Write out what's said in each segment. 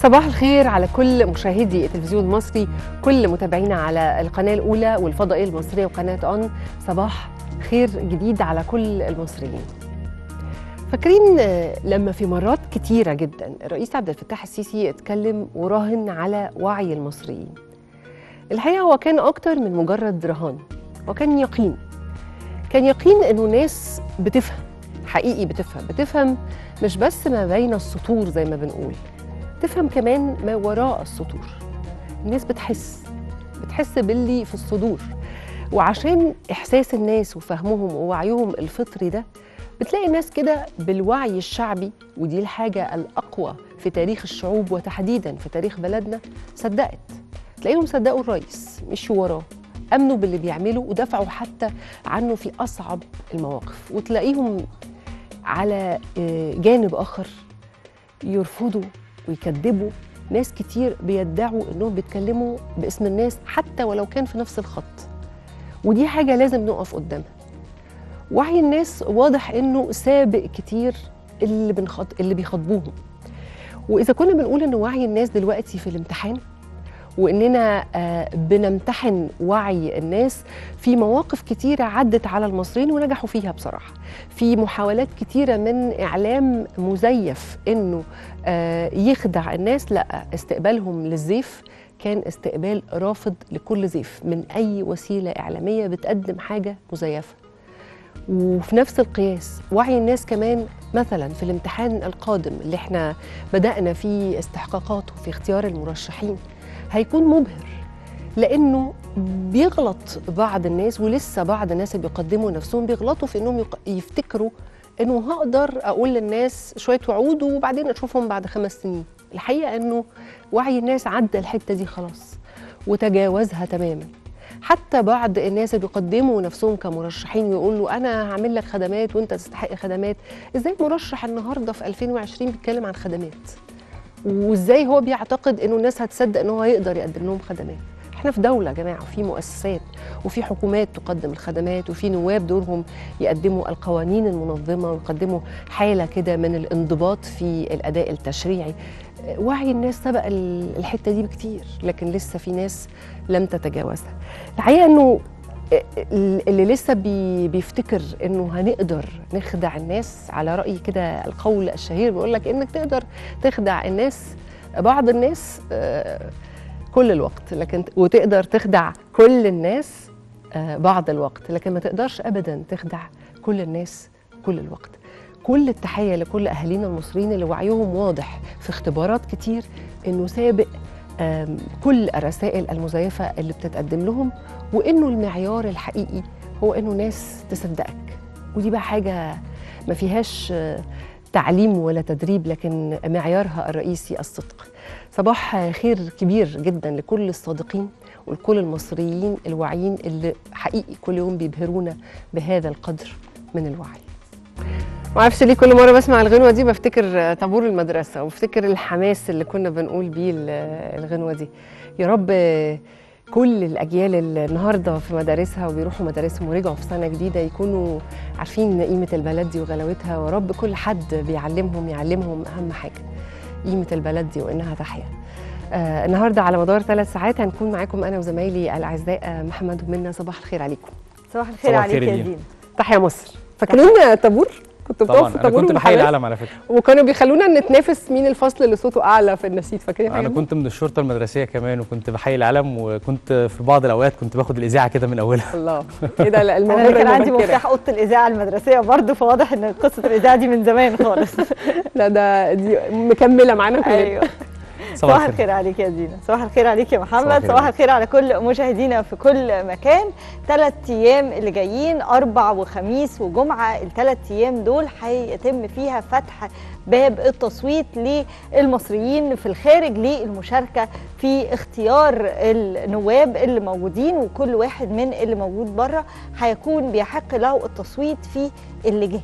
صباح الخير على كل مشاهدي التلفزيون المصري كل متابعينا على القناة الأولى والفضائية المصرية وقناة أون صباح خير جديد على كل المصريين فاكرين لما في مرات كتيرة جدا الرئيس عبد الفتاح السيسي اتكلم وراهن على وعي المصريين الحقيقة هو كان أكتر من مجرد رهان وكان يقين كان يقين إنه ناس بتفهم حقيقي بتفهم بتفهم مش بس ما بين السطور زي ما بنقول تفهم كمان ما وراء السطور الناس بتحس بتحس باللي في الصدور وعشان إحساس الناس وفهمهم ووعيهم الفطري ده بتلاقي ناس كده بالوعي الشعبي ودي الحاجة الأقوى في تاريخ الشعوب وتحديدا في تاريخ بلدنا صدقت تلاقيهم صدقوا الرئيس مشوا وراه امنوا باللي بيعمله ودافعوا حتى عنه في اصعب المواقف وتلاقيهم على جانب اخر يرفضوا ويكذبوا ناس كتير بيدعوا انهم بيتكلموا باسم الناس حتى ولو كان في نفس الخط ودي حاجه لازم نقف قدامها وعي الناس واضح انه سابق كتير اللي بنخط... اللي بيخاطبوهم واذا كنا بنقول ان وعي الناس دلوقتي في الامتحان واننا بنمتحن وعي الناس في مواقف كتيره عدت على المصريين ونجحوا فيها بصراحه في محاولات كتيره من اعلام مزيف انه يخدع الناس لا استقبالهم للزيف كان استقبال رافض لكل زيف من اي وسيله اعلاميه بتقدم حاجه مزيفه وفي نفس القياس وعي الناس كمان مثلا في الامتحان القادم اللي احنا بدانا فيه استحقاقاته في اختيار المرشحين هيكون مبهر لانه بيغلط بعض الناس ولسه بعض الناس اللي بيقدموا نفسهم بيغلطوا في انهم يفتكروا انه هقدر اقول للناس شويه وعود وبعدين اشوفهم بعد خمس سنين الحقيقه انه وعي الناس عدى الحته دي خلاص وتجاوزها تماما حتى بعض الناس اللي بيقدموا نفسهم كمرشحين ويقولوا انا هعمل لك خدمات وانت تستحق خدمات ازاي مرشح النهارده في 2020 بيتكلم عن خدمات وازاي هو بيعتقد انه الناس هتصدق ان هو هيقدر يقدم لهم خدمات احنا في دوله يا جماعه وفي مؤسسات وفي حكومات تقدم الخدمات وفي نواب دورهم يقدموا القوانين المنظمه ويقدموا حاله كده من الانضباط في الاداء التشريعي وعي الناس سبق الحته دي بكتير لكن لسه في ناس لم تتجاوزها الحقيقه انه اللي لسه بي بيفتكر انه هنقدر نخدع الناس على راي كده القول الشهير بيقول لك انك تقدر تخدع الناس بعض الناس كل الوقت لكن وتقدر تخدع كل الناس بعض الوقت لكن ما تقدرش ابدا تخدع كل الناس كل الوقت كل التحيه لكل اهالينا المصريين اللي وعيهم واضح في اختبارات كتير انه سابق كل الرسائل المزيفه اللي بتتقدم لهم وانه المعيار الحقيقي هو انه ناس تصدقك ودي بقى حاجه ما فيهاش تعليم ولا تدريب لكن معيارها الرئيسي الصدق صباح خير كبير جدا لكل الصادقين ولكل المصريين الواعيين اللي حقيقي كل يوم بيبهرونا بهذا القدر من الوعي ما اعرفش ليه كل مره بسمع الغنوه دي بفتكر طابور المدرسه وبفتكر الحماس اللي كنا بنقول بيه الغنوه دي يا رب كل الاجيال اللي النهارده في مدارسها وبيروحوا مدارسهم ورجعوا في سنه جديده يكونوا عارفين قيمه البلد دي وغلاوتها ويا رب كل حد بيعلمهم يعلمهم اهم حاجه قيمه البلد دي وانها تحيا آه النهارده على مدار ثلاث ساعات هنكون معاكم انا وزمايلي الاعزاء محمد ومنى صباح الخير عليكم صباح الخير عليك يا دين تحيا مصر فاكرين طابور كنت بتقف في طابور كنت بحيي العالم على فكره وكانوا بيخلونا نتنافس مين الفصل اللي صوته اعلى في النشيد فاكرين انا كنت من الشرطه المدرسيه كمان وكنت بحيي العالم وكنت في بعض الاوقات كنت باخد الاذاعه كده من اولها الله ايه ده الموضوع انا كان عندي مفتاح اوضه الاذاعه المدرسيه برضه فواضح ان قصه الاذاعه دي من زمان خالص لا ده دي مكمله معانا كلنا ايوه صباح الخير عليك يا دينا صباح الخير عليك يا محمد صباح الخير على كل مشاهدينا في كل مكان ثلاث ايام اللي جايين اربع وخميس وجمعه الثلاث ايام دول هيتم فيها فتح باب التصويت للمصريين في الخارج للمشاركه في اختيار النواب اللي موجودين وكل واحد من اللي موجود بره هيكون بيحق له التصويت في اللي جه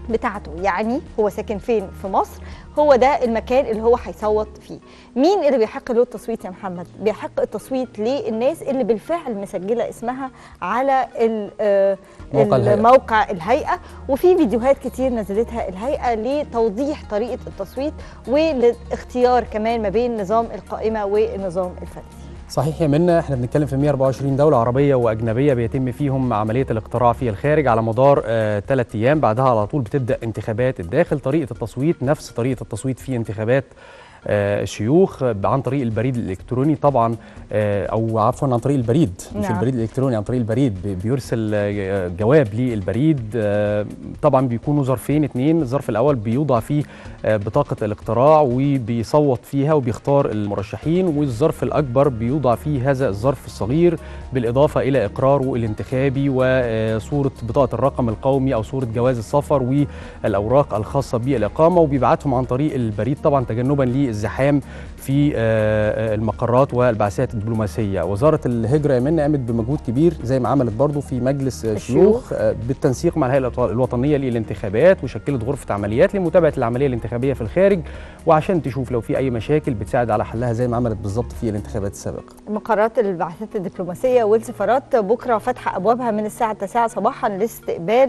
بتاعته يعني هو ساكن فين في مصر هو ده المكان اللي هو هيصوت فيه مين اللي بيحق له التصويت يا محمد بيحق التصويت للناس اللي بالفعل مسجله اسمها على موقع الهيئة. موقع الهيئه وفي فيديوهات كتير نزلتها الهيئه لتوضيح طريقه التصويت والاختيار كمان ما بين نظام القائمه والنظام الفردي صحيح يا منى احنا بنتكلم في 124 دولة عربية وأجنبية بيتم فيهم عملية الاقتراع في الخارج على مدار ثلاث آه أيام بعدها على طول بتبدأ انتخابات الداخل طريقة التصويت نفس طريقة التصويت في انتخابات آه الشيوخ عن طريق البريد الالكتروني طبعا آه او عفوا عن طريق البريد مش نعم. البريد الالكتروني عن طريق البريد بيرسل آه جواب للبريد طبعا بيكونوا ظرفين اثنين الظرف الاول بيوضع فيه بطاقه الاقتراع وبيصوت فيها وبيختار المرشحين والظرف الاكبر بيوضع فيه هذا الظرف الصغير بالاضافه الى اقراره الانتخابي وصوره بطاقه الرقم القومي او صوره جواز السفر والاوراق الخاصه بالاقامه وبيبعتهم عن طريق البريد طبعا تجنبا للزحام في المقرات والبعثات الدبلوماسيه وزاره الهجره يا منى قامت بمجهود كبير زي ما عملت برضو في مجلس الشيوخ بالتنسيق مع الهيئه الوطنيه للانتخابات وشكلت غرفه عمليات لمتابعه العمليه الانتخابيه في الخارج وعشان تشوف لو في اي مشاكل بتساعد على حلها زي ما عملت بالظبط في الانتخابات السابقه مقرات البعثات الدبلوماسيه والسفارات بكره فاتحه ابوابها من الساعه 9 صباحا لاستقبال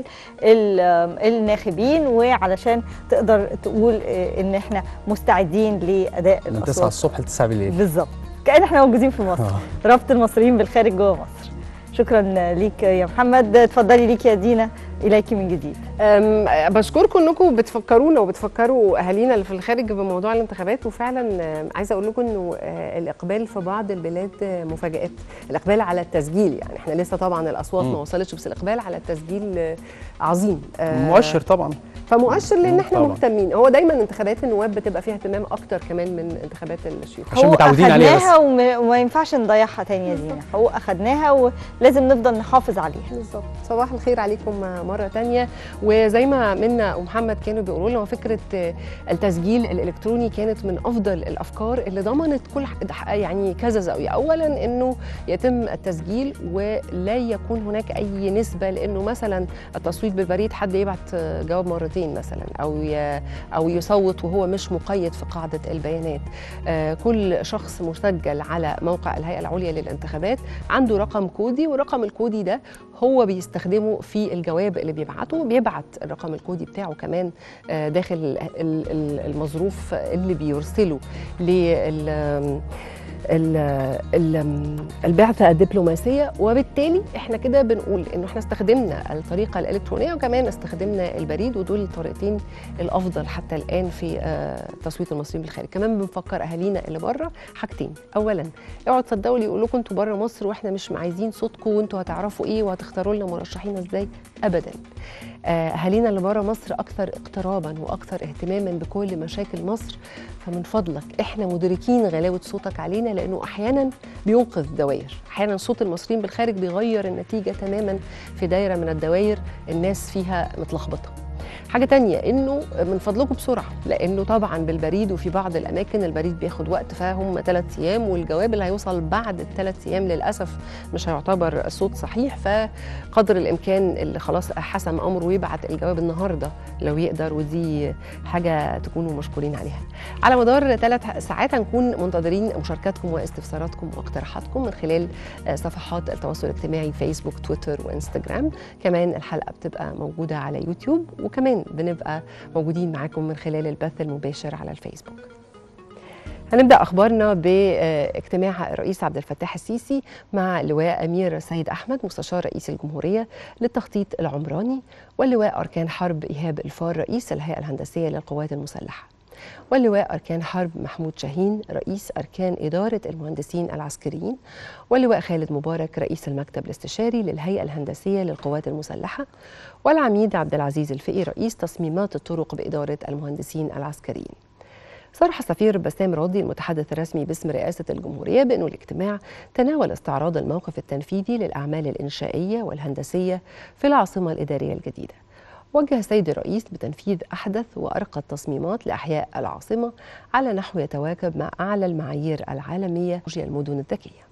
الناخبين وعلشان تقدر تقول ان احنا مستعدين لاداء من 9 الصبح ل 9 بالليل بالظبط كان احنا موجودين في مصر ربط المصريين بالخارج جوه مصر شكرا ليك يا محمد اتفضلي ليك يا دينا اليك من جديد بشكركم انكم بتفكرونا وبتفكروا اهالينا اللي في الخارج بموضوع الانتخابات وفعلا عايزه اقول لكم انه الاقبال في بعض البلاد مفاجات الاقبال على التسجيل يعني احنا لسه طبعا الاصوات ما وصلتش بس الاقبال على التسجيل عظيم مؤشر طبعا فمؤشر لان احنا طبعا. مهتمين هو دايما انتخابات النواب بتبقى فيها اهتمام اكتر كمان من انتخابات الشيوخ عشان متعودين عليها بس وما, وما ينفعش نضيعها تاني يا دينا هو اخدناها ولازم نفضل نحافظ عليها بالظبط صباح الخير عليكم مره تانية وزي ما منا ومحمد كانوا بيقولوا لنا فكره التسجيل الالكتروني كانت من افضل الافكار اللي ضمنت كل يعني كذا زاويه اولا انه يتم التسجيل ولا يكون هناك اي نسبه لانه مثلا التصويت بالبريد حد يبعت جواب مرتين مثلا او او يصوت وهو مش مقيد في قاعده البيانات كل شخص مسجل على موقع الهيئه العليا للانتخابات عنده رقم كودي والرقم الكودي ده هو بيستخدمه في الجواب اللي بيبعته بيبعت الرقم الكودي بتاعه كمان داخل المظروف اللي بيرسله لل البعثه الدبلوماسيه وبالتالي احنا كده بنقول انه احنا استخدمنا الطريقه الالكترونيه وكمان استخدمنا البريد ودول الطريقتين الافضل حتى الان في تصويت المصريين بالخارج كمان بنفكر اهالينا اللي بره حاجتين اولا اوعوا تصدقوا اللي يقول لكم انتوا بره مصر واحنا مش عايزين صوتكم وانتوا هتعرفوا ايه وهتختاروا لنا مرشحين ازاي ابدا اهالينا اللي بره مصر اكثر اقترابا واكثر اهتماما بكل مشاكل مصر فمن فضلك احنا مدركين غلاوه صوتك علينا لانه احيانا بينقذ دوائر احيانا صوت المصريين بالخارج بيغير النتيجه تماما في دايره من الدوائر الناس فيها متلخبطه حاجة تانية انه من فضلكم بسرعة لانه طبعا بالبريد وفي بعض الاماكن البريد بياخد وقت فهم ثلاث ايام والجواب اللي هيوصل بعد الثلاث ايام للاسف مش هيعتبر الصوت صحيح فقدر الامكان اللي خلاص حسم امره ويبعت الجواب النهارده لو يقدر ودي حاجة تكونوا مشكورين عليها. على مدار ثلاث ساعات هنكون منتظرين مشاركاتكم واستفساراتكم واقتراحاتكم من خلال صفحات التواصل الاجتماعي فيسبوك تويتر وانستجرام كمان الحلقة بتبقى موجودة على يوتيوب وكمان بنبقى موجودين معاكم من خلال البث المباشر على الفيسبوك هنبدا اخبارنا باجتماع الرئيس عبد الفتاح السيسي مع اللواء امير سيد احمد مستشار رئيس الجمهوريه للتخطيط العمراني واللواء اركان حرب ايهاب الفار رئيس الهيئه الهندسيه للقوات المسلحه واللواء أركان حرب محمود شاهين رئيس أركان إدارة المهندسين العسكريين واللواء خالد مبارك رئيس المكتب الاستشاري للهيئة الهندسية للقوات المسلحة والعميد عبد العزيز الفقي رئيس تصميمات الطرق بإدارة المهندسين العسكريين صرح السفير بسام راضي المتحدث الرسمي باسم رئاسة الجمهورية بأن الاجتماع تناول استعراض الموقف التنفيذي للأعمال الإنشائية والهندسية في العاصمة الإدارية الجديدة وجه السيد الرئيس بتنفيذ أحدث وأرقى التصميمات لأحياء العاصمة على نحو يتواكب مع أعلى المعايير العالمية المدن الذكية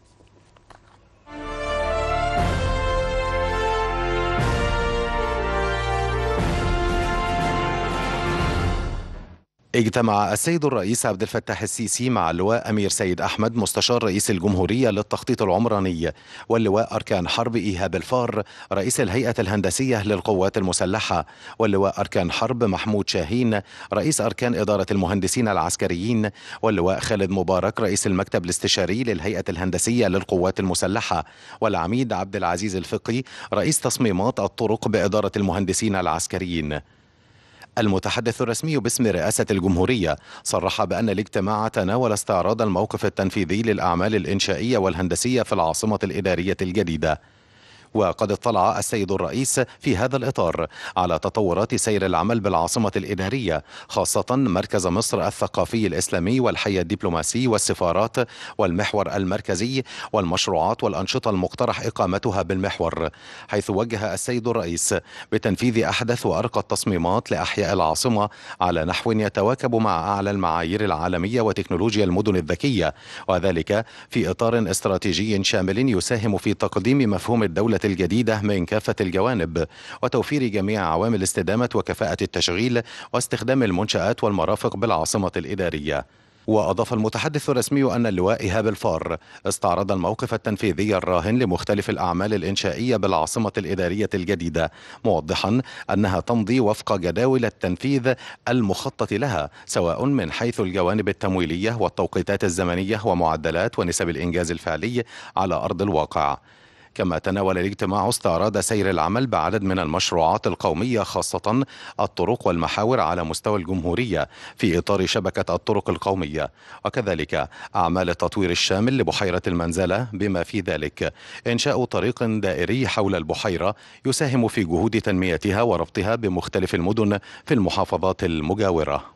اجتمع السيد الرئيس عبد الفتاح السيسي مع اللواء أمير سيد أحمد مستشار رئيس الجمهورية للتخطيط العمراني واللواء أركان حرب إيهاب الفار رئيس الهيئة الهندسية للقوات المسلحة واللواء أركان حرب محمود شاهين رئيس أركان إدارة المهندسين العسكريين واللواء خالد مبارك رئيس المكتب الاستشاري للهيئة الهندسية للقوات المسلحة والعميد عبد العزيز الفقي رئيس تصميمات الطرق بإدارة المهندسين العسكريين المتحدث الرسمي باسم رئاسة الجمهورية صرح بأن الاجتماع تناول استعراض الموقف التنفيذي للأعمال الإنشائية والهندسية في العاصمة الإدارية الجديدة وقد اطلع السيد الرئيس في هذا الإطار على تطورات سير العمل بالعاصمة الإدارية خاصة مركز مصر الثقافي الإسلامي والحي الدبلوماسي والسفارات والمحور المركزي والمشروعات والأنشطة المقترح إقامتها بالمحور حيث وجه السيد الرئيس بتنفيذ أحدث وأرقى التصميمات لأحياء العاصمة على نحو يتواكب مع أعلى المعايير العالمية وتكنولوجيا المدن الذكية وذلك في إطار استراتيجي شامل يساهم في تقديم مفهوم الدولة الجديدة من كافة الجوانب وتوفير جميع عوامل استدامة وكفاءة التشغيل واستخدام المنشآت والمرافق بالعاصمة الإدارية وأضاف المتحدث الرسمي أن اللواء إيهاب الفار استعرض الموقف التنفيذي الراهن لمختلف الأعمال الإنشائية بالعاصمة الإدارية الجديدة موضحا أنها تمضي وفق جداول التنفيذ المخطط لها سواء من حيث الجوانب التمويلية والتوقيتات الزمنية ومعدلات ونسب الإنجاز الفعلي على أرض الواقع كما تناول الاجتماع استعراض سير العمل بعدد من المشروعات القومية خاصة الطرق والمحاور على مستوى الجمهورية في إطار شبكة الطرق القومية وكذلك أعمال التطوير الشامل لبحيرة المنزلة بما في ذلك إنشاء طريق دائري حول البحيرة يساهم في جهود تنميتها وربطها بمختلف المدن في المحافظات المجاورة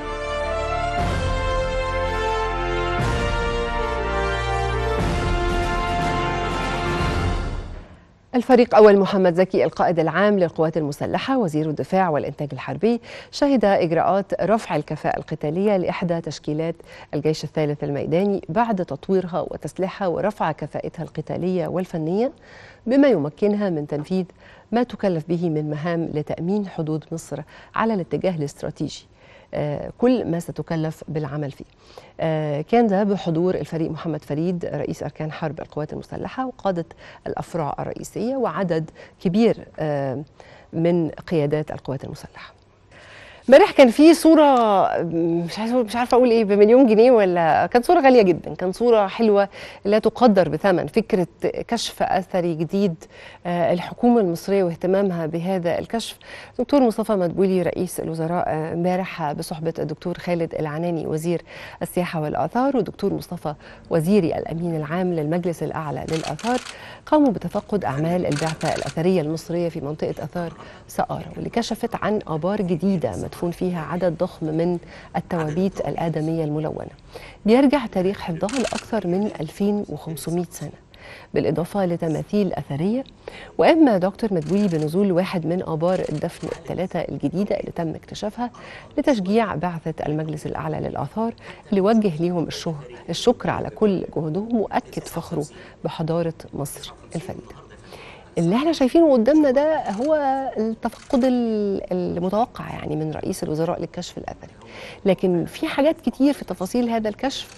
الفريق أول محمد زكي القائد العام للقوات المسلحة وزير الدفاع والإنتاج الحربي شهد إجراءات رفع الكفاءة القتالية لإحدى تشكيلات الجيش الثالث الميداني بعد تطويرها وتسليحها ورفع كفاءتها القتالية والفنية بما يمكنها من تنفيذ ما تكلف به من مهام لتأمين حدود مصر على الاتجاه الاستراتيجي كل ما ستكلف بالعمل فيه كان ده بحضور الفريق محمد فريد رئيس أركان حرب القوات المسلحة وقادة الأفرع الرئيسية وعدد كبير من قيادات القوات المسلحة امبارح كان في صوره مش عارفه مش عارفه اقول ايه بمليون جنيه ولا كانت صوره غاليه جدا كان صوره حلوه لا تقدر بثمن فكره كشف اثري جديد الحكومه المصريه واهتمامها بهذا الكشف دكتور مصطفى مدبولي رئيس الوزراء امبارح بصحبه الدكتور خالد العناني وزير السياحه والاثار ودكتور مصطفى وزيري الامين العام للمجلس الاعلى للاثار قاموا بتفقد اعمال البعثه الاثريه المصريه في منطقه اثار سقاره واللي كشفت عن ابار جديده مدفون فيها عدد ضخم من التوابيت الآدمية الملونة بيرجع تاريخ حفظها لأكثر من 2500 سنة بالإضافة لتماثيل أثرية وأما دكتور مدبولي بنزول واحد من آبار الدفن الثلاثة الجديدة اللي تم اكتشافها لتشجيع بعثة المجلس الأعلى للآثار اللي وجه ليهم الشكر على كل جهودهم وأكد فخره بحضارة مصر الفريدة اللي احنا شايفينه قدامنا ده هو التفقد المتوقع يعني من رئيس الوزراء للكشف الاثري لكن في حاجات كتير في تفاصيل هذا الكشف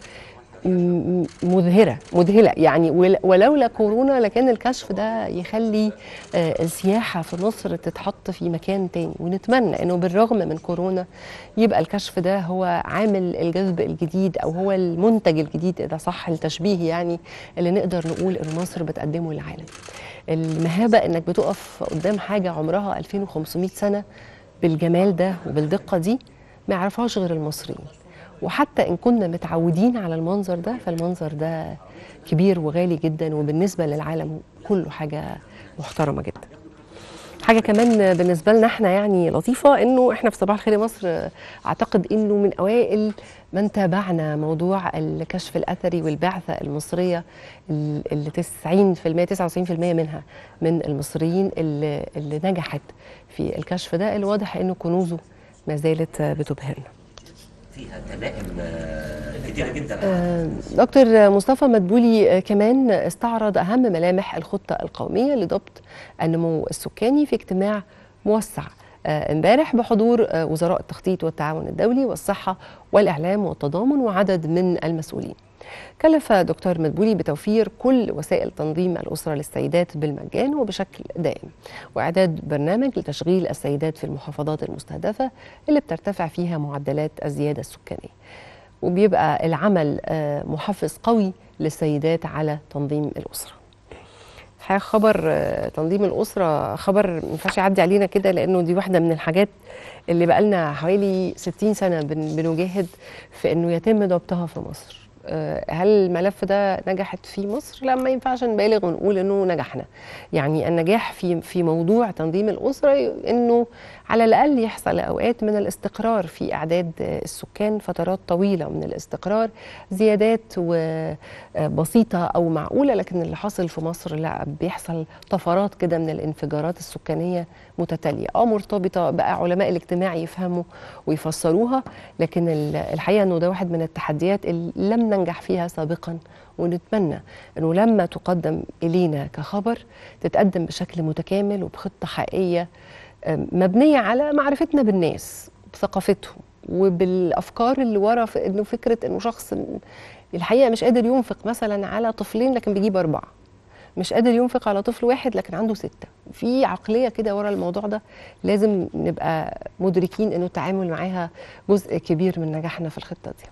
مذهره مذهله يعني ولولا كورونا لكان الكشف ده يخلي السياحه في مصر تتحط في مكان تاني ونتمنى انه بالرغم من كورونا يبقى الكشف ده هو عامل الجذب الجديد او هو المنتج الجديد اذا صح التشبيه يعني اللي نقدر نقول ان مصر بتقدمه للعالم المهابه انك بتقف قدام حاجه عمرها 2500 سنه بالجمال ده وبالدقه دي ما يعرفهاش غير المصريين وحتى ان كنا متعودين على المنظر ده فالمنظر ده كبير وغالي جدا وبالنسبه للعالم كله حاجه محترمه جدا حاجه كمان بالنسبه لنا احنا يعني لطيفه انه احنا في صباح الخير يا مصر اعتقد انه من اوائل من تابعنا موضوع الكشف الاثري والبعثه المصريه اللي 90% 99% منها من المصريين اللي, اللي نجحت في الكشف ده اللي واضح انه كنوزه ما زالت بتبهرنا فيها تلائم كتيره جدا دكتور مصطفى مدبولي كمان استعرض اهم ملامح الخطه القوميه لضبط النمو السكاني في اجتماع موسع امبارح بحضور وزراء التخطيط والتعاون الدولي والصحة والإعلام والتضامن وعدد من المسؤولين كلف دكتور مدبولي بتوفير كل وسائل تنظيم الأسرة للسيدات بالمجان وبشكل دائم وإعداد برنامج لتشغيل السيدات في المحافظات المستهدفة اللي بترتفع فيها معدلات الزيادة السكانية وبيبقى العمل محفز قوي للسيدات على تنظيم الأسرة الحقيقة خبر تنظيم الأسرة خبر ما ينفعش يعدي علينا كده لأنه دي واحدة من الحاجات اللي بقالنا حوالي 60 سنة بنجاهد في أنه يتم ضبطها في مصر هل الملف ده نجحت في مصر؟ لا ما ينفعش نبالغ ونقول انه نجحنا. يعني النجاح في في موضوع تنظيم الاسره انه على الاقل يحصل اوقات من الاستقرار في اعداد السكان فترات طويله من الاستقرار زيادات بسيطه او معقوله لكن اللي حاصل في مصر لا بيحصل طفرات كده من الانفجارات السكانيه متتاليه اه مرتبطه بقى علماء الاجتماع يفهموا ويفسروها لكن الحقيقه انه ده واحد من التحديات اللي لم ننجح فيها سابقا ونتمنى انه لما تقدم الينا كخبر تتقدم بشكل متكامل وبخطه حقيقيه مبنيه على معرفتنا بالناس بثقافتهم وبالافكار اللي ورا في انه فكره انه شخص الحقيقه مش قادر ينفق مثلا على طفلين لكن بيجيب اربعه مش قادر ينفق على طفل واحد لكن عنده ستة في عقلية كده ورا الموضوع ده لازم نبقى مدركين انه التعامل معاها جزء كبير من نجاحنا في الخطة دي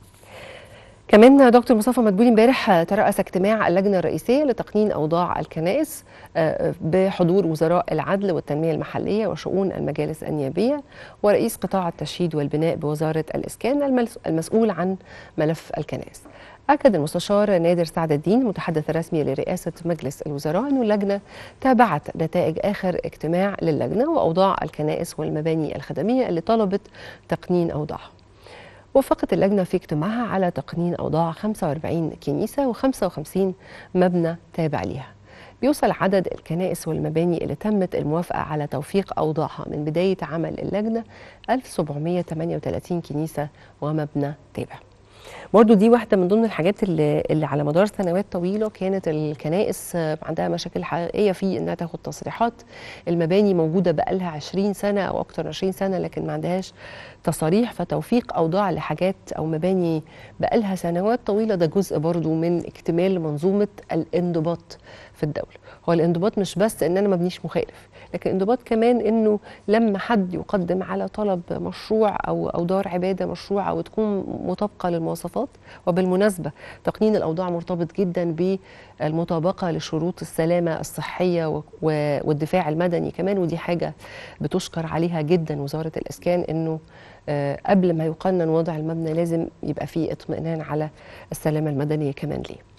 كمان دكتور مصطفى مدبولي امبارح ترأس اجتماع اللجنة الرئيسية لتقنين أوضاع الكنائس بحضور وزراء العدل والتنمية المحلية وشؤون المجالس النيابية ورئيس قطاع التشييد والبناء بوزارة الإسكان المسؤول عن ملف الكنائس أكد المستشار نادر سعد الدين المتحدث الرسمي لرئاسة مجلس الوزراء أن اللجنة تابعت نتائج آخر اجتماع للجنة وأوضاع الكنائس والمباني الخدمية اللي طلبت تقنين أوضاعها وافقت اللجنة في اجتماعها على تقنين أوضاع 45 كنيسة و55 مبنى تابع لها بيوصل عدد الكنائس والمباني اللي تمت الموافقة على توفيق أوضاعها من بداية عمل اللجنة 1738 كنيسة ومبنى تابع برضو دي واحدة من ضمن الحاجات اللي, اللي على مدار سنوات طويلة كانت الكنائس عندها مشاكل حقيقية في إنها تاخد تصريحات المباني موجودة بقالها 20 سنة أو أكتر من 20 سنة لكن ما عندهاش تصاريح فتوفيق أوضاع لحاجات أو مباني بقالها سنوات طويلة ده جزء برضو من اكتمال منظومة الانضباط في الدولة هو الانضباط مش بس إن أنا ما بنيش مخالف لكن انضباط كمان انه لما حد يقدم على طلب مشروع او او دار عباده مشروع او تكون مطابقه للمواصفات وبالمناسبه تقنين الاوضاع مرتبط جدا بالمطابقه لشروط السلامه الصحيه والدفاع المدني كمان ودي حاجه بتشكر عليها جدا وزاره الاسكان انه قبل ما يقنن وضع المبنى لازم يبقى فيه اطمئنان على السلامه المدنيه كمان ليه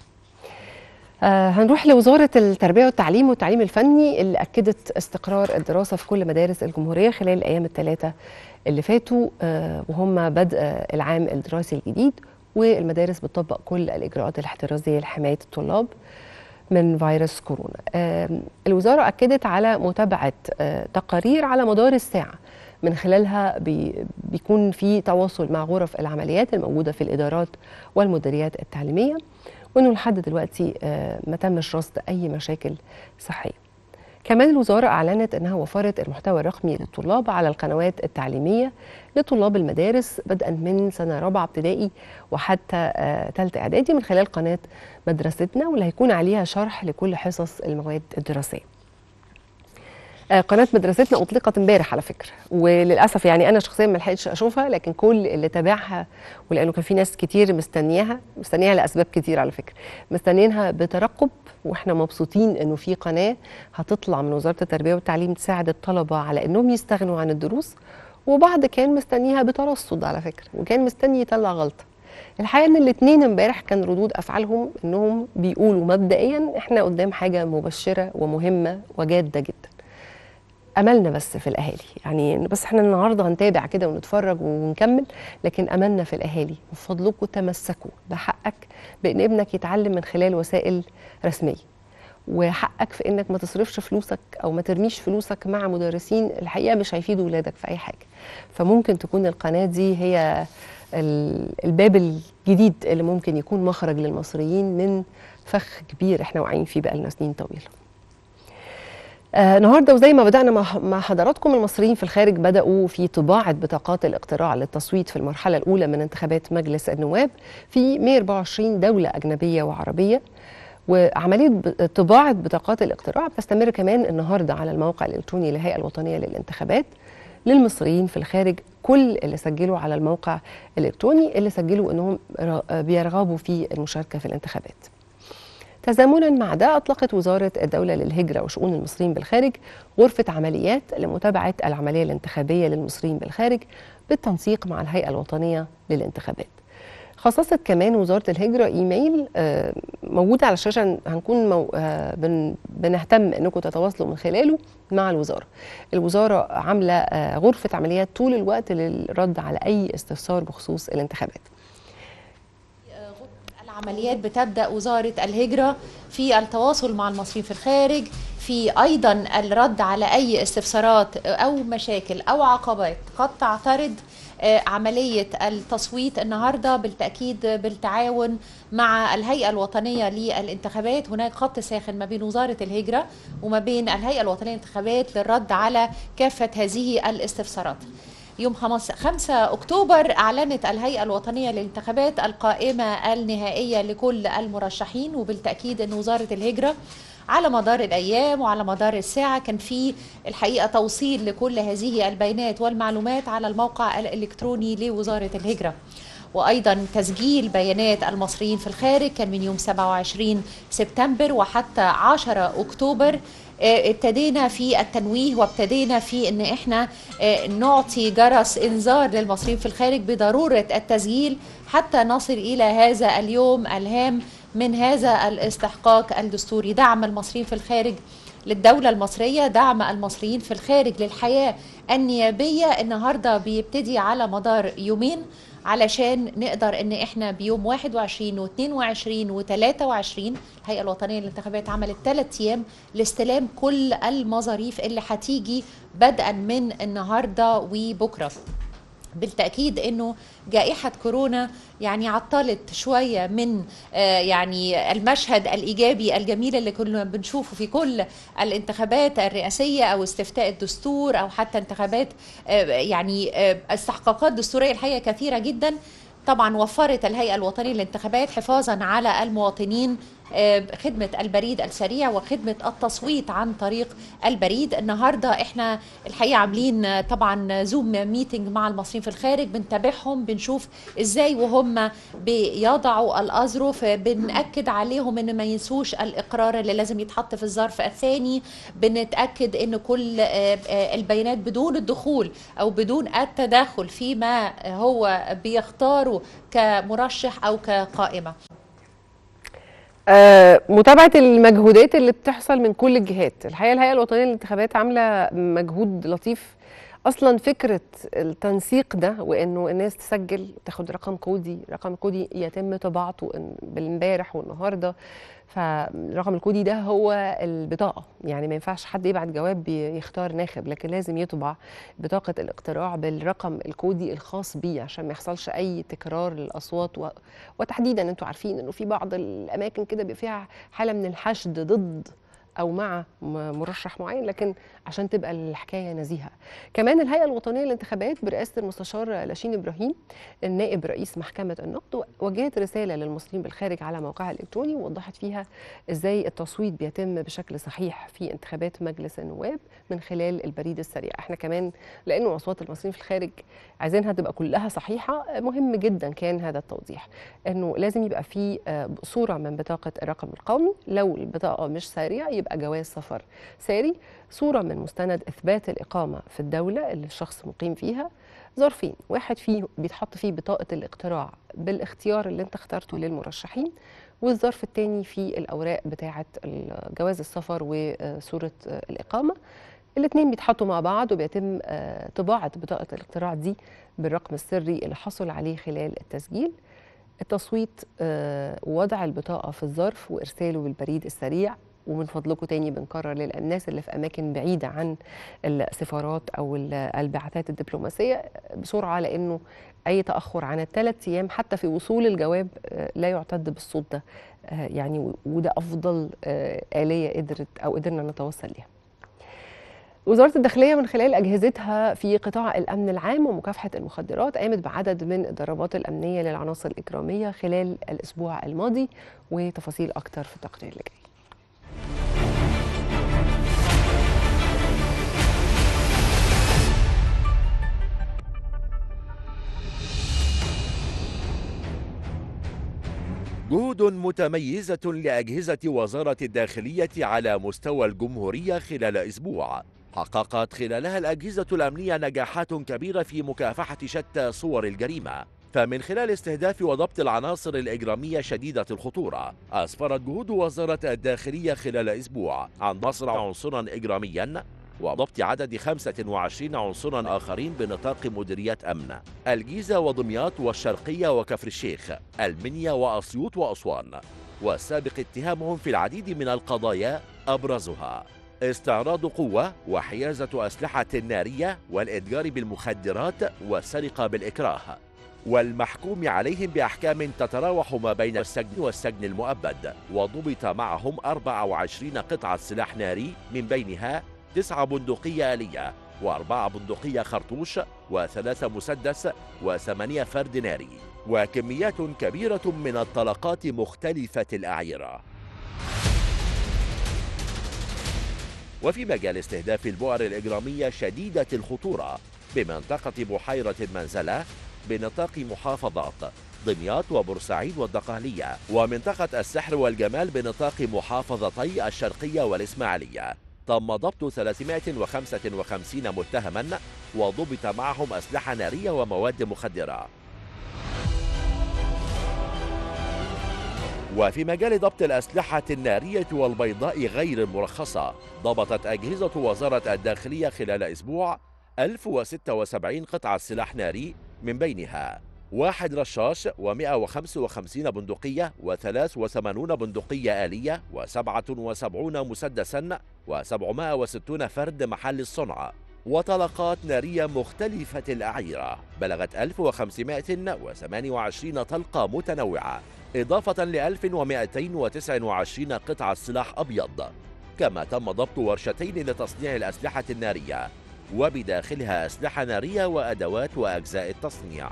آه هنروح لوزارة التربية والتعليم والتعليم الفني اللي أكدت استقرار الدراسة في كل مدارس الجمهورية خلال الأيام الثلاثة اللي فاتوا آه وهم بدء العام الدراسي الجديد والمدارس بتطبق كل الإجراءات الاحترازية لحماية الطلاب من فيروس كورونا آه الوزارة أكدت على متابعة تقارير على مدار الساعة من خلالها بي بيكون في تواصل مع غرف العمليات الموجودة في الإدارات والمديريات التعليمية وانه لحد دلوقتي ما تمش رصد اي مشاكل صحيه. كمان الوزاره اعلنت انها وفرت المحتوى الرقمي للطلاب على القنوات التعليميه لطلاب المدارس بدءا من سنه رابعه ابتدائي وحتى ثالثه اعدادي من خلال قناه مدرستنا واللي هيكون عليها شرح لكل حصص المواد الدراسيه. قناه مدرستنا اطلقت امبارح على فكره وللاسف يعني انا شخصيا ما لحقتش اشوفها لكن كل اللي تابعها ولانه كان في ناس كتير مستنياها مستنياها لاسباب كتير على فكره مستنيينها بترقب واحنا مبسوطين انه في قناه هتطلع من وزاره التربيه والتعليم تساعد الطلبه على انهم يستغنوا عن الدروس وبعض كان مستنيها بترصد على فكره وكان مستني يطلع غلطه الحقيقه ان الاثنين امبارح كان ردود افعالهم انهم بيقولوا مبدئيا احنا قدام حاجه مبشره ومهمه وجاده جدا املنا بس في الاهالي يعني بس احنا النهارده هنتابع كده ونتفرج ونكمل لكن املنا في الاهالي من فضلكم تمسكوا بحقك بان ابنك يتعلم من خلال وسائل رسميه وحقك في انك ما تصرفش فلوسك او ما ترميش فلوسك مع مدرسين الحقيقه مش هيفيدوا ولادك في اي حاجه فممكن تكون القناه دي هي الباب الجديد اللي ممكن يكون مخرج للمصريين من فخ كبير احنا واقعين فيه بقالنا سنين طويله آه النهارده وزي ما بدانا مع حضراتكم المصريين في الخارج بداوا في طباعه بطاقات الاقتراع للتصويت في المرحله الاولى من انتخابات مجلس النواب في 124 دوله اجنبيه وعربيه وعمليه طباعه بطاقات الاقتراع بتستمر كمان النهارده على الموقع الالكتروني للهيئه الوطنيه للانتخابات للمصريين في الخارج كل اللي سجلوا على الموقع الالكتروني اللي سجلوا انهم بيرغبوا في المشاركه في الانتخابات. تزامنا مع ده اطلقت وزاره الدوله للهجره وشؤون المصريين بالخارج غرفه عمليات لمتابعه العمليه الانتخابيه للمصريين بالخارج بالتنسيق مع الهيئه الوطنيه للانتخابات. خصصت كمان وزاره الهجره ايميل موجود على الشاشه هنكون مو بنهتم انكم تتواصلوا من خلاله مع الوزاره. الوزاره عامله غرفه عمليات طول الوقت للرد على اي استفسار بخصوص الانتخابات. العمليات بتبدا وزاره الهجره في التواصل مع المصريين في الخارج في ايضا الرد على اي استفسارات او مشاكل او عقبات قد تعترض عملية التصويت النهاردة بالتأكيد بالتعاون مع الهيئة الوطنية للانتخابات هناك خط ساخن ما بين وزارة الهجرة وما بين الهيئة الوطنية للانتخابات للرد على كافة هذه الاستفسارات يوم 5 أكتوبر أعلنت الهيئة الوطنية للانتخابات القائمة النهائية لكل المرشحين وبالتأكيد أن وزارة الهجرة على مدار الايام وعلى مدار الساعه كان في الحقيقه توصيل لكل هذه البيانات والمعلومات على الموقع الالكتروني لوزاره الهجره وايضا تسجيل بيانات المصريين في الخارج كان من يوم 27 سبتمبر وحتى 10 اكتوبر ابتدينا في التنويه وابتدينا في ان احنا نعطي جرس انذار للمصريين في الخارج بضروره التسجيل حتى نصل الى هذا اليوم الهام من هذا الاستحقاق الدستوري دعم المصريين في الخارج للدولة المصرية دعم المصريين في الخارج للحياة النيابية النهاردة بيبتدي على مدار يومين علشان نقدر ان احنا بيوم 21 و22 و23 الهيئه الوطنيه للانتخابات عملت ثلاث ايام لاستلام كل المظاريف اللي هتيجي بدءا من النهارده وبكره بالتاكيد انه جائحه كورونا يعني عطلت شويه من آه يعني المشهد الايجابي الجميل اللي كنا بنشوفه في كل الانتخابات الرئاسيه او استفتاء الدستور او حتى انتخابات آه يعني آه استحقاقات دستوريه الحقيقه كثيره جدا طبعا وفرت الهيئه الوطنيه للانتخابات حفاظا على المواطنين خدمة البريد السريع وخدمة التصويت عن طريق البريد النهاردة احنا الحقيقة عاملين طبعا زوم ميتنج مع المصريين في الخارج بنتابعهم بنشوف ازاي وهم بيضعوا الأظرف بنأكد عليهم ان ما ينسوش الإقرار اللي لازم يتحط في الظرف الثاني بنتأكد ان كل البيانات بدون الدخول او بدون التدخل فيما هو بيختاره كمرشح او كقائمة آه متابعه المجهودات اللي بتحصل من كل الجهات الحقيقه الهيئه الوطنيه للانتخابات عامله مجهود لطيف اصلا فكره التنسيق ده وانه الناس تسجل تاخد رقم كودي رقم كودي يتم طباعته بالامبارح والنهارده فالرقم الكودي ده هو البطاقه يعني ما ينفعش حد يبعت جواب يختار ناخب لكن لازم يطبع بطاقه الاقتراع بالرقم الكودي الخاص بيه عشان ما يحصلش اي تكرار للاصوات و... وتحديدا انتوا عارفين انه في بعض الاماكن كده بيبقى فيها حاله من الحشد ضد او مع مرشح معين لكن عشان تبقى الحكايه نزيهه. كمان الهيئه الوطنيه للانتخابات برئاسه المستشار لاشين ابراهيم النائب رئيس محكمه النقد وجهت رساله للمصريين بالخارج على موقعها الالكتروني ووضحت فيها ازاي التصويت بيتم بشكل صحيح في انتخابات مجلس النواب من خلال البريد السريع. احنا كمان لانه اصوات المصريين في الخارج عايزينها تبقى كلها صحيحه مهم جدا كان هذا التوضيح انه لازم يبقى في صوره من بطاقه الرقم القومي لو البطاقه مش ساريه يبقى جواز سفر ساري صورة من مستند إثبات الإقامة في الدولة اللي الشخص مقيم فيها ظرفين واحد فيه بيتحط فيه بطاقة الاقتراع بالاختيار اللي انت اخترته للمرشحين والظرف الثاني فيه الأوراق بتاعة جواز السفر وصورة الإقامة الاثنين بيتحطوا مع بعض وبيتم طباعة بطاقة الاقتراع دي بالرقم السري اللي حصل عليه خلال التسجيل التصويت ووضع البطاقة في الظرف وإرساله بالبريد السريع ومن فضلكم تاني بنكرر للناس اللي في اماكن بعيده عن السفارات او البعثات الدبلوماسيه بسرعه لانه اي تاخر عن الثلاث ايام حتى في وصول الجواب لا يعتد بالصوت ده يعني وده افضل اليه قدرت او قدرنا نتوصل ليها وزارة الداخلية من خلال أجهزتها في قطاع الأمن العام ومكافحة المخدرات قامت بعدد من الضربات الأمنية للعناصر الإجرامية خلال الأسبوع الماضي وتفاصيل أكتر في التقرير اللي جاي جهود متميزة لأجهزة وزارة الداخلية على مستوى الجمهورية خلال أسبوع حققت خلالها الأجهزة الأمنية نجاحات كبيرة في مكافحة شتى صور الجريمة فمن خلال استهداف وضبط العناصر الإجرامية شديدة الخطورة أسفرت جهود وزارة الداخلية خلال أسبوع عن نصر عنصرا إجراميا وضبط عدد 25 عنصرا آخرين بنطاق مديريات أمن الجيزة ودمياط والشرقية وكفر الشيخ المنيا وأسيوط وأسوان والسابق اتهامهم في العديد من القضايا أبرزها استعراض قوة وحيازة أسلحة نارية والإتجار بالمخدرات والسرقة بالإكراه والمحكوم عليهم بأحكام تتراوح ما بين السجن والسجن المؤبد وضبط معهم 24 قطعة سلاح ناري من بينها تسعة بندقية آلية وأربعة بندقية خرطوش وثلاثة مسدس وثمانية فرد ناري وكميات كبيرة من الطلقات مختلفة الأعيرة وفي مجال استهداف البؤر الإجرامية شديدة الخطورة بمنطقة بحيرة المنزلة بنطاق محافظات دمياط وبورسعيد والدقهلية ومنطقة السحر والجمال بنطاق محافظتي الشرقية والإسماعيلية تم ضبط 355 متهما وضبط معهم أسلحة نارية ومواد مخدرة وفي مجال ضبط الأسلحة النارية والبيضاء غير المرخصة ضبطت أجهزة وزارة الداخلية خلال أسبوع 1076 قطعة سلاح ناري من بينها واحد رشاش و155 بندقية و83 بندقية آلية و77 مسدسا و760 فرد محل الصنع وطلقات نارية مختلفة الأعيرة بلغت 1528 طلقة متنوعة إضافة ل 1229 قطعة سلاح أبيض كما تم ضبط ورشتين لتصنيع الأسلحة النارية وبداخلها أسلحة نارية وأدوات وأجزاء التصنيع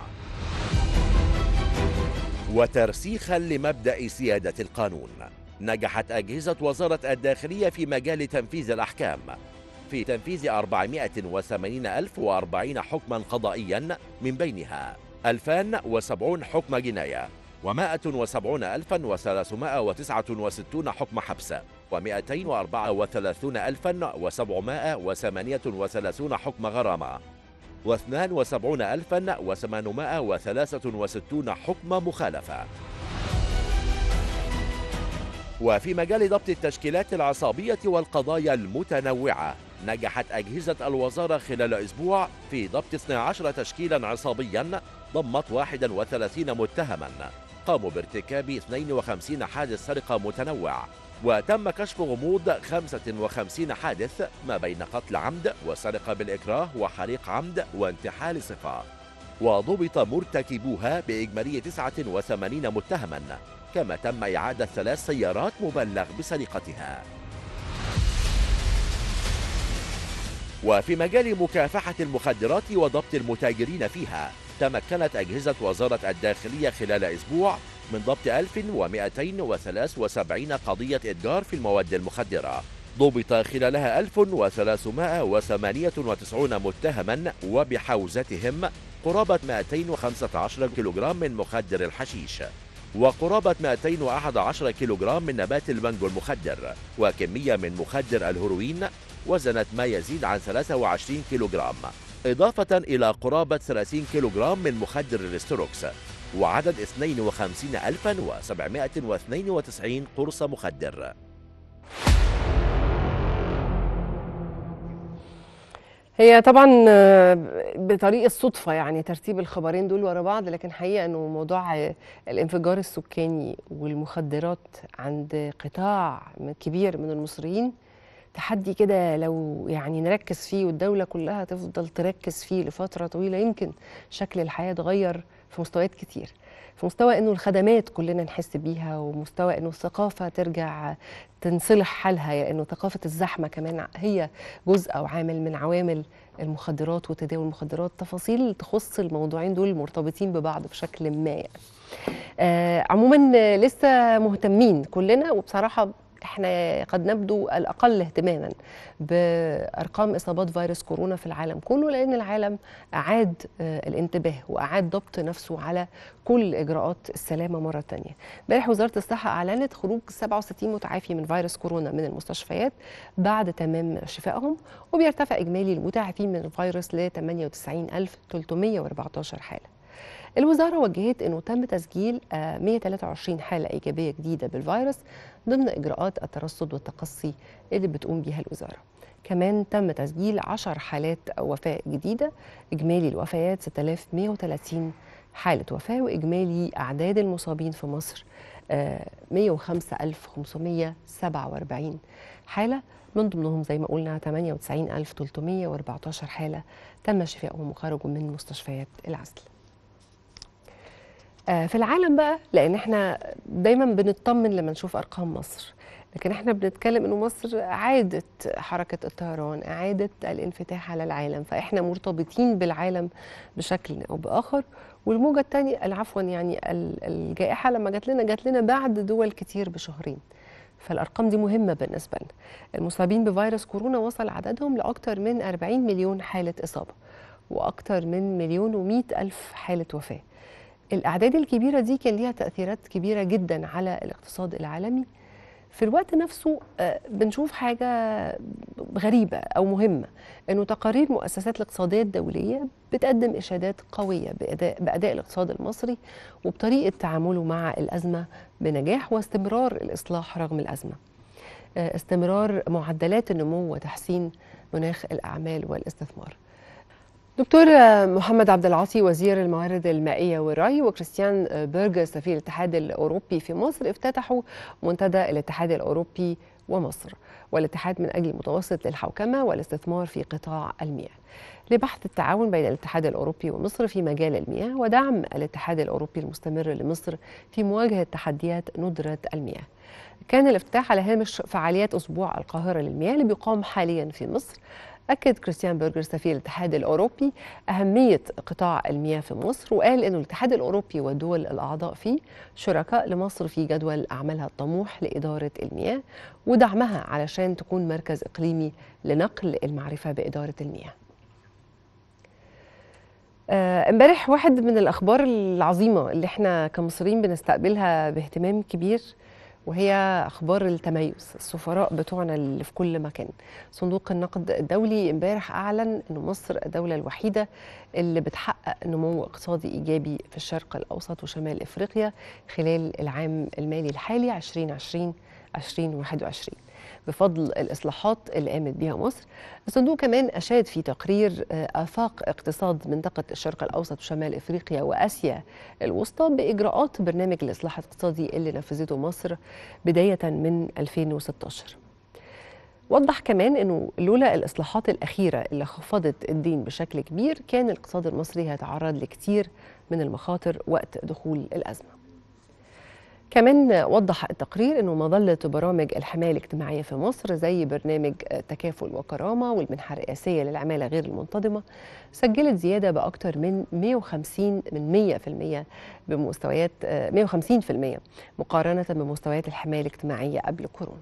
وترسيخا لمبدأ سيادة القانون نجحت أجهزة وزارة الداخلية في مجال تنفيذ الأحكام في تنفيذ 480 حكما قضائيا من بينها 2070 حكم جناية و170369 حكم حبس و234738 حكم غرامة و72863 حكم مخالفة وفي مجال ضبط التشكيلات العصابية والقضايا المتنوعة نجحت أجهزة الوزارة خلال أسبوع في ضبط 12 تشكيلا عصابيا ضمت 31 متهما قاموا بارتكاب 52 حادث سرقة متنوع وتم كشف غموض 55 حادث ما بين قتل عمد وسرقة بالإكراه وحريق عمد وانتحال صفة وضبط مرتكبوها بإجمالي 89 متهما كما تم إعادة ثلاث سيارات مبلغ بسرقتها وفي مجال مكافحة المخدرات وضبط المتاجرين فيها تمكنت أجهزة وزارة الداخلية خلال أسبوع من ضبط 1273 قضية إتجار في المواد المخدرة ضبط خلالها 1398 متهما وبحوزتهم قرابة 215 كيلوغرام من مخدر الحشيش وقرابة 211 كيلوغرام من نبات المانجو المخدر وكمية من مخدر الهيروين وزنت ما يزيد عن 23 كيلوغرام إضافة إلى قرابة 30 كيلوغرام من مخدر الاستروكس وعدد 52792 قرص مخدر هي طبعا بطريق الصدفة يعني ترتيب الخبرين دول ورا بعض لكن حقيقة انه موضوع الانفجار السكاني والمخدرات عند قطاع كبير من المصريين تحدي كده لو يعني نركز فيه والدولة كلها تفضل تركز فيه لفترة طويلة يمكن شكل الحياة اتغير في مستويات كتير في مستوى انه الخدمات كلنا نحس بيها ومستوى انه الثقافة ترجع تنصلح حالها لانه ثقافة الزحمة كمان هي جزء او عامل من عوامل المخدرات وتداول المخدرات تفاصيل تخص الموضوعين دول مرتبطين ببعض بشكل ما يعني. آه عموما لسه مهتمين كلنا وبصراحة احنا قد نبدو الاقل اهتماما بارقام اصابات فيروس كورونا في العالم كله لان العالم اعاد الانتباه واعاد ضبط نفسه على كل اجراءات السلامه مره ثانيه. امبارح وزاره الصحه اعلنت خروج 67 متعافي من فيروس كورونا من المستشفيات بعد تمام شفائهم وبيرتفع اجمالي المتعافين من الفيروس ل 98314 حاله. الوزارة وجهت أنه تم تسجيل 123 حالة إيجابية جديدة بالفيروس ضمن إجراءات الترصد والتقصي اللي بتقوم بها الوزارة كمان تم تسجيل 10 حالات وفاة جديدة إجمالي الوفيات 6130 حالة وفاة وإجمالي أعداد المصابين في مصر 105547 حالة من ضمنهم زي ما قلنا 98314 حالة تم شفائهم وخرجوا من مستشفيات العزل في العالم بقى لان احنا دايما بنطمن لما نشوف ارقام مصر لكن احنا بنتكلم انه مصر اعادت حركه الطيران اعادت الانفتاح على العالم فاحنا مرتبطين بالعالم بشكل او باخر والموجه الثانيه العفوا يعني الجائحه لما جات لنا جات لنا بعد دول كتير بشهرين فالارقام دي مهمه بالنسبه لنا المصابين بفيروس كورونا وصل عددهم لاكثر من 40 مليون حاله اصابه واكثر من مليون و الف حاله وفاه الأعداد الكبيرة دي كان ليها تأثيرات كبيرة جدا على الاقتصاد العالمي في الوقت نفسه بنشوف حاجة غريبة أو مهمة أنه تقارير مؤسسات الاقتصادية الدولية بتقدم إشادات قوية بأداء, بأداء الاقتصاد المصري وبطريقة تعامله مع الأزمة بنجاح واستمرار الإصلاح رغم الأزمة استمرار معدلات النمو وتحسين مناخ الأعمال والاستثمار دكتور محمد عبد العاطي وزير الموارد المائيه والري وكريستيان بيرج سفير الاتحاد الاوروبي في مصر افتتحوا منتدى الاتحاد الاوروبي ومصر والاتحاد من اجل متوسط للحوكمه والاستثمار في قطاع المياه لبحث التعاون بين الاتحاد الاوروبي ومصر في مجال المياه ودعم الاتحاد الاوروبي المستمر لمصر في مواجهه تحديات ندره المياه. كان الافتتاح على هامش فعاليات اسبوع القاهره للمياه اللي بيقام حاليا في مصر أكد كريستيان بيرجر سفير الاتحاد الأوروبي أهمية قطاع المياه في مصر وقال أن الاتحاد الأوروبي والدول الأعضاء فيه شركاء لمصر في جدول أعمالها الطموح لإدارة المياه ودعمها علشان تكون مركز إقليمي لنقل المعرفة بإدارة المياه امبارح واحد من الأخبار العظيمة اللي احنا كمصريين بنستقبلها باهتمام كبير وهي اخبار التميز السفراء بتوعنا اللي في كل مكان صندوق النقد الدولي امبارح اعلن ان مصر الدوله الوحيده اللي بتحقق نمو اقتصادي ايجابي في الشرق الاوسط وشمال افريقيا خلال العام المالي الحالي 2020 2021 بفضل الإصلاحات اللي قامت بها مصر الصندوق كمان أشاد في تقرير آفاق اقتصاد منطقة الشرق الأوسط وشمال إفريقيا وآسيا الوسطى بإجراءات برنامج الإصلاح الاقتصادي اللي نفذته مصر بداية من 2016 وضح كمان انه لولا الاصلاحات الاخيره اللي خفضت الدين بشكل كبير كان الاقتصاد المصري هيتعرض لكتير من المخاطر وقت دخول الازمه كمان وضح التقرير انه مظله برامج الحمايه الاجتماعيه في مصر زي برنامج تكافل وكرامه والمنحه الرئاسيه للعماله غير المنتظمه سجلت زياده باكثر من 150 من 100% بمستويات 150% مقارنه بمستويات الحمايه الاجتماعيه قبل كورونا.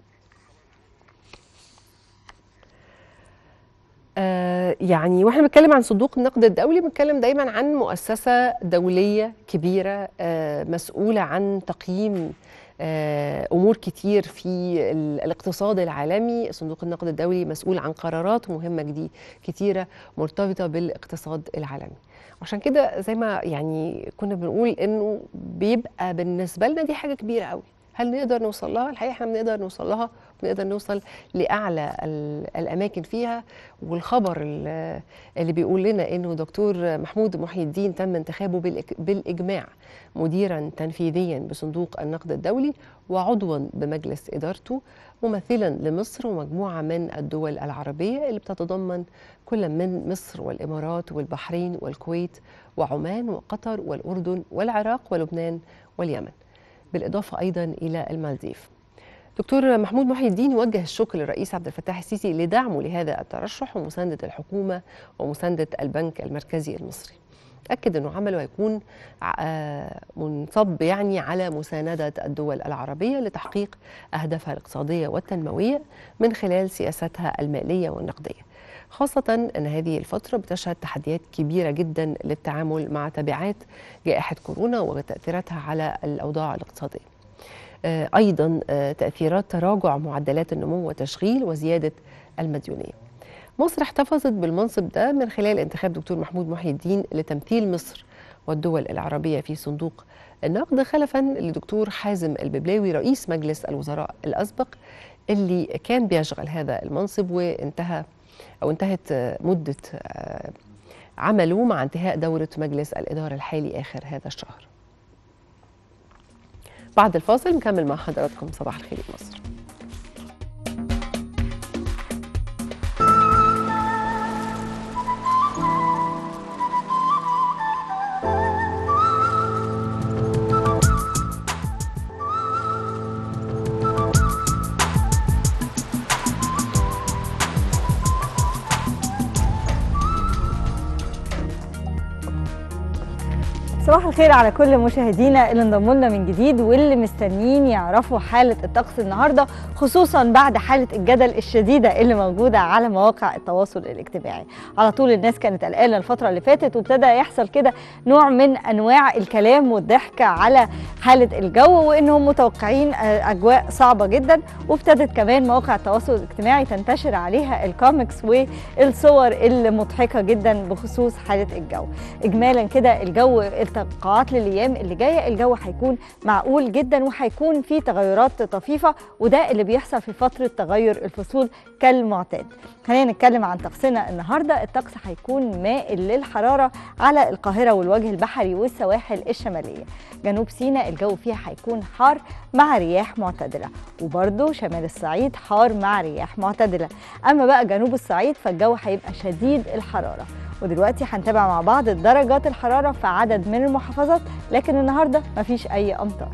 آه يعني واحنا بنتكلم عن صندوق النقد الدولي بنتكلم دايما عن مؤسسه دوليه كبيره آه مسؤوله عن تقييم آه امور كتير في الاقتصاد العالمي صندوق النقد الدولي مسؤول عن قرارات مهمه جديد كتيره مرتبطه بالاقتصاد العالمي عشان كده زي ما يعني كنا بنقول انه بيبقى بالنسبه لنا دي حاجه كبيره قوي هل نقدر نوصل لها الحقيقه احنا بنقدر نوصل لها نقدر نوصل لاعلى الاماكن فيها والخبر اللي بيقول لنا انه دكتور محمود محي الدين تم انتخابه بالاجماع مديرا تنفيذيا بصندوق النقد الدولي وعضوا بمجلس ادارته ممثلا لمصر ومجموعه من الدول العربيه اللي بتتضمن كل من مصر والامارات والبحرين والكويت وعمان وقطر والاردن والعراق ولبنان واليمن بالاضافه ايضا الى المالديف. دكتور محمود محي الدين وجه الشكر للرئيس عبد الفتاح السيسي لدعمه لهذا الترشح ومسانده الحكومه ومسانده البنك المركزي المصري. أكد أنه عمله هيكون منصب يعني على مساندة الدول العربية لتحقيق أهدافها الاقتصادية والتنموية من خلال سياستها المالية والنقدية خاصة أن هذه الفترة بتشهد تحديات كبيرة جدا للتعامل مع تبعات جائحة كورونا وتأثيراتها على الأوضاع الاقتصادية أيضا تأثيرات تراجع معدلات النمو وتشغيل وزيادة المديونية مصر احتفظت بالمنصب ده من خلال انتخاب دكتور محمود محي الدين لتمثيل مصر والدول العربية في صندوق النقد خلفا لدكتور حازم الببلاوي رئيس مجلس الوزراء الأسبق اللي كان بيشغل هذا المنصب وانتهى أو انتهت مدة عمله مع انتهاء دورة مجلس الإدارة الحالي آخر هذا الشهر بعد الفاصل نكمل مع حضراتكم صباح الخير مصر صباح الخير على كل مشاهدينا اللي انضموا لنا من جديد واللي مستنيين يعرفوا حاله الطقس النهارده خصوصا بعد حاله الجدل الشديده اللي موجوده على مواقع التواصل الاجتماعي على طول الناس كانت قلقانه الفتره اللي فاتت وابتدى يحصل كده نوع من انواع الكلام والضحك على حاله الجو وانهم متوقعين اجواء صعبه جدا وابتدت كمان مواقع التواصل الاجتماعي تنتشر عليها الكوميكس والصور المضحكه جدا بخصوص حاله الجو اجمالا كده الجو التوقعات للايام اللي جايه الجو هيكون معقول جدا وهيكون في تغيرات طفيفه وده اللي بيحصل في فتره تغير الفصول كالمعتاد خلينا نتكلم عن طقسنا النهارده الطقس هيكون مائل للحراره على القاهره والوجه البحري والسواحل الشماليه جنوب سيناء الجو فيها هيكون حار مع رياح معتدله وبرده شمال الصعيد حار مع رياح معتدله اما بقى جنوب الصعيد فالجو هيبقى شديد الحراره ودلوقتي هنتابع مع بعض درجات الحرارة في عدد من المحافظات لكن النهاردة مفيش أي أمطار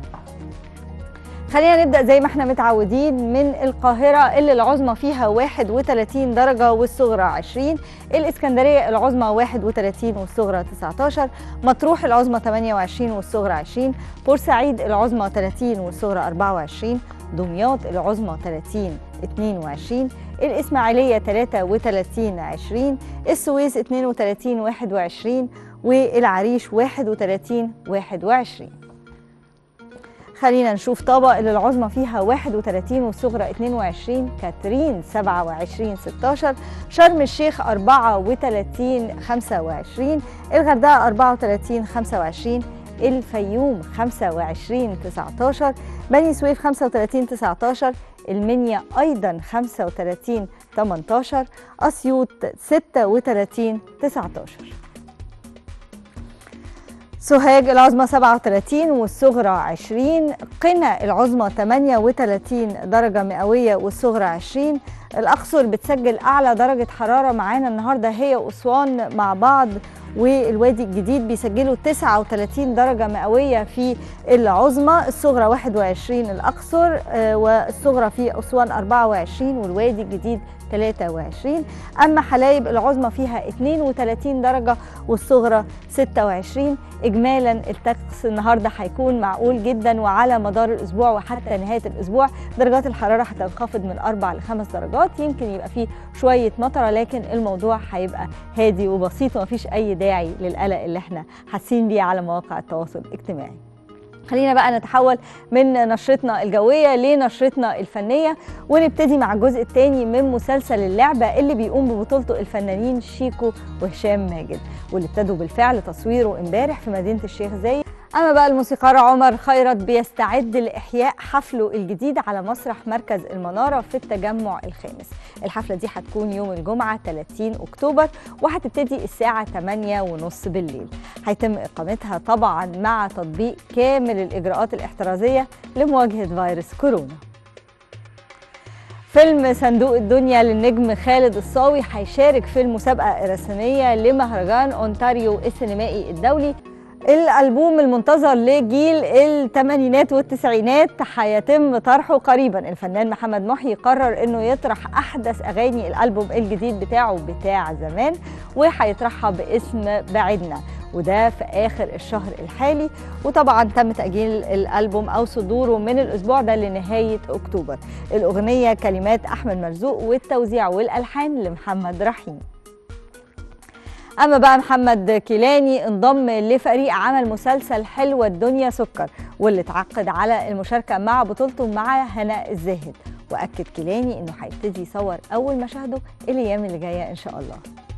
خلينا نبدأ زي ما احنا متعودين من القاهرة اللي العظمى فيها 31 درجة والصغرى 20 الإسكندرية العظمى 31 والصغرى 19 مطروح العظمى 28 والصغرى 20 بورسعيد العظمى 30 والصغرى 24 دمياط العظمى 30 22 الإسماعيلية 33 20 السويس 32 21 والعريش 31 21 خلينا نشوف طابة اللي العظمى فيها 31 والصغرى 22 كاترين 27 16 شرم الشيخ 34 25 الغردقة 34 25 الفيوم 25 19 بني سويف 35 19 المنيا أيضا 35 18 أسيوط 36 19 سوهاج العظمى 37 والصغرى 20 قنا العظمى 38 درجة مئوية والصغرى 20 الأقصر بتسجل أعلى درجة حرارة معانا النهاردة هي وأسوان مع بعض والوادي الجديد بيسجلوا 39 درجة مئوية في العظمى الصغرى 21 الأقصر والصغرى في أسوان 24 والوادي الجديد 23 أما حلايب العظمى فيها 32 درجة والصغرى 26 إجمالا الطقس النهاردة هيكون معقول جدا وعلى مدار الأسبوع وحتى نهاية الأسبوع درجات الحرارة هتنخفض من 4 ل 5 درجات يمكن يبقى فيه شوية مطرة لكن الموضوع هيبقى هادي وبسيط ومفيش أي داعي للقلق اللي احنا حاسين بيه على مواقع التواصل الاجتماعي خلينا بقى نتحول من نشرتنا الجوية لنشرتنا الفنية ونبتدي مع الجزء الثاني من مسلسل اللعبة اللي بيقوم ببطولته الفنانين شيكو وهشام ماجد واللي ابتدوا بالفعل تصويره امبارح في مدينة الشيخ زايد أما بقى الموسيقار عمر خيرت بيستعد لإحياء حفله الجديد على مسرح مركز المنارة في التجمع الخامس الحفلة دي هتكون يوم الجمعة 30 أكتوبر وهتبتدي الساعة 8 ونص بالليل هيتم إقامتها طبعا مع تطبيق كامل الإجراءات الاحترازية لمواجهة فيروس كورونا فيلم صندوق الدنيا للنجم خالد الصاوي هيشارك في المسابقة الرسمية لمهرجان أونتاريو السينمائي الدولي الألبوم المنتظر لجيل الثمانينات والتسعينات هيتم طرحه قريبا الفنان محمد محي قرر انه يطرح احدث اغاني الالبوم الجديد بتاعه بتاع زمان وهيطرحها باسم بعدنا وده في اخر الشهر الحالي وطبعا تم تاجيل الالبوم او صدوره من الاسبوع ده لنهايه اكتوبر الاغنيه كلمات احمد مرزوق والتوزيع والالحان لمحمد رحيم اما بقى محمد كيلاني انضم لفريق عمل مسلسل حلوه الدنيا سكر واللي اتعقد على المشاركه مع بطولته مع هناء الزاهد واكد كيلاني انه هيبتدي يصور اول مشاهده الايام اللي جايه ان شاء الله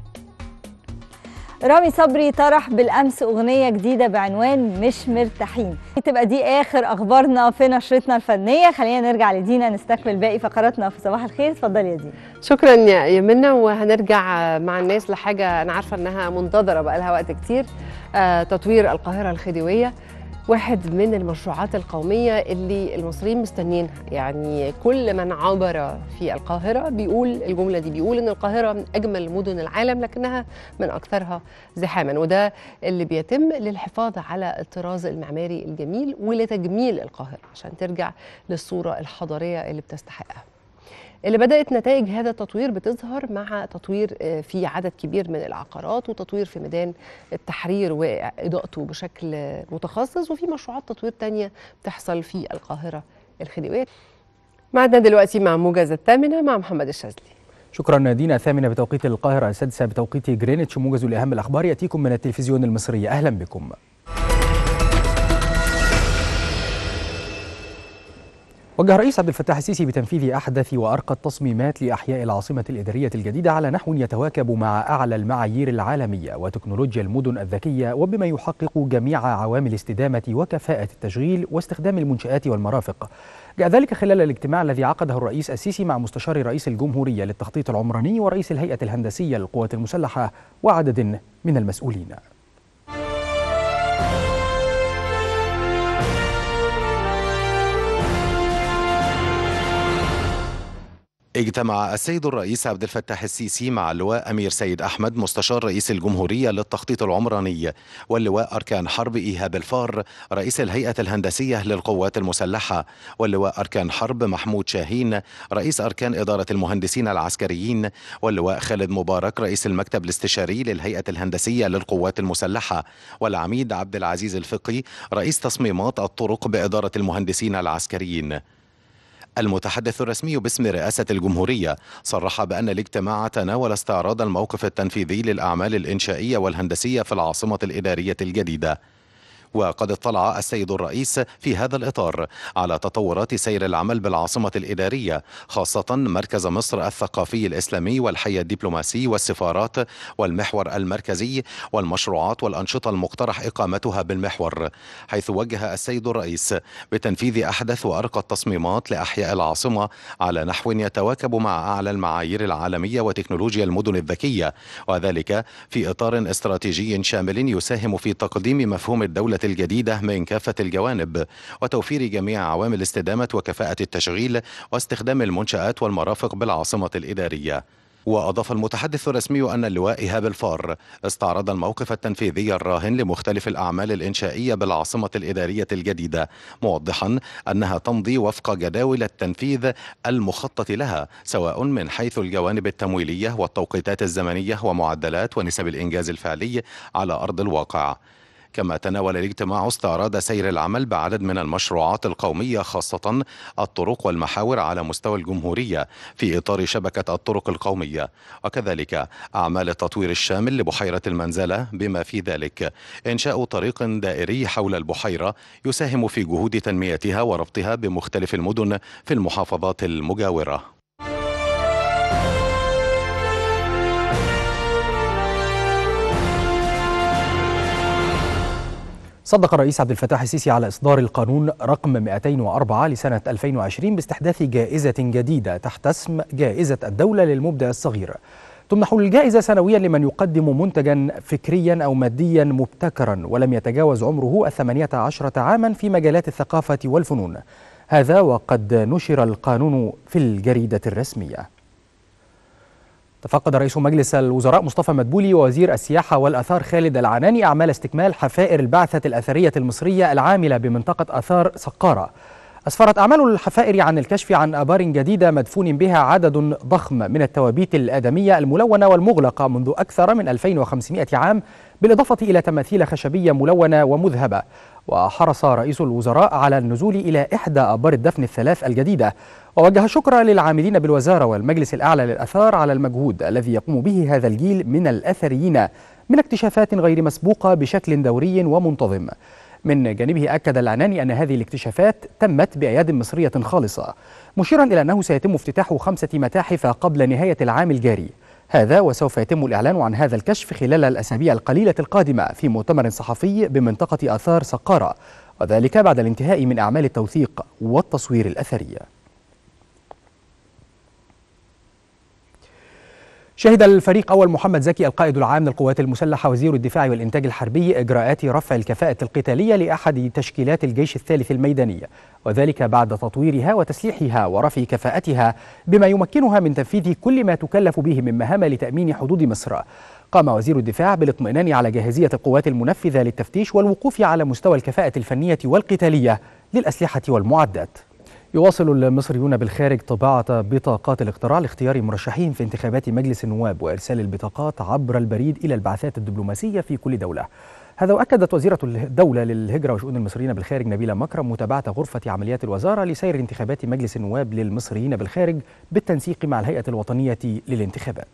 رامي صبري طرح بالامس اغنيه جديده بعنوان مش مرتاحين تبقى دي اخر اخبارنا في نشرتنا الفنيه خلينا نرجع لدينا نستكمل باقي فقراتنا في صباح الخير اتفضلي يا دينا شكرا يا منى وهنرجع مع الناس لحاجه انا عارفه انها منتظره بقى لها وقت كتير آه تطوير القاهره الخديويه واحد من المشروعات القومية اللي المصريين مستنيينها يعني كل من عبر في القاهرة بيقول الجملة دي بيقول إن القاهرة من أجمل مدن العالم لكنها من أكثرها زحاما وده اللي بيتم للحفاظ على الطراز المعماري الجميل ولتجميل القاهرة عشان ترجع للصورة الحضارية اللي بتستحقها اللي بدأت نتائج هذا التطوير بتظهر مع تطوير في عدد كبير من العقارات وتطوير في ميدان التحرير وإضاءته بشكل متخصص وفي مشروعات تطوير تانية بتحصل في القاهرة الخديوية معنا دلوقتي مع موجز الثامنة مع محمد الشاذلي شكرا دينا الثامنة بتوقيت القاهرة السادسة بتوقيت جرينتش موجز لأهم الأخبار يأتيكم من التلفزيون المصري أهلا بكم وجه الرئيس عبد الفتاح السيسي بتنفيذ احدث وارقى التصميمات لاحياء العاصمه الاداريه الجديده على نحو يتواكب مع اعلى المعايير العالميه وتكنولوجيا المدن الذكيه وبما يحقق جميع عوامل الاستدامه وكفاءه التشغيل واستخدام المنشات والمرافق. جاء ذلك خلال الاجتماع الذي عقده الرئيس السيسي مع مستشار رئيس الجمهوريه للتخطيط العمراني ورئيس الهيئه الهندسيه للقوات المسلحه وعدد من المسؤولين. اجتمع السيد الرئيس عبد الفتاح السيسي مع اللواء أمير سيد أحمد مستشار رئيس الجمهورية للتخطيط العمراني واللواء أركان حرب إيهاب الفار رئيس الهيئة الهندسية للقوات المسلحة واللواء أركان حرب محمود شاهين رئيس أركان إدارة المهندسين العسكريين واللواء خالد مبارك رئيس المكتب الاستشاري للهيئة الهندسية للقوات المسلحة والعميد عبد العزيز الفقي رئيس تصميمات الطرق بإدارة المهندسين العسكريين المتحدث الرسمي باسم رئاسة الجمهورية صرح بأن الاجتماع تناول استعراض الموقف التنفيذي للأعمال الإنشائية والهندسية في العاصمة الإدارية الجديدة وقد اطلع السيد الرئيس في هذا الإطار على تطورات سير العمل بالعاصمة الإدارية خاصة مركز مصر الثقافي الإسلامي والحي الدبلوماسي والسفارات والمحور المركزي والمشروعات والأنشطة المقترح إقامتها بالمحور حيث وجه السيد الرئيس بتنفيذ أحدث وأرقى التصميمات لأحياء العاصمة على نحو يتواكب مع أعلى المعايير العالمية وتكنولوجيا المدن الذكية وذلك في إطار استراتيجي شامل يساهم في تقديم مفهوم الدولة الجديدة من كافة الجوانب وتوفير جميع عوامل استدامة وكفاءة التشغيل واستخدام المنشآت والمرافق بالعاصمة الإدارية وأضاف المتحدث الرسمي أن اللواء إيهاب الفار استعرض الموقف التنفيذي الراهن لمختلف الأعمال الإنشائية بالعاصمة الإدارية الجديدة موضحا أنها تمضي وفق جداول التنفيذ المخطط لها سواء من حيث الجوانب التمويلية والتوقيتات الزمنية ومعدلات ونسب الإنجاز الفعلي على أرض الواقع كما تناول الاجتماع استعراض سير العمل بعدد من المشروعات القومية خاصة الطرق والمحاور على مستوى الجمهورية في إطار شبكة الطرق القومية وكذلك أعمال التطوير الشامل لبحيرة المنزلة بما في ذلك إنشاء طريق دائري حول البحيرة يساهم في جهود تنميتها وربطها بمختلف المدن في المحافظات المجاورة صدق الرئيس عبد الفتاح السيسي على إصدار القانون رقم 204 لسنة 2020 باستحداث جائزة جديدة تحت اسم جائزة الدولة للمبدع الصغير تمنح الجائزة سنويا لمن يقدم منتجا فكريا أو ماديا مبتكرا ولم يتجاوز عمره الثمانية عشرة عاما في مجالات الثقافة والفنون هذا وقد نشر القانون في الجريدة الرسمية تفقد رئيس مجلس الوزراء مصطفى مدبولي ووزير السياحة والأثار خالد العناني أعمال استكمال حفائر البعثة الأثرية المصرية العاملة بمنطقة أثار سقارة أسفرت أعمال الحفائر عن الكشف عن آبار جديدة مدفون بها عدد ضخم من التوابيت الآدمية الملونة والمغلقة منذ أكثر من 2500 عام بالإضافة إلى تماثيل خشبية ملونة ومذهبة وحرص رئيس الوزراء على النزول إلى إحدى آبار الدفن الثلاث الجديدة ووجه شكرا للعاملين بالوزارة والمجلس الأعلى للأثار على المجهود الذي يقوم به هذا الجيل من الأثريين من اكتشافات غير مسبوقة بشكل دوري ومنتظم من جانبه أكد العناني أن هذه الاكتشافات تمت بأياد مصرية خالصة مشيرا إلى أنه سيتم افتتاح خمسة متاحف قبل نهاية العام الجاري هذا وسوف يتم الإعلان عن هذا الكشف خلال الأسابيع القليلة القادمة في مؤتمر صحفي بمنطقة آثار سقارة وذلك بعد الانتهاء من أعمال التوثيق والتصوير الأثري شهد الفريق أول محمد زكي القائد العام للقوات المسلحة وزير الدفاع والإنتاج الحربي إجراءات رفع الكفاءة القتالية لأحد تشكيلات الجيش الثالث الميداني وذلك بعد تطويرها وتسليحها ورفع كفاءتها بما يمكنها من تنفيذ كل ما تكلف به من مهام لتأمين حدود مصر قام وزير الدفاع بالاطمئنان على جاهزية القوات المنفذة للتفتيش والوقوف على مستوى الكفاءة الفنية والقتالية للأسلحة والمعدات يواصل المصريون بالخارج طباعة بطاقات الاقتراع لاختيار مرشحين في انتخابات مجلس النواب وإرسال البطاقات عبر البريد إلى البعثات الدبلوماسية في كل دولة هذا وأكدت وزيرة الدولة للهجرة وشؤون المصريين بالخارج نبيلة مكرم متابعة غرفة عمليات الوزارة لسير انتخابات مجلس النواب للمصريين بالخارج بالتنسيق مع الهيئة الوطنية للانتخابات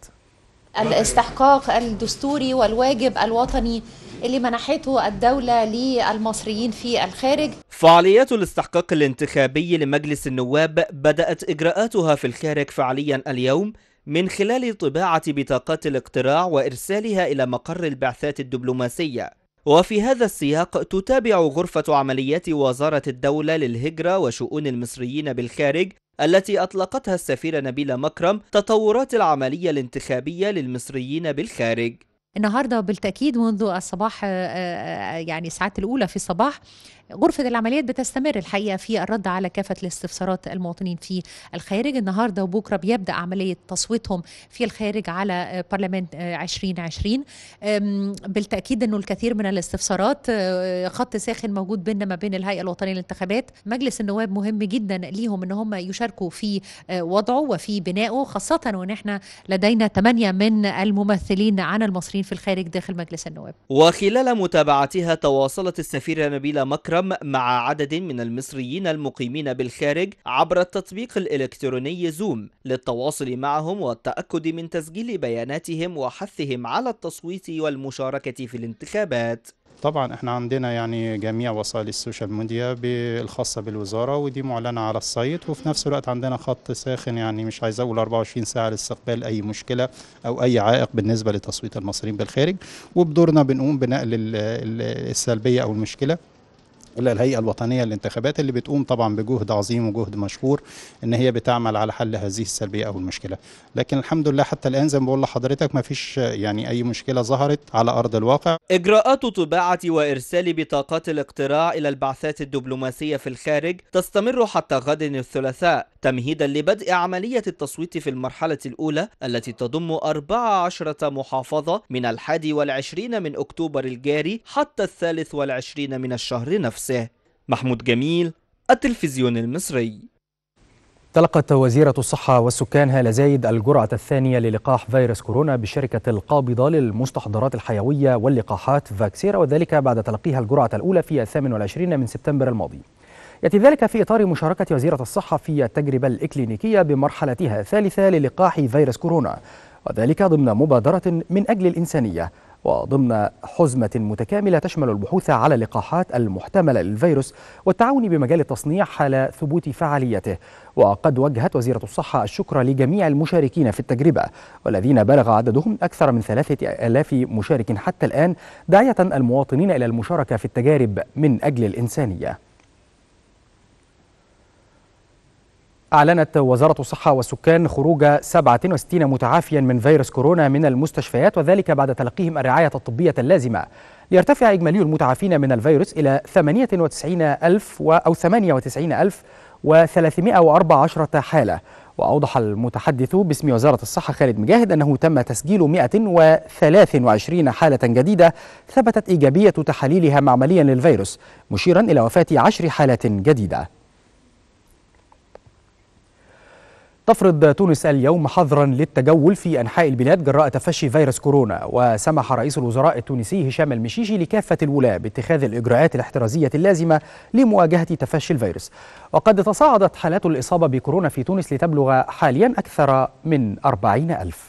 الاستحقاق الدستوري والواجب الوطني اللي منحته الدولة للمصريين في الخارج فعاليات الاستحقاق الانتخابي لمجلس النواب بدأت إجراءاتها في الخارج فعليا اليوم من خلال طباعة بطاقات الاقتراع وإرسالها إلى مقر البعثات الدبلوماسية وفي هذا السياق تتابع غرفة عمليات وزارة الدولة للهجرة وشؤون المصريين بالخارج التي أطلقتها السفيرة نبيلة مكرم تطورات العملية الانتخابية للمصريين بالخارج النهارده بالتاكيد منذ الصباح يعني الساعات الاولى في الصباح غرفة العمليات بتستمر الحقيقة في الرد على كافة الاستفسارات المواطنين في الخارج النهاردة وبكرة بيبدأ عملية تصويتهم في الخارج على برلمان 2020 بالتأكيد أنه الكثير من الاستفسارات خط ساخن موجود بيننا ما بين الهيئة الوطنية للانتخابات مجلس النواب مهم جدا ليهم أن هم يشاركوا في وضعه وفي بنائه خاصة وأن احنا لدينا ثمانية من الممثلين عن المصريين في الخارج داخل مجلس النواب وخلال متابعتها تواصلت السفيرة نبيلة مكرم مع عدد من المصريين المقيمين بالخارج عبر التطبيق الإلكتروني زوم للتواصل معهم والتأكد من تسجيل بياناتهم وحثهم على التصويت والمشاركة في الانتخابات طبعا احنا عندنا يعني جميع وسائل السوشيال ميديا الخاصه بالوزاره ودي معلنه على السايت وفي نفس الوقت عندنا خط ساخن يعني مش عايز اقول 24 ساعه لاستقبال اي مشكله او اي عائق بالنسبه لتصويت المصريين بالخارج وبدورنا بنقوم بنقل السلبيه او المشكله الى الهيئه الوطنيه للانتخابات اللي بتقوم طبعا بجهد عظيم وجهد مشكور ان هي بتعمل على حل هذه السلبيه او المشكله لكن الحمد لله حتى الان زي ما بقول لحضرتك ما فيش يعني اي مشكله ظهرت على ارض الواقع اجراءات طباعه وارسال بطاقات الاقتراع الى البعثات الدبلوماسيه في الخارج تستمر حتى غد الثلاثاء تمهيدا لبدء عمليه التصويت في المرحله الاولى التي تضم 14 محافظه من الحادي والعشرين من اكتوبر الجاري حتى الثالث والعشرين من الشهر نفسه نفسه محمود جميل التلفزيون المصري تلقت وزيرة الصحة والسكان هالة زايد الجرعة الثانية للقاح فيروس كورونا بالشركة القابضة للمستحضرات الحيوية واللقاحات فاكسيرا وذلك بعد تلقيها الجرعة الأولى في الثامن والعشرين من سبتمبر الماضي يأتي ذلك في إطار مشاركة وزيرة الصحة في التجربة الإكلينيكية بمرحلتها الثالثة للقاح فيروس كورونا وذلك ضمن مبادرة من أجل الإنسانية وضمن حزمة متكاملة تشمل البحوث على اللقاحات المحتملة للفيروس والتعاون بمجال التصنيع حال ثبوت فعاليته وقد وجهت وزيرة الصحة الشكر لجميع المشاركين في التجربة والذين بلغ عددهم أكثر من ثلاثة آلاف مشارك حتى الآن داعية المواطنين إلى المشاركة في التجارب من أجل الإنسانية أعلنت وزارة الصحة والسكان خروج 67 متعافيا من فيروس كورونا من المستشفيات وذلك بعد تلقيهم الرعاية الطبية اللازمة ليرتفع إجمالي المتعافين من الفيروس إلى 98 ألف أو 98 ألف و314 حالة وأوضح المتحدث باسم وزارة الصحة خالد مجاهد أنه تم تسجيل 123 حالة جديدة ثبتت إيجابية تحاليلها معمليا للفيروس مشيرا إلى وفاة عشر حالات جديدة تفرض تونس اليوم حظرا للتجول في انحاء البلاد جراء تفشي فيروس كورونا وسمح رئيس الوزراء التونسي هشام المشيشي لكافه الولاة باتخاذ الاجراءات الاحترازيه اللازمه لمواجهه تفشي الفيروس وقد تصاعدت حالات الاصابه بكورونا في تونس لتبلغ حاليا اكثر من أربعين ألف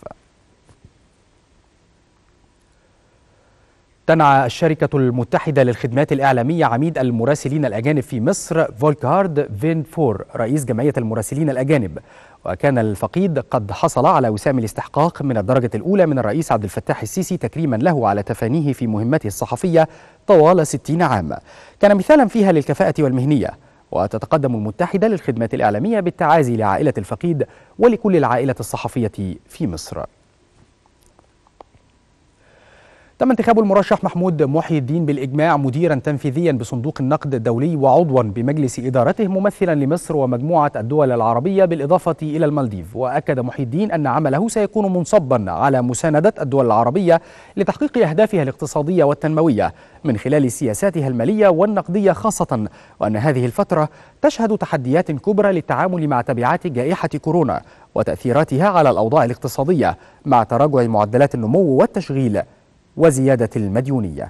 تنعى الشركة المتحدة للخدمات الإعلامية عميد المراسلين الأجانب في مصر فولكارد فين فور رئيس جمعية المراسلين الأجانب وكان الفقيد قد حصل على وسام الاستحقاق من الدرجة الأولى من الرئيس عبد الفتاح السيسي تكريما له على تفانيه في مهمته الصحفية طوال ستين عام كان مثالا فيها للكفاءة والمهنية وتتقدم المتحدة للخدمات الإعلامية بالتعازي لعائلة الفقيد ولكل العائلة الصحفية في مصر تم انتخاب المرشح محمود محي الدين بالإجماع مديرا تنفيذيا بصندوق النقد الدولي وعضوا بمجلس إدارته ممثلا لمصر ومجموعة الدول العربية بالإضافة إلى المالديف وأكد محي الدين أن عمله سيكون منصبا على مساندة الدول العربية لتحقيق أهدافها الاقتصادية والتنموية من خلال سياساتها المالية والنقدية خاصة وأن هذه الفترة تشهد تحديات كبرى للتعامل مع تبعات جائحة كورونا وتأثيراتها على الأوضاع الاقتصادية مع تراجع معدلات النمو والتشغيل وزيادة المديونية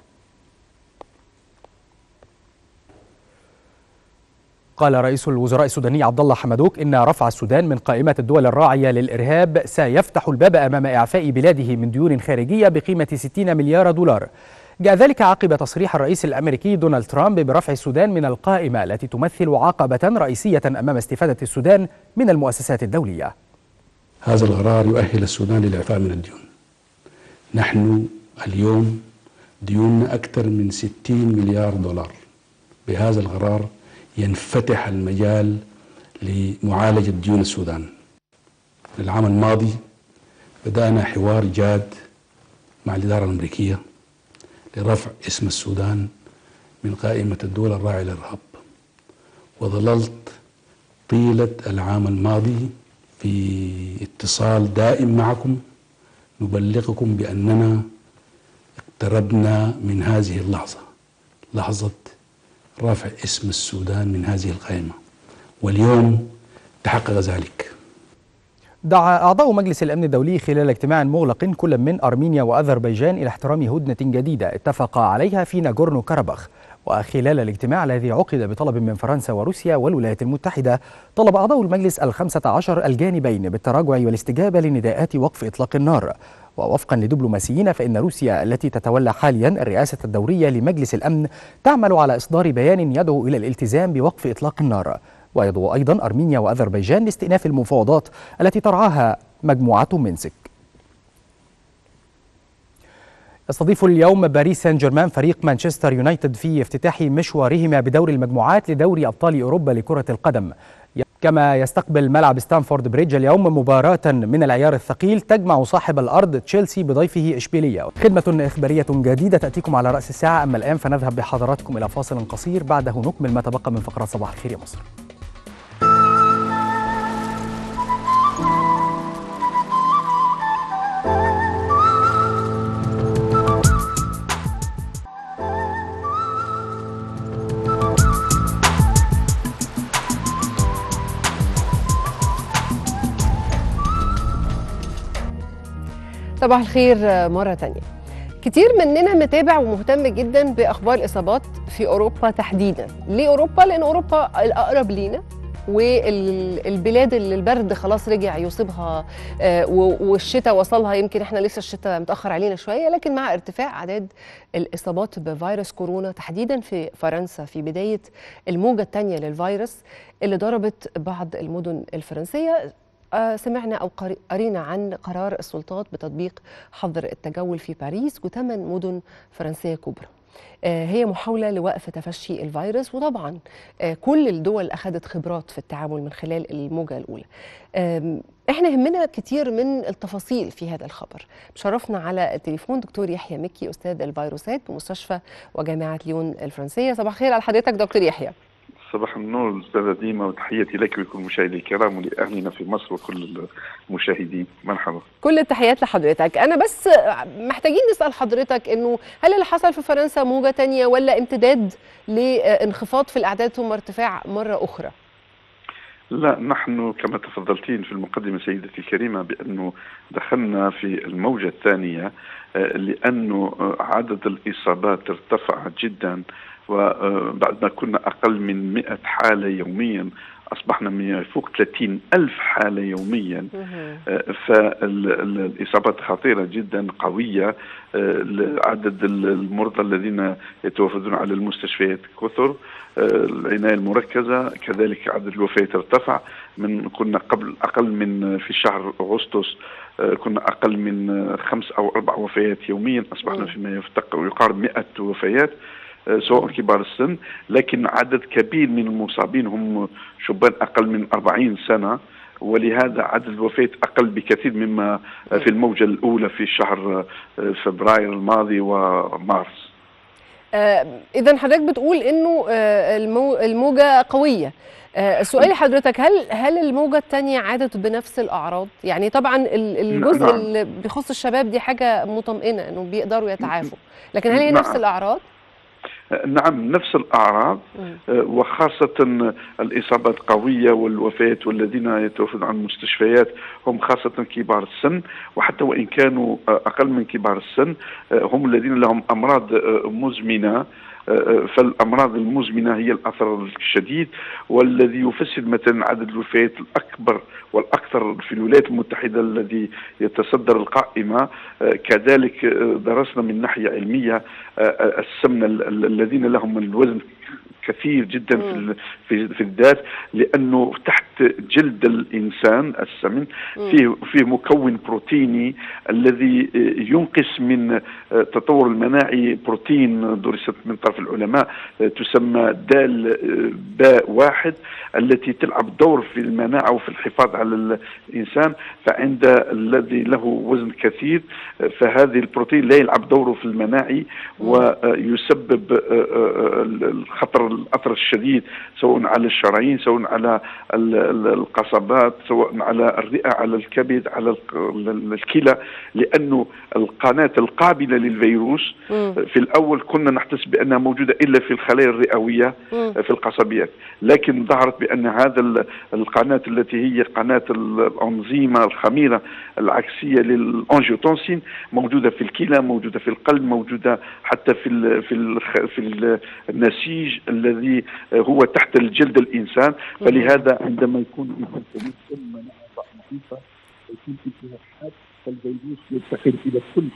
قال رئيس الوزراء السوداني عبد الله حمدوك ان رفع السودان من قائمه الدول الراعيه للارهاب سيفتح الباب امام اعفاء بلاده من ديون خارجيه بقيمه 60 مليار دولار. جاء ذلك عقب تصريح الرئيس الامريكي دونالد ترامب برفع السودان من القائمه التي تمثل عقبه رئيسيه امام استفاده السودان من المؤسسات الدوليه. هذا القرار يؤهل السودان للاعفاء من الديون. نحن اليوم ديوننا أكثر من 60 مليار دولار بهذا القرار ينفتح المجال لمعالجة ديون السودان العام الماضي بدأنا حوار جاد مع الإدارة الأمريكية لرفع اسم السودان من قائمة الدول الراعية للإرهاب وظللت طيلة العام الماضي في اتصال دائم معكم نبلغكم بأننا اقتربنا من هذه اللحظة لحظة رفع اسم السودان من هذه القائمة واليوم تحقق ذلك دعا أعضاء مجلس الأمن الدولي خلال اجتماع مغلق كل من أرمينيا وأذربيجان إلى احترام هدنة جديدة اتفقا عليها في ناغورنو كاراباخ وخلال الاجتماع الذي عقد بطلب من فرنسا وروسيا والولايات المتحدة طلب أعضاء المجلس الخمسة عشر الجانبين بالتراجع والاستجابة لنداءات وقف إطلاق النار ووفقا لدبلوماسيين فإن روسيا التي تتولى حاليا الرئاسة الدورية لمجلس الأمن تعمل على إصدار بيان يدعو إلى الالتزام بوقف إطلاق النار ويدعو أيضا أرمينيا وأذربيجان لاستئناف المفاوضات التي ترعاها مجموعة منسك يستضيف اليوم باريس سان جيرمان فريق مانشستر يونايتد في افتتاح مشوارهما بدور المجموعات لدوري أبطال أوروبا لكرة القدم كما يستقبل ملعب ستانفورد بريدج اليوم مباراة من العيار الثقيل تجمع صاحب الأرض تشيلسي بضيفه إشبيلية خدمة إخبارية جديدة تأتيكم على رأس الساعة أما الآن فنذهب بحضراتكم إلى فاصل قصير بعده نكمل ما تبقى من فقرات صباح الخير يا مصر صباح الخير مرة تانية كتير مننا متابع ومهتم جدا بأخبار الإصابات في أوروبا تحديدا ليه أوروبا؟ لأن أوروبا الأقرب لينا والبلاد اللي البرد خلاص رجع يصيبها والشتاء وصلها يمكن احنا لسه الشتاء متاخر علينا شويه لكن مع ارتفاع اعداد الاصابات بفيروس كورونا تحديدا في فرنسا في بدايه الموجه الثانيه للفيروس اللي ضربت بعض المدن الفرنسيه سمعنا او قرينا عن قرار السلطات بتطبيق حظر التجول في باريس وثمان مدن فرنسيه كبرى هي محاولة لوقف تفشي الفيروس وطبعا كل الدول أخذت خبرات في التعامل من خلال الموجة الأولى احنا يهمنا كتير من التفاصيل في هذا الخبر شرفنا على التليفون دكتور يحيى مكي أستاذ الفيروسات بمستشفى وجامعة ليون الفرنسية صباح الخير على حضرتك دكتور يحيى صباح النور استاذه ديما وتحياتي لك ولكل المشاهدين الكرام ولاهلنا في مصر وكل المشاهدين مرحبا كل التحيات لحضرتك انا بس محتاجين نسال حضرتك انه هل اللي حصل في فرنسا موجه تانية ولا امتداد لانخفاض في الاعداد ثم ارتفاع مره اخرى لا نحن كما تفضلتين في المقدمة سيدتي الكريمة بأنه دخلنا في الموجة الثانية لأنه عدد الإصابات ارتفع جدا وبعد ما كنا أقل من 100 حالة يوميا أصبحنا من فوق 30 ألف حالة يوميا فالإصابات خطيرة جدا قوية عدد المرضى الذين يتوافدون على المستشفيات كثر العناية المركزة كذلك عدد الوفيات ارتفع من كنا قبل أقل من في شهر أغسطس كنا أقل من خمس أو أربع وفيات يوميا أصبحنا فيما يقارب 100 وفيات سواء كبار السن لكن عدد كبير من المصابين هم شبان أقل من 40 سنة ولهذا عدد الوفيات أقل بكثير مما في الموجة الأولى في شهر فبراير الماضي ومارس آه إذا حضرتك بتقول إنه آه الموجة قوية آه سؤالي حضرتك هل هل الموجة الثانية عادت بنفس الأعراض؟ يعني طبعا الجزء نعم. اللي بيخص الشباب دي حاجة مطمئنة إنه بيقدروا يتعافوا، لكن هل هي نعم. نفس الأعراض؟ نعم نفس الأعراض وخاصة الإصابات قوية والوفاة والذين يتوفون عن المستشفيات هم خاصة كبار السن وحتى وإن كانوا أقل من كبار السن هم الذين لهم أمراض مزمنة فالامراض المزمنه هي الاثر الشديد والذي يفسر مثلا عدد الوفيات الاكبر والاكثر في الولايات المتحده الذي يتصدر القائمه كذلك درسنا من ناحيه علميه السمنه الذين لهم الوزن كثير جدا في في في الذات لانه تحت جلد الانسان السمن فيه فيه مكون بروتيني الذي ينقص من تطور المناعي بروتين درست من طرف العلماء تسمى دال باء واحد التي تلعب دور في المناعه وفي الحفاظ على الانسان فعند الذي له وزن كثير فهذه البروتين لا يلعب دوره في المناعي ويسبب الخطر الاثر الشديد سواء على الشرايين سواء على القصبات سواء على الرئه على الكبد على الكلى لانه القناه القابله للفيروس في الاول كنا نحتسب بانها موجوده الا في الخلايا الرئويه في القصبيات لكن ظهرت بان هذا القناه التي هي قناه الانظيمه الخميره العكسيه للانجيوتنسين موجوده في الكلى موجوده في القلب موجوده حتى في ال في ال في النسيج الذي هو تحت الجلد الانسان فلهذا عندما يكون الانسان سليم مناعه ضعيفه يكون في التهاب فالفيروس ينتقل الى كل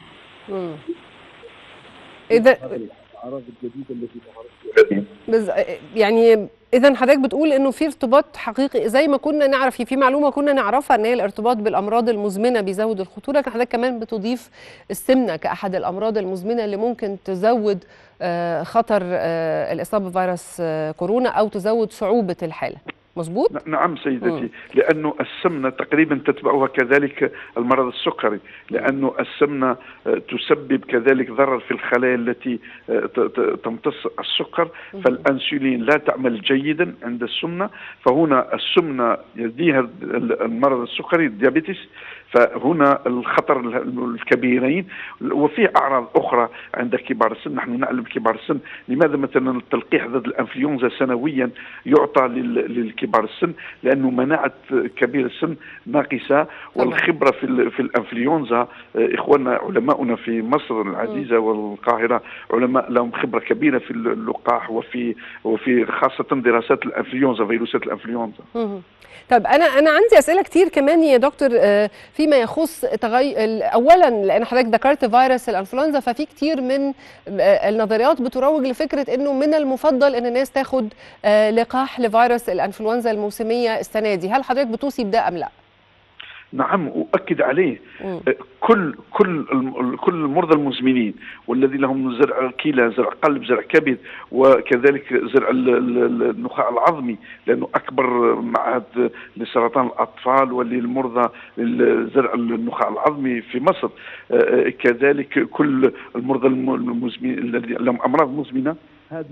اذا الاعراض الجديده التي ظهرت بز... يعني اذا حضرتك بتقول انه في ارتباط حقيقي زي ما كنا نعرف في معلومه كنا نعرفها ان هي الارتباط بالامراض المزمنه بيزود الخطوره لكن حضرتك كمان بتضيف السمنه كاحد الامراض المزمنه اللي ممكن تزود خطر الاصابه بفيروس كورونا او تزود صعوبه الحاله مظبوط نعم سيدتي لانه السمنه تقريبا تتبعها كذلك المرض السكري لانه السمنه تسبب كذلك ضرر في الخلايا التي تمتص السكر فالانسولين لا تعمل جيدا عند السمنه فهنا السمنه يديها المرض السكري الديابيتس فهنا الخطر الكبيرين وفي اعراض اخرى عند كبار السن نحن نعلم كبار السن لماذا مثلا التلقيح ضد الانفلونزا سنويا يعطى للكبار السن لانه مناعه كبير السن ناقصه والخبره في في الانفلونزا اخواننا علماؤنا في مصر العزيزه والقاهره علماء لهم خبره كبيره في اللقاح وفي وفي خاصه دراسات الانفلونزا فيروسات الانفلونزا طب انا انا عندي اسئله كتير كمان يا دكتور فيما يخص تغي... اولا لان حضرتك ذكرت فيروس الانفلونزا ففي كتير من النظريات بتروج لفكره انه من المفضل ان الناس تاخد لقاح لفيروس الانفلونزا الموسميه السنه دي هل حضرتك بتوصي بده ام لا نعم اؤكد عليه م. كل كل كل المرضى المزمنين والذي لهم زرع كلى زرع قلب زرع كبد وكذلك زرع النخاع العظمي لانه اكبر معهد لسرطان الاطفال وللمرضى زرع النخاع العظمي في مصر كذلك كل المرضى المزمنين الذين لهم امراض مزمنه هذه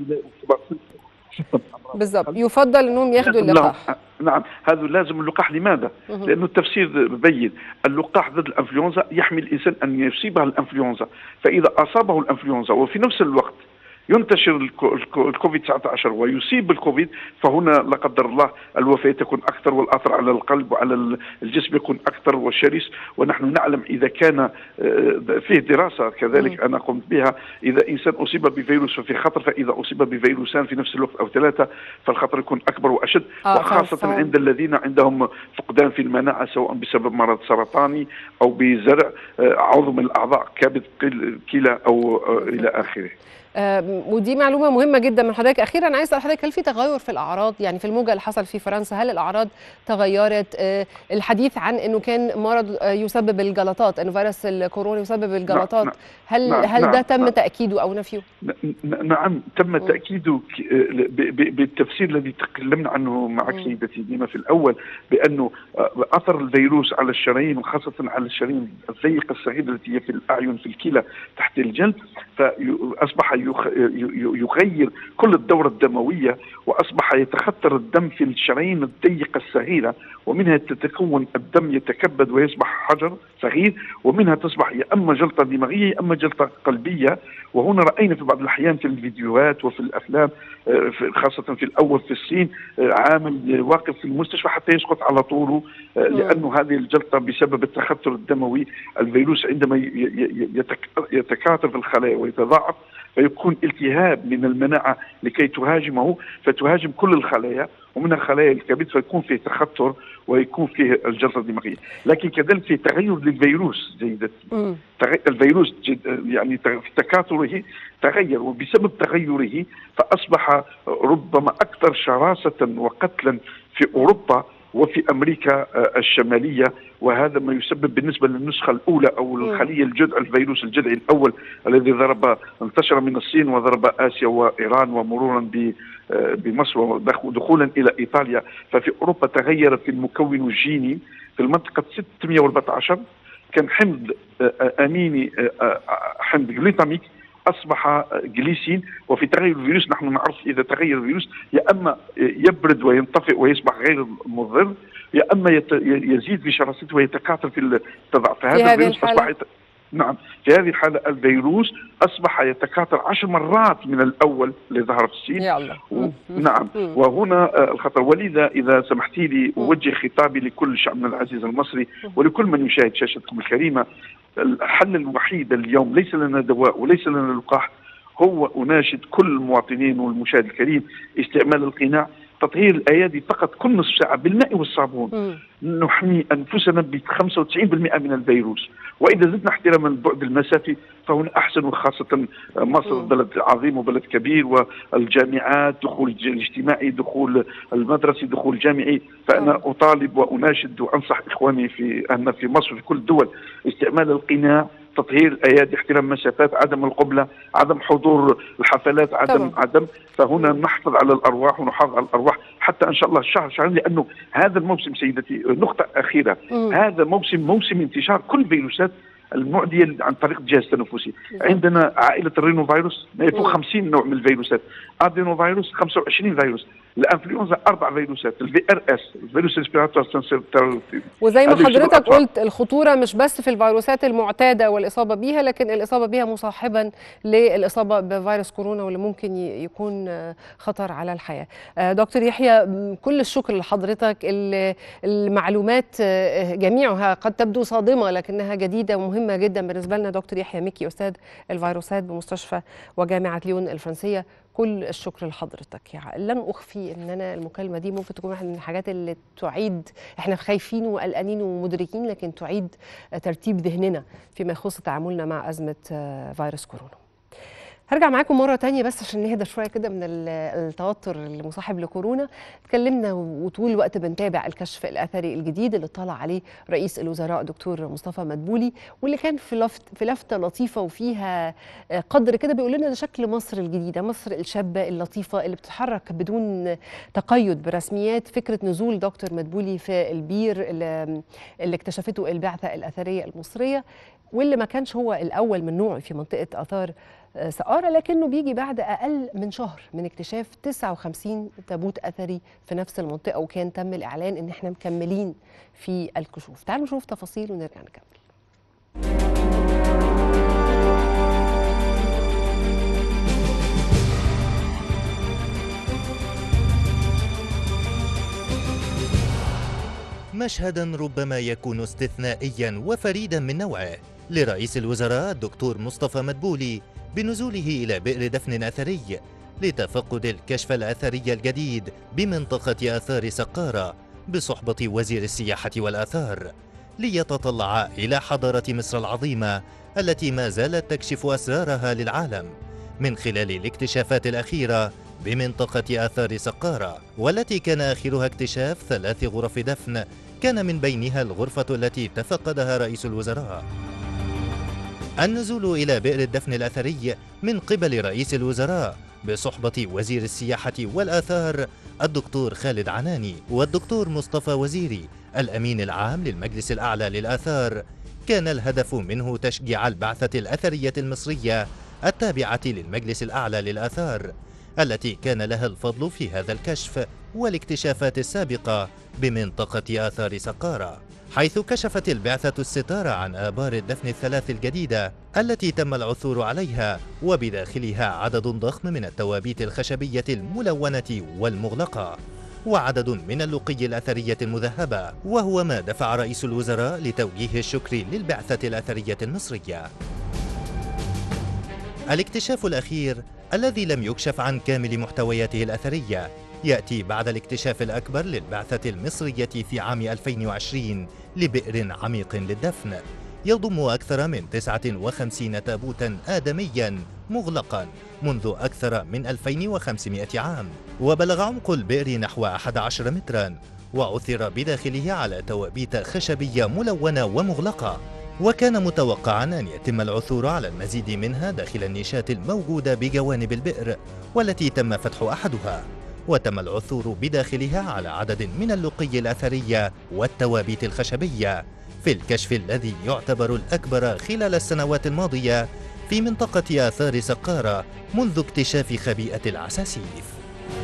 بالضبط يفضل انهم ياخذوا اللقاح نعم هذا لازم اللقاح لماذا؟ لانه التفسير بين اللقاح ضد الانفلونزا يحمي الانسان ان يصيبه الانفلونزا فاذا اصابه الانفلونزا وفي نفس الوقت ينتشر الكوفيد 19 ويصيب بالكوفيد فهنا لا قدر الله الوفاه تكون اكثر والاثر على القلب وعلى الجسم يكون اكثر وشرس ونحن نعلم اذا كان فيه دراسه كذلك انا قمت بها اذا انسان اصيب بفيروس ففي خطر فاذا اصيب بفيروسان في نفس الوقت او ثلاثه فالخطر يكون اكبر واشد آه وخاصه عند الذين عندهم فقدان في المناعه سواء بسبب مرض سرطاني او بزرع عضو من الاعضاء كبد كلى او الى اخره ودي معلومه مهمه جدا من حضرتك اخيرا عايز اسال حضرتك هل في تغير في الاعراض يعني في الموجه اللي حصل في فرنسا هل الاعراض تغيرت الحديث عن انه كان مرض يسبب الجلطات انه فيروس الكورونا يسبب الجلطات نعم هل نعم هل ده نعم تم نعم تاكيده او نفيه نعم تم تاكيده بالتفسير الذي تكلمنا عنه معك سيدتي ديما في الاول بانه اثر الفيروس على الشرايين وخاصه على الشرايين الضيقه الصغيره التي هي في الاعين في الكلى تحت الجلد فاصبح يغير كل الدورة الدموية وأصبح يتخثر الدم في الشرايين الضيقة الصغيرة ومنها تتكون الدم يتكبد ويصبح حجر صغير ومنها تصبح يا أما جلطة دماغية يا أما جلطة قلبية وهنا رأينا في بعض الأحيان في الفيديوهات وفي الأفلام خاصة في الأول في الصين عامل واقف في المستشفى حتى يسقط على طوله لأنه هذه الجلطة بسبب التخثر الدموي الفيروس عندما يتكاثر في الخلايا ويتضاعف فيكون التهاب من المناعة لكي تهاجمه فتهاجم كل الخلايا ومنها خلايا الكبد فيكون فيه تخثر ويكون فيه الجلطة الدماغية لكن كذلك في تغير للفيروس سيدتي الفيروس يعني في تكاثره تغير وبسبب تغيره فأصبح ربما أكثر شراسة وقتلا في أوروبا وفي امريكا الشماليه وهذا ما يسبب بالنسبه للنسخه الاولى او الخليه الجذع الفيروس الجذعي الاول الذي ضرب انتشر من الصين وضرب اسيا وايران ومرورا بمصر ودخولا الى ايطاليا ففي اوروبا تغير في المكون الجيني في المنطقه 614 كان حمض اميني حمض جليتاميك اصبح جليسين وفي تغير الفيروس نحن نعرف اذا تغير الفيروس يا اما يبرد وينطفئ ويصبح غير مضر يا اما يزيد في شراسته ويتكاثر في التضاعف فهذا الفيروس اصبح نعم في هذه الحالة الفيروس أصبح يتكاثر عشر مرات من الأول اللي ظهر في الصين يا الله و... نعم وهنا الخطر ولذا إذا سمحتي لي أوجه خطابي لكل شعبنا العزيز المصري ولكل من يشاهد شاشتكم الكريمة الحل الوحيد اليوم ليس لنا دواء وليس لنا لقاح هو أناشد كل المواطنين والمشاهد الكريم استعمال القناع تطهير الايادي فقط كل نصف ساعه بالماء والصابون م. نحمي انفسنا ب 95% من الفيروس واذا زدنا احترام البعد المسافي فهنا احسن وخاصه مصر م. بلد عظيم وبلد كبير والجامعات دخول الاجتماعي دخول المدرسي دخول الجامعي فانا م. اطالب واناشد وانصح اخواني في ان في مصر في كل الدول استعمال القناع تطهير الايادي احترام مسافات عدم القبله عدم حضور الحفلات عدم طبعا. عدم فهنا نحافظ على الارواح ونحافظ على الارواح حتى ان شاء الله الشهر شهرين لانه هذا الموسم سيدتي نقطه اخيره م. هذا موسم موسم انتشار كل فيروسات المعديه عن طريق الجهاز التنفسي عندنا عائله الرينو فيروس ما يفوق 50 نوع من الفيروسات ادينو فيروس 25 فيروس الانفلونزا اربع فيروسات الفي ار اس الفيروس ريسبيراتور سنسيتيف وزي ما حضرتك قلت الخطوره مش بس في الفيروسات المعتاده والاصابه بيها لكن الاصابه بيها مصاحبا للاصابه بفيروس كورونا واللي ممكن يكون خطر على الحياه. دكتور يحيى كل الشكر لحضرتك المعلومات جميعها قد تبدو صادمه لكنها جديده ومهمه جدا بالنسبه لنا دكتور يحيى مكي استاذ الفيروسات بمستشفى وجامعه ليون الفرنسيه كل الشكر لحضرتك يعني لن اخفي ان انا المكالمه دي ممكن تكون واحده من الحاجات اللي تعيد احنا خايفين وقلقانين ومدركين لكن تعيد ترتيب ذهننا فيما يخص تعاملنا مع ازمه فيروس كورونا هرجع معاكم مرة تانية بس عشان نهدى شوية كده من التوتر اللي مصاحب لكورونا اتكلمنا وطول الوقت بنتابع الكشف الأثري الجديد اللي طلع عليه رئيس الوزراء دكتور مصطفى مدبولي واللي كان في لفت في لفتة لطيفة وفيها قدر كده بيقول لنا ده شكل مصر الجديدة مصر الشابة اللطيفة اللي بتتحرك بدون تقيد برسميات فكرة نزول دكتور مدبولي في البير اللي, اللي اكتشفته البعثة الأثرية المصرية واللي ما كانش هو الأول من نوعه في منطقة آثار سقارة لكنه بيجي بعد أقل من شهر من اكتشاف 59 تابوت أثري في نفس المنطقة وكان تم الإعلان إن احنا مكملين في الكشوف تعالوا نشوف تفاصيل ونرجع نكمل مشهدا ربما يكون استثنائيا وفريدا من نوعه لرئيس الوزراء الدكتور مصطفى مدبولي بنزوله إلى بئر دفن أثري لتفقد الكشف الأثري الجديد بمنطقة آثار سقارة بصحبة وزير السياحة والآثار ليتطلع إلى حضارة مصر العظيمة التي ما زالت تكشف أسرارها للعالم من خلال الاكتشافات الأخيرة بمنطقة آثار سقارة والتي كان آخرها اكتشاف ثلاث غرف دفن كان من بينها الغرفة التي تفقدها رئيس الوزراء النزول إلى بئر الدفن الأثري من قبل رئيس الوزراء بصحبة وزير السياحة والآثار الدكتور خالد عناني والدكتور مصطفى وزيري الأمين العام للمجلس الأعلى للآثار كان الهدف منه تشجيع البعثة الأثرية المصرية التابعة للمجلس الأعلى للآثار التي كان لها الفضل في هذا الكشف والاكتشافات السابقة بمنطقة آثار سقارة حيث كشفت البعثة الستار عن آبار الدفن الثلاث الجديدة التي تم العثور عليها وبداخلها عدد ضخم من التوابيت الخشبية الملونة والمغلقة وعدد من اللقي الأثرية المذهبة وهو ما دفع رئيس الوزراء لتوجيه الشكر للبعثة الأثرية المصرية الاكتشاف الأخير الذي لم يكشف عن كامل محتوياته الأثرية يأتي بعد الاكتشاف الأكبر للبعثة المصرية في عام 2020 لبئر عميق للدفن يضم أكثر من 59 تابوتا آدميا مغلقا منذ أكثر من 2500 عام وبلغ عمق البئر نحو 11 مترا وعثر بداخله على توابيت خشبية ملونة ومغلقة وكان متوقعا أن يتم العثور على المزيد منها داخل النيشات الموجودة بجوانب البئر والتي تم فتح أحدها وتم العثور بداخلها على عدد من اللقي الأثرية والتوابيت الخشبية في الكشف الذي يعتبر الأكبر خلال السنوات الماضية في منطقة آثار سقارة منذ اكتشاف خبيئة العساسيف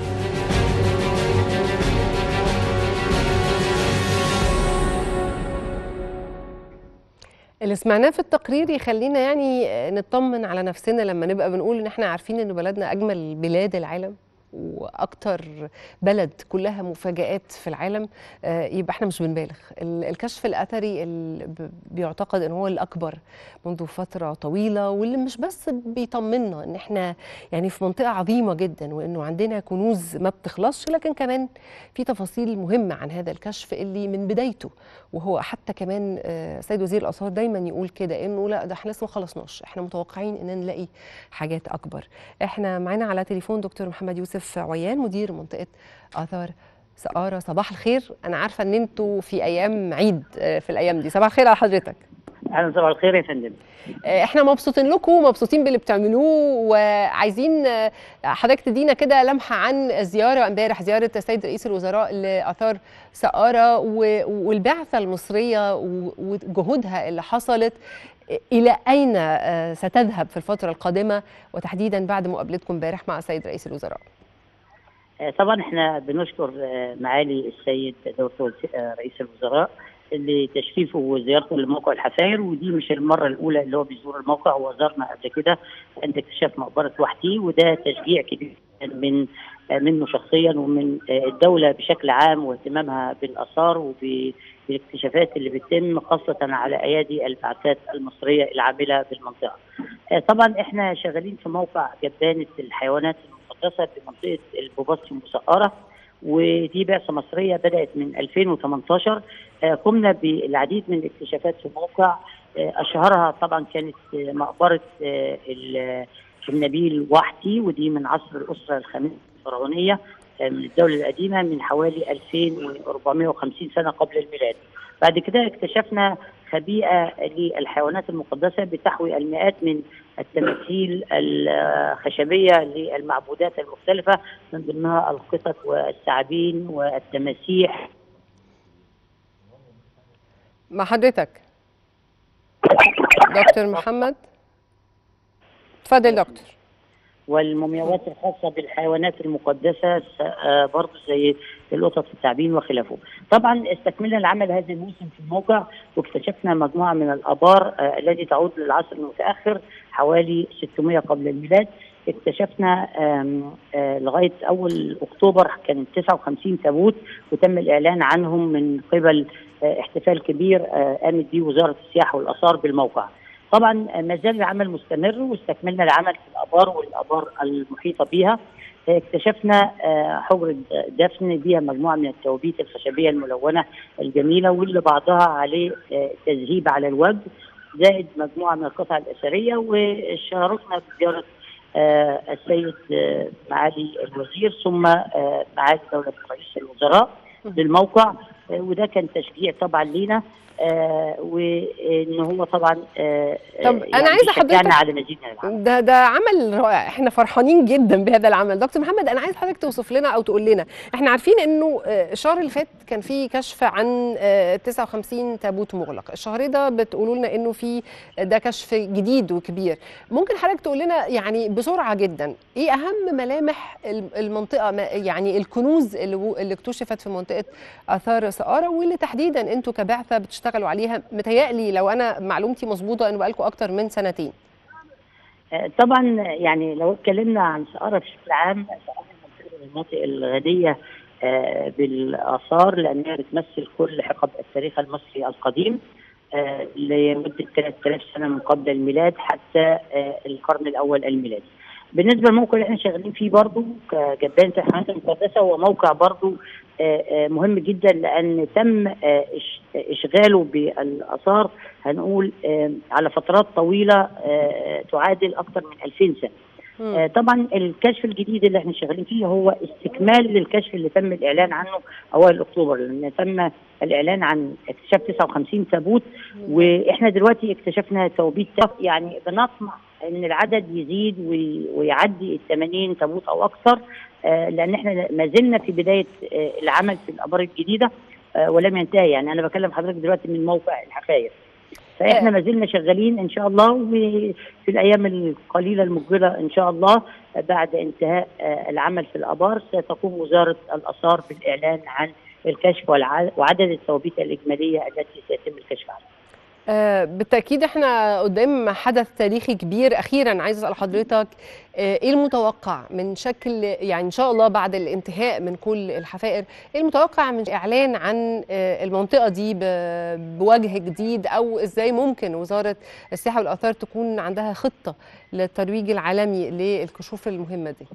اللي سمعناه في التقرير يخلينا يعني نطمن على نفسنا لما نبقى بنقول ان احنا عارفين ان بلدنا اجمل بلاد العالم واكتر بلد كلها مفاجآت في العالم يبقى احنا مش بنبالغ الكشف الاثري اللي بيعتقد ان هو الاكبر منذ فتره طويله واللي مش بس بيطمنا ان احنا يعني في منطقه عظيمه جدا وانه عندنا كنوز ما بتخلصش لكن كمان في تفاصيل مهمه عن هذا الكشف اللي من بدايته وهو حتى كمان سيد وزير الاثار دايما يقول كده انه لا ده احنا لسه ما خلصناش احنا متوقعين ان نلاقي حاجات اكبر احنا معانا على تليفون دكتور محمد يوسف عويان مدير منطقه اثار سقاره صباح الخير انا عارفه ان انتوا في ايام عيد في الايام دي صباح الخير على حضرتك اهلا صباح الخير يا فندم احنا مبسوطين لكم ومبسوطين باللي بتعملوه وعايزين حضرتك تدينا كده لمحه عن زياره امبارح زياره السيد رئيس الوزراء لاثار سقاره والبعثه المصريه وجهودها اللي حصلت الى اين ستذهب في الفتره القادمه وتحديدا بعد مقابلتكم امبارح مع السيد رئيس الوزراء طبعا احنا بنشكر معالي السيد دكتور رئيس الوزراء لتشريفه وزيارته لموقع الحفاير ودي مش المره الاولى اللي هو بيزور الموقع هو زارنا قبل كده عند اكتشاف مقبره وحدي وده تشجيع كبير من منه شخصيا ومن الدوله بشكل عام واهتمامها بالاثار وبالاكتشافات اللي بتتم خاصه على ايادي البعثات المصريه العامله بالمنطقه. طبعا احنا شغالين في موقع جبانه الحيوانات المقدسه بمنطقه البوباسي المسقره ودي بعثه مصريه بدات من 2018 قمنا بالعديد من الاكتشافات في الموقع اشهرها طبعا كانت مقبره النبيل وحدي ودي من عصر الاسره الخامسه الفرعونيه من الدوله القديمه من حوالي 2450 سنه قبل الميلاد. بعد كده اكتشفنا خبيئه للحيوانات المقدسه بتحوي المئات من التماثيل الخشبيه للمعبودات المختلفه من ضمنها القطط والثعابين والتماسيح مع حضرتك دكتور محمد اتفضل دكتور والمومياوات الخاصة بالحيوانات المقدسة برضه زي القطط والثعابين وخلافه. طبعا استكملنا العمل هذا الموسم في الموقع واكتشفنا مجموعة من الآبار التي تعود للعصر المتأخر حوالي 600 قبل الميلاد. اكتشفنا لغاية أول أكتوبر كان 59 تابوت وتم الإعلان عنهم من قبل احتفال كبير قامت به وزارة السياحة والآثار بالموقع. طبعا ما زال العمل مستمر واستكملنا العمل في الابار والابار المحيطه بها اكتشفنا حجره دفن بها مجموعه من التوابيت الخشبيه الملونه الجميله واللي بعضها عليه تذهيب على الوجه زائد مجموعه من القطع الاثريه وشاركنا بزياره السيد معالي الوزير ثم معالي دوله رئيس الوزراء للموقع وده كان تشجيع طبعا لينا آه وان هو طبعا آه طب يعني انا عايزه حضرتك على مزيد من العمل ده ده عمل رائع احنا فرحانين جدا بهذا العمل دكتور محمد انا عايز حضرتك توصف لنا او تقول لنا احنا عارفين انه الشهر اللي فات كان في كشف عن 59 تابوت مغلق الشهر ده بتقولوا لنا انه في ده كشف جديد وكبير ممكن حضرتك تقول لنا يعني بسرعه جدا ايه اهم ملامح المنطقه يعني الكنوز اللي, اللي اكتشفت في منطقه اثار سقاره واللي تحديدا انتوا كبعثه بتشتغلوا بتشتغلوا عليها متهيألي لو انا معلومتي مظبوطه انه بقالكم اكتر من سنتين طبعا يعني لو اتكلمنا عن سقاره بشكل عام سقاره من المناطق الغنيه بالاثار لانها بتمثل كل حقب التاريخ المصري القديم لمده 3000 سنه من قبل الميلاد حتى القرن الاول الميلادي. بالنسبه للموقع اللي احنا شغالين فيه برضه كجبانه الحيوانات المقدسه هو موقع برضه مهم جدا لان تم اشغاله بالاثار هنقول على فترات طويله تعادل اكثر من 2000 سنه. آه طبعا الكشف الجديد اللي احنا شغالين فيه هو استكمال للكشف اللي تم الاعلان عنه اوائل اكتوبر لان تم الاعلان عن اكتشاف 59 تابوت واحنا دلوقتي اكتشفنا توابيت يعني بنطمع ان العدد يزيد ويعدي ال 80 تابوت او اكثر آه لان احنا ما زلنا في بدايه آه العمل في الابار الجديده ولم ينتهي يعني انا بكلم حضرتك دلوقتي من موقع الحفاير فاحنا ما زلنا شغالين ان شاء الله وفي الايام القليله المقبله ان شاء الله بعد انتهاء العمل في الابار ستقوم وزاره الاثار بالاعلان عن الكشف وعدد الثوابيت الاجماليه التي سيتم الكشف عنها. آه بالتاكيد احنا قدام حدث تاريخي كبير اخيرا عايز اسال حضرتك آه ايه المتوقع من شكل يعني ان شاء الله بعد الانتهاء من كل الحفائر ايه المتوقع من اعلان عن آه المنطقه دي بوجه جديد او ازاي ممكن وزاره السياحه والاثار تكون عندها خطه للترويج العالمي للكشوف المهمه دي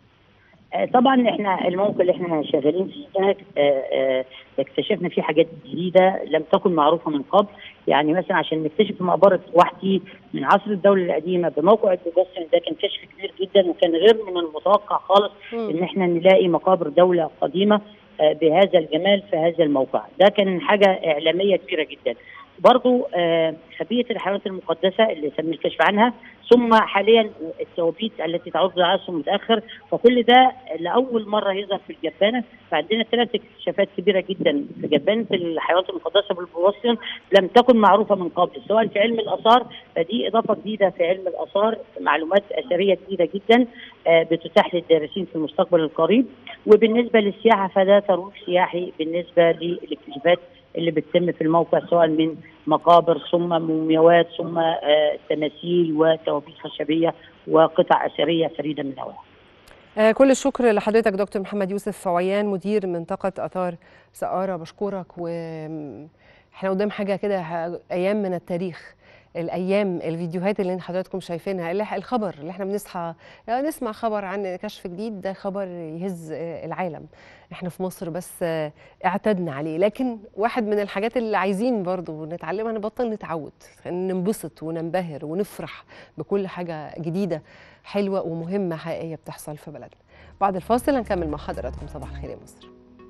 طبعا احنا الموقع اللي احنا شغالين فيه ده اكتشفنا فيه حاجات جديده لم تكن معروفه من قبل يعني مثلا عشان نكتشف مقبره وحدي من عصر الدوله القديمه بموقع البوجاسن ده كان كشف كبير جدا وكان غير من المتوقع خالص م. ان احنا نلاقي مقابر دوله قديمه بهذا الجمال في هذا الموقع ده كان حاجه اعلاميه كبيره جدا برضو آه، خبية الحيوانات المقدسة اللي تم الكشف عنها ثم حاليا التوابيت التي تعود لعصر متأخر فكل ده لأول مرة يظهر في الجبانة فعندنا ثلاث اكتشافات كبيرة جدا في جبانة الحيوانات المقدسة بالبروسيون لم تكن معروفة من قبل سواء في علم الآثار فدي إضافة جديدة في علم الآثار معلومات أثرية جديدة جدا آه، بتتاح للدارسين في المستقبل القريب وبالنسبة للسياحة فده ترويج سياحي بالنسبة للاكتشافات اللي بتتم في الموقع سواء من مقابر ثم مومياوات ثم آه، تماثيل وتوابيت خشبيه وقطع اثريه فريده من نوعها. آه، كل الشكر لحضرتك دكتور محمد يوسف عويان مدير منطقة آثار سقارة بشكرك واحنا قدام حاجة كده ح- أيام من التاريخ الأيام الفيديوهات اللي حضراتكم شايفينها اللي الخبر اللي احنا بنصحى آه، نسمع خبر عن كشف جديد ده خبر يهز آه، العالم احنا في مصر بس آه، اعتدنا عليه لكن واحد من الحاجات اللي عايزين برضو نتعلمها نبطل نتعود ننبسط وننبهر ونفرح بكل حاجة جديدة حلوة ومهمة حقيقية بتحصل في بلدنا بعد الفاصل هنكمل مع حضراتكم صباح الخير يا مصر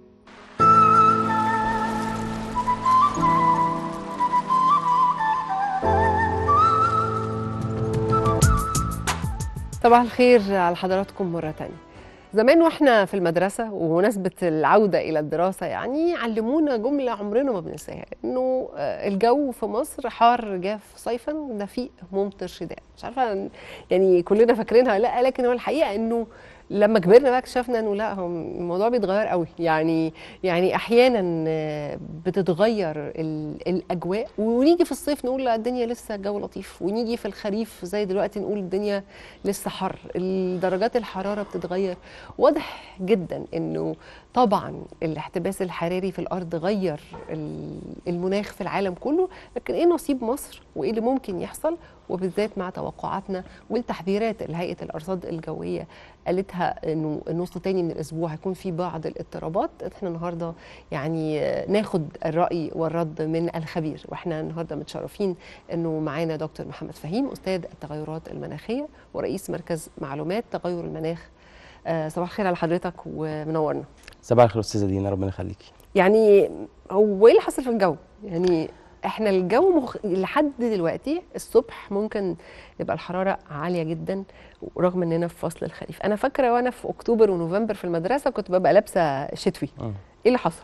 صباح الخير على حضراتكم مرة تانية زمان واحنا في المدرسة ومناسبة العودة إلى الدراسة يعني علمونا جملة عمرنا ما بننساها إنه آه، الجو في مصر حار جاف صيفا دفيق ممطر شتاء مش عارفة يعني كلنا فاكرينها ولا لا لكن هو الحقيقة إنه لما كبرنا بقى اكتشفنا انه لا هو الموضوع بيتغير قوي يعني يعني احيانا آه، بتتغير ال- الاجواء ونيجي في الصيف نقول لا الدنيا لسه الجو لطيف ونيجي في الخريف زي دلوقتي نقول الدنيا لسه حر درجات الحراره بتتغير واضح جدا انه طبعا الاحتباس الحراري في الارض غير ال- المناخ في العالم كله لكن ايه نصيب مصر وايه اللي ممكن يحصل وبالذات مع توقعاتنا والتحذيرات اللي هيئه الارصاد الجويه قالتها انه النص الثاني من الاسبوع هيكون في بعض الاضطرابات احنا النهارده يعني آه، ناخد الراي والرد من الخبير واحنا النهارده متشرفين انه معانا دكتور محمد فهيم استاذ التغيرات المناخيه ورئيس مركز معلومات تغير المناخ آه، صباح الخير على حضرتك ومنورنا صباح الخير استاذه دينا ربنا يخليكي يعني هو ايه اللي حصل في الجو يعني احنا الجو مخ... لحد دلوقتي الصبح ممكن يبقى الحراره عاليه جدا رغم اننا في فصل الخريف انا فاكره وانا في اكتوبر ونوفمبر في المدرسه كنت ببقى لابسه شتوي آه. ايه اللي حصل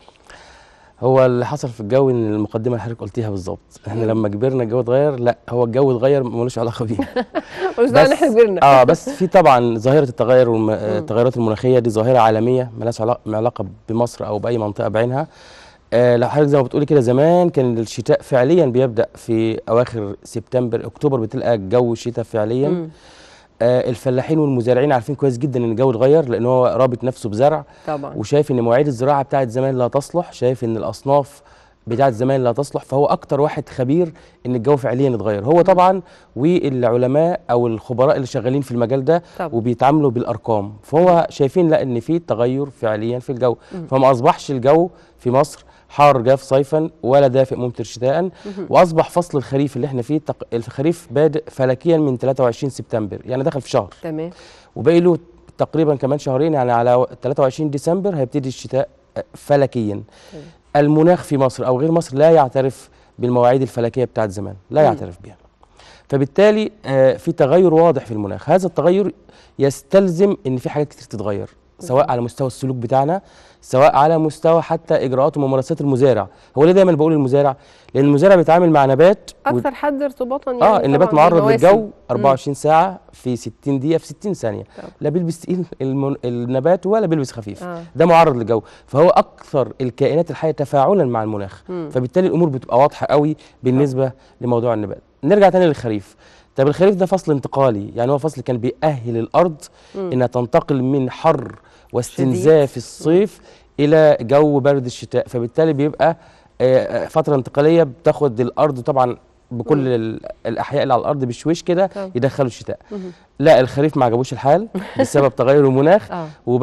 هو اللي حصل في الجو ان المقدمه اللي حضرتك قلتيها بالظبط احنا لما كبرنا الجو اتغير لا هو الجو اتغير ملوش علاقه بيه مش دعوه ان احنا كبرنا اه بس في طبعا ظاهره التغير والم... التغيرات المناخيه دي ظاهره عالميه مالهاش علاقه علاقه بمصر او باي منطقه بعينها آه لو حضرتك زي ما بتقولي كده زمان كان الشتاء فعليا بيبدا في اواخر سبتمبر اكتوبر بتلقى الجو شتاء فعليا مم. آه الفلاحين والمزارعين عارفين كويس جدا ان الجو اتغير لان هو رابط نفسه بزرع طبعا وشايف ان مواعيد الزراعه بتاعت زمان لا تصلح شايف ان الاصناف بتاعت زمان لا تصلح فهو اكتر واحد خبير ان الجو فعليا اتغير هو طبعا والعلماء او الخبراء اللي شغالين في المجال ده طبعا. وبيتعاملوا بالارقام فهو شايفين لا ان في تغير فعليا في الجو مم. فما اصبحش الجو في مصر حار جاف صيفا ولا دافئ ممطر شتاء مهم. واصبح فصل الخريف اللي احنا فيه تق... الخريف بادئ فلكيا من 23 سبتمبر يعني دخل في شهر تمام وباقي له تقريبا كمان شهرين يعني على 23 ديسمبر هيبتدي الشتاء فلكيا المناخ في مصر او غير مصر لا يعترف بالمواعيد الفلكيه بتاعت زمان لا مم. يعترف بها فبالتالي آه، في تغير واضح في المناخ هذا التغير يستلزم ان في حاجات كتير تتغير سواء على مستوى السلوك بتاعنا سواء على مستوى حتى اجراءات وممارسات المزارع هو ليه دايما بقول المزارع لان المزارع بيتعامل مع نبات و- اكثر حد ارتباطا يعني اه النبات طبعاً معرض بالمواسم. للجو مم. 24 ساعه في 60 دقيقه في 60 ثانيه طبعاً. لا بيلبس تقيل المن... النبات ولا بيلبس خفيف آه. ده معرض للجو فهو اكثر الكائنات الحيه تفاعلا مع المناخ مم. فبالتالي الامور بتبقى واضحه قوي بالنسبه لموضوع النبات نرجع تاني للخريف طب الخريف ده فصل انتقالي يعني هو فصل كان بيأهل الارض مم. انها تنتقل من حر واستنزاف الصيف الى جو برد الشتاء فبالتالي بيبقى آه، آه، فتره انتقاليه بتاخد الارض طبعا بكل مم. ال- الاحياء اللي على الارض بشويش كده طبعا. يدخلوا الشتاء مهم. لا الخريف ما عجبوش الحال بسبب تغير المناخ اه وبدا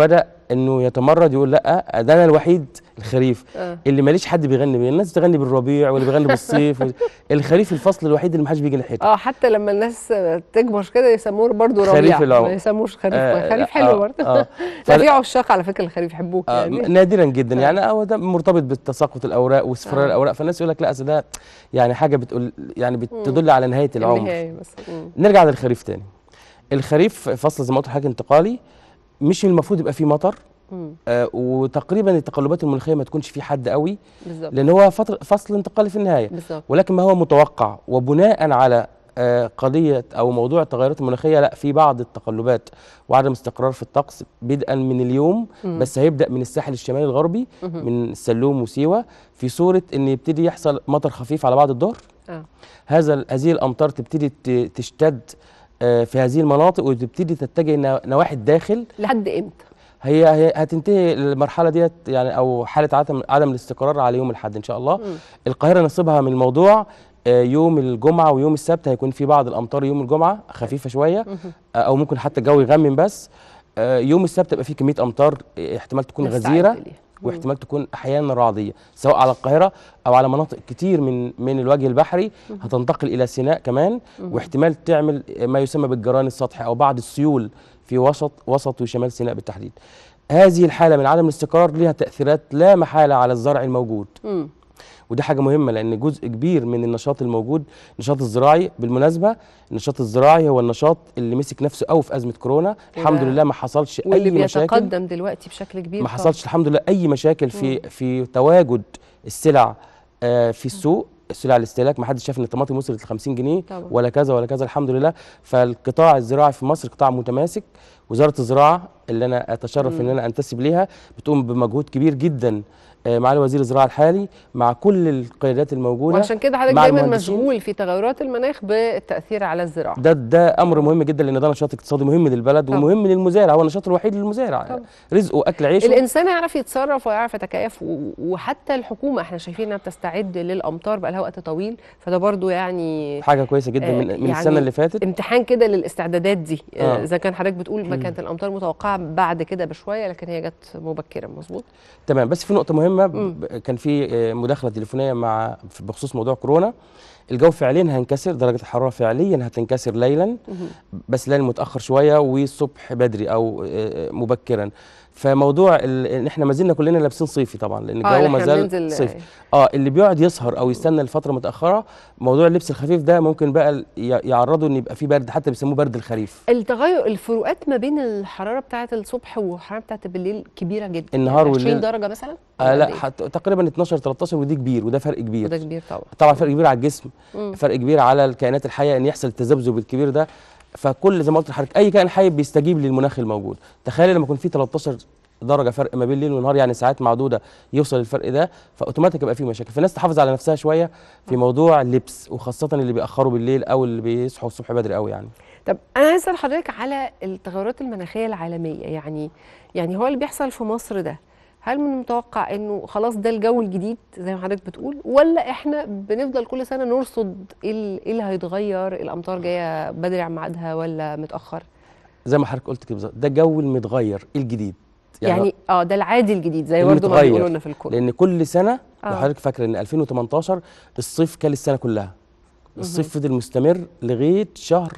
انه يتمرد يقول لا ده انا الوحيد الخريف آه. اللي ماليش حد بيغني بيه الناس بتغني بالربيع واللي بيغني بالصيف الخريف الفصل الوحيد اللي محدش بيجي ناحيته اه حتى لما الناس تكبر كده يسموه برضه ربيع خريف العمر. ما يسموش خريف آه، خريف آه، حلو برضه آه. لا في عشاق على فكره الخريف يحبوه آه يعني نادرا جدا يعني هو ده مرتبط بتساقط الاوراق واصفرار آه. الاوراق فالناس يقول لك لا أصل ده يعني حاجه بتقول يعني بتدل على نهايه العمر النهاية بس مم. نرجع للخريف تاني الخريف فصل زي ما قلت لحضرتك انتقالي مش المفروض يبقى فيه مطر مم. آه وتقريبا التقلبات المناخيه ما تكونش فيه حد قوي بالظبط لان هو فتر فصل انتقالي في النهايه بالظبط ولكن ما هو متوقع وبناء على آه، قضيه او موضوع التغيرات المناخيه لا في بعض التقلبات وعدم استقرار في الطقس بدءا من اليوم مم. بس هيبدا من الساحل الشمالي الغربي مهم. من السلوم وسيوه في صوره ان يبتدي يحصل مطر خفيف على بعض الظهر اه هذا ال- هذه الامطار تبتدي ت- تشتد آه، في هذه المناطق وتبتدي تتجه نوا- نواحي الداخل لحد امتى؟ هي هي هتنتهي المرحله ديت يعني او حاله عدم عدم الاستقرار على يوم الاحد ان شاء الله مم. القاهره نصيبها من الموضوع آه، يوم الجمعه ويوم السبت هيكون في بعض الامطار يوم الجمعه خفيفه شويه مهم. آه، او ممكن حتى الجو يغمم بس آه، يوم السبت يبقى فيه كميه امطار آه، احتمال تكون نستعد غزيره ليها. مم. واحتمال تكون احيانا رعديه سواء على القاهره او على مناطق كتير من من الوجه البحري هتنتقل الى سيناء كمان مهم. واحتمال تعمل ما يسمى بالجران السطحي او بعض السيول في وسط وسط وشمال سيناء بالتحديد هذه الحاله من عدم الاستقرار لها تاثيرات لا محاله على الزرع الموجود مم. ودي حاجه مهمه لان جزء كبير من النشاط الموجود النشاط الزراعي بالمناسبه النشاط الزراعي هو النشاط اللي مسك نفسه قوي في ازمه كورونا الحمد لله ما حصلش واللي اي مشاكل بيتقدم دلوقتي بشكل كبير ما طبعاً. حصلش الحمد لله اي مشاكل في في تواجد السلع آه، في السوق سلع الاستهلاك ما حدش شاف ان الطماطم وصلت ل 50 جنيه طبعاً. ولا كذا ولا كذا الحمد لله فالقطاع الزراعي في مصر قطاع متماسك وزاره الزراعه اللي انا اتشرف ان مم. انا انتسب ليها بتقوم بمجهود كبير جدا آه، معالي وزير الزراعه الحالي مع كل القيادات الموجوده وعشان كده حضرتك مع دايما المهندسين. مشغول في تغيرات المناخ بالتاثير على الزراعه ده ده امر مهم جدا لان ده نشاط اقتصادي مهم للبلد طبعاً. ومهم للمزارع هو النشاط الوحيد للمزارع طبعاً. رزقه واكل عيشه الانسان يعرف يتصرف ويعرف يتكيف و- وحتى الحكومه احنا شايفين انها بتستعد للامطار بقى لها وقت طويل فده برضو يعني حاجه كويسه جدا آه، من, من يعني السنه اللي فاتت امتحان كده للاستعدادات دي آه. آه، اذا كان حضرتك بتقول ما كانت الامطار متوقعه بعد كده بشويه لكن هي جت مبكرا مظبوط تمام بس في نقطه مهمه ب- كان في آه، مداخله تليفونيه مع في- بخصوص موضوع كورونا الجو فعليا هينكسر درجه الحراره فعليا هتنكسر ليلا بس ليلا متاخر شويه والصبح بدري او آه، مبكرا فموضوع ال- ان احنا ما زلنا كلنا لابسين صيفي طبعا لان آه، الجو إحنا ما زال بننزل- صيفي اه اللي بيقعد يسهر او يستنى لفتره متاخره موضوع اللبس الخفيف ده ممكن بقى ي- يعرضه ان يبقى فيه برد حتى بيسموه برد الخريف التغير الفروقات ما بين الحراره بتاعه الصبح والحراره بتاعه بالليل كبيره جدا النهار يعني 20 والليل. درجه مثلا آه ولا لا قد إيه؟ حت تقريبا 12 13 ودي كبير وده فرق كبير وده كبير طبعا طبعا فرق كبير على الجسم مم. فرق كبير على الكائنات الحيه ان يحصل التذبذب الكبير ده فكل زي ما قلت لحضرتك اي كائن حي بيستجيب للمناخ الموجود تخيل لما يكون في 13 درجه فرق ما بين الليل والنهار يعني ساعات معدوده يوصل الفرق ده فاوتوماتيك يبقى في مشاكل فالناس تحافظ على نفسها شويه في موضوع اللبس وخاصه اللي بيأخروا بالليل او اللي بيصحوا الصبح بدري قوي يعني طب انا عايز اسال حضرتك على التغيرات المناخيه العالميه يعني يعني هو اللي بيحصل في مصر ده هل من المتوقع انه خلاص ده الجو الجديد زي ما حضرتك بتقول ولا احنا بنفضل كل سنه نرصد ايه ال- إيه اللي هيتغير الامطار جايه بدري عن ميعادها ولا متاخر زي ما حضرتك قلت كده بالظبط ده جو المتغير الجديد يعني, اه ده العادي الجديد زي برضه ما المتغير. بيقولوا لنا في الكون لان كل سنه آه. لو حضرتك فاكره ان 2018 الصيف كان السنه كلها الصيف فضل مستمر لغايه شهر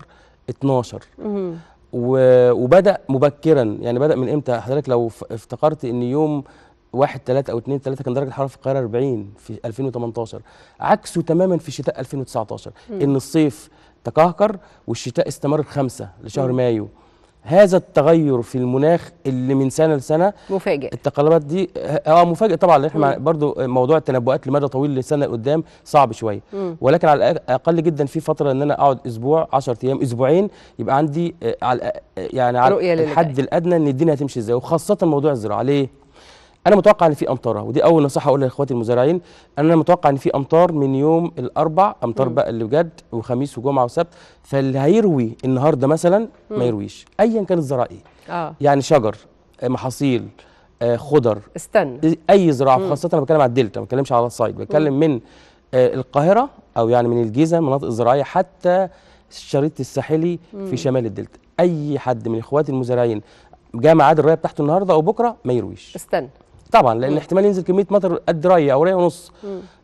12 مهم. و- وبدا مبكرا يعني بدا من امتى حضرتك لو ف- افتكرت ان يوم واحد ثلاثة أو اتنين ثلاثة كان درجة الحرارة في القاهرة 40 في 2018 عكسه تماما في شتاء 2019 مم. إن الصيف تكهكر والشتاء استمر خمسة لشهر مم. مايو هذا التغير في المناخ اللي من سنة لسنة مفاجئ التقلبات دي اه مفاجئ طبعا لان احنا مع- مم. برضو موضوع التنبؤات لمدى طويل لسنه قدام صعب شويه مم. ولكن على الاقل جدا في فتره ان انا اقعد اسبوع 10 ايام اسبوعين يبقى عندي آه، على الأ- يعني على رؤية للي الحد الادنى ان الدنيا هتمشي ازاي وخاصه موضوع الزراعه ليه؟ انا متوقع ان في امطار ودي اول نصيحه اقولها لاخواتي المزارعين انا متوقع ان في امطار من يوم الاربع امطار مم. بقى اللي بجد وخميس وجمعه وسبت فاللي هيروي النهارده مثلا مم. ما يرويش ايا كان الزراعه ايه اه يعني شجر آه، محاصيل آه، خضر استنى اي زراعه مم. خاصه انا بتكلم على الدلتا ما بتكلمش على الصعيد بتكلم من آه، القاهره او يعني من الجيزه المناطق الزراعيه حتى الشريط الساحلي مم. في شمال الدلتا اي حد من اخواتي المزارعين جاء ميعاد الري بتاعته النهارده او بكره ما يرويش استنى طبعا لان احتمال ينزل كميه مطر قد ري او ري ونص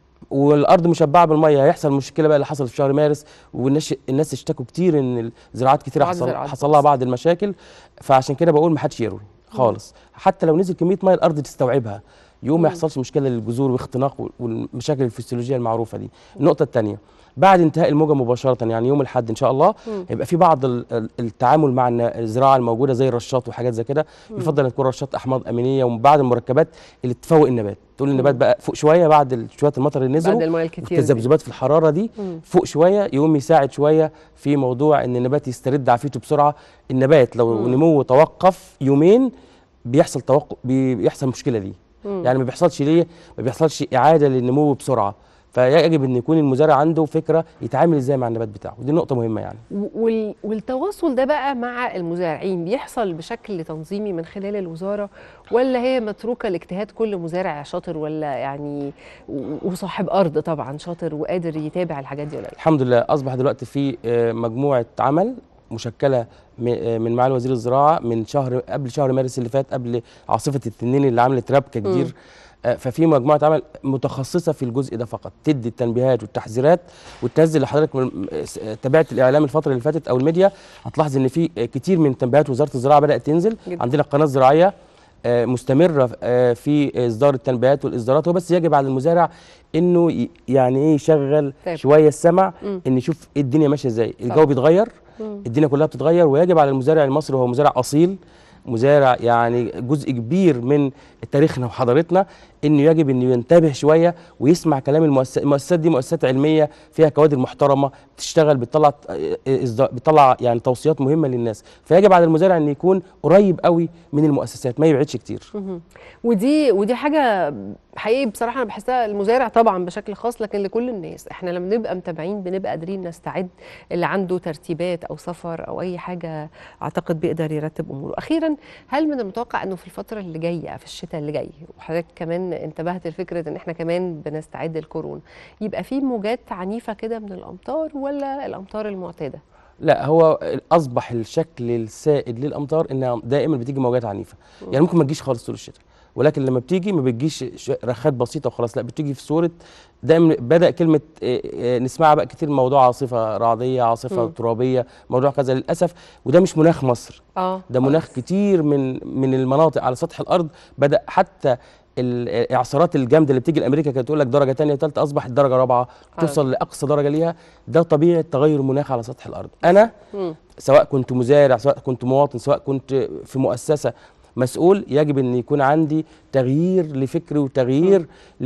والارض مشبعه بالميه هيحصل مشكله بقى اللي حصلت في شهر مارس والناس الناس اشتكوا كتير ان الزراعات كتير بعض حصل الزراعات حصل لها بعض المشاكل فعشان كده بقول ما حدش يروي خالص حتى لو نزل كميه ميه الارض تستوعبها يوم ما يحصلش مشكله للجذور واختناق والمشاكل الفسيولوجيه المعروفه دي النقطه الثانيه بعد انتهاء الموجه مباشره يعني يوم الاحد ان شاء الله مم. هيبقى في بعض ال- ال- التعامل مع الن- الزراعه الموجوده زي الرشات وحاجات زي كده مم. يفضل ان تكون رشات احماض امينيه ومن بعض المركبات اللي تفوق النبات تقول النبات بقى فوق شويه بعد ال- شويه المطر اللي نزلوا بعد المياه الكتير دي. والتذبذبات في الحراره دي مم. فوق شويه يقوم يساعد شويه في موضوع ان النبات يسترد عافيته بسرعه النبات لو مم. نموه توقف يومين بيحصل توقف بيحصل مشكله ليه مم. يعني ما بيحصلش ليه ما بيحصلش اعاده للنمو بسرعه فيجب ان يكون المزارع عنده فكره يتعامل ازاي مع النبات بتاعه ودي نقطه مهمه يعني وال- والتواصل ده بقى مع المزارعين بيحصل بشكل تنظيمي من خلال الوزاره ولا هي متروكه لاجتهاد كل مزارع شاطر ولا يعني و- وصاحب ارض طبعا شاطر وقادر يتابع الحاجات دي ولا لا؟ الحمد لله اصبح دلوقتي في آه، مجموعه عمل مشكله م- آه، من معالي وزير الزراعه من شهر قبل شهر مارس اللي فات قبل عاصفه التنين اللي عملت ربكه مم. كتير آه، ففي مجموعه عمل متخصصه في الجزء ده فقط تدي التنبيهات والتحذيرات وتنزل لحضرتك من آه، تابعت الاعلام الفتره اللي فاتت او الميديا هتلاحظ ان في آه، كتير من تنبيهات وزاره الزراعه بدات تنزل جدا. عندنا قناه زراعيه آه، مستمره آه، في اصدار التنبيهات والاصدارات هو بس يجب على المزارع انه ي- يعني ايه يشغل طيب. شويه السمع مم. ان يشوف إيه الدنيا ماشيه ازاي الجو طبعا. بيتغير مم. الدنيا كلها بتتغير ويجب على المزارع المصري وهو مزارع اصيل مزارع يعني جزء كبير من تاريخنا وحضارتنا انه يجب انه ينتبه شويه ويسمع كلام المؤسسات المؤسسات دي مؤسسات علميه فيها كوادر محترمه بتشتغل بتطلع إصدار- بتطلع يعني توصيات مهمه للناس فيجب على المزارع ان يكون قريب قوي من المؤسسات ما يبعدش كتير مهم. ودي ودي حاجه حقيقي بصراحه انا بحسها المزارع طبعا بشكل خاص لكن لكل الناس احنا لما نبقى متابعين بنبقى قادرين نستعد اللي عنده ترتيبات او سفر او اي حاجه اعتقد بيقدر يرتب اموره اخيرا هل من المتوقع انه في الفتره اللي جايه في الشتاء اللي جاي وحضرتك كمان انتبهت لفكره ان احنا كمان بنستعد للكورونا يبقى في موجات عنيفه كده من الامطار ولا الامطار المعتاده لا هو اصبح الشكل السائد للامطار انها دائما بتيجي موجات عنيفه يعني ممكن ما تجيش خالص طول الشتاء ولكن لما بتيجي ما بتجيش ش- رخات بسيطه وخلاص لا بتيجي في صوره دايما بدا كلمه آه، آه، نسمعها بقى كتير موضوع عاصفه رعديه عاصفه مم. ترابيه موضوع كذا للاسف وده مش مناخ مصر اه ده مناخ كتير من من المناطق على سطح الارض بدا حتى الاعصارات الجامده اللي بتيجي لامريكا كانت تقول لك درجه ثانيه وثالثه اصبحت درجه رابعه توصل لاقصى درجه ليها ده طبيعه تغير المناخ على سطح الارض انا مم. سواء كنت مزارع سواء كنت مواطن سواء كنت في مؤسسه مسؤول يجب ان يكون عندي تغيير لفكري وتغيير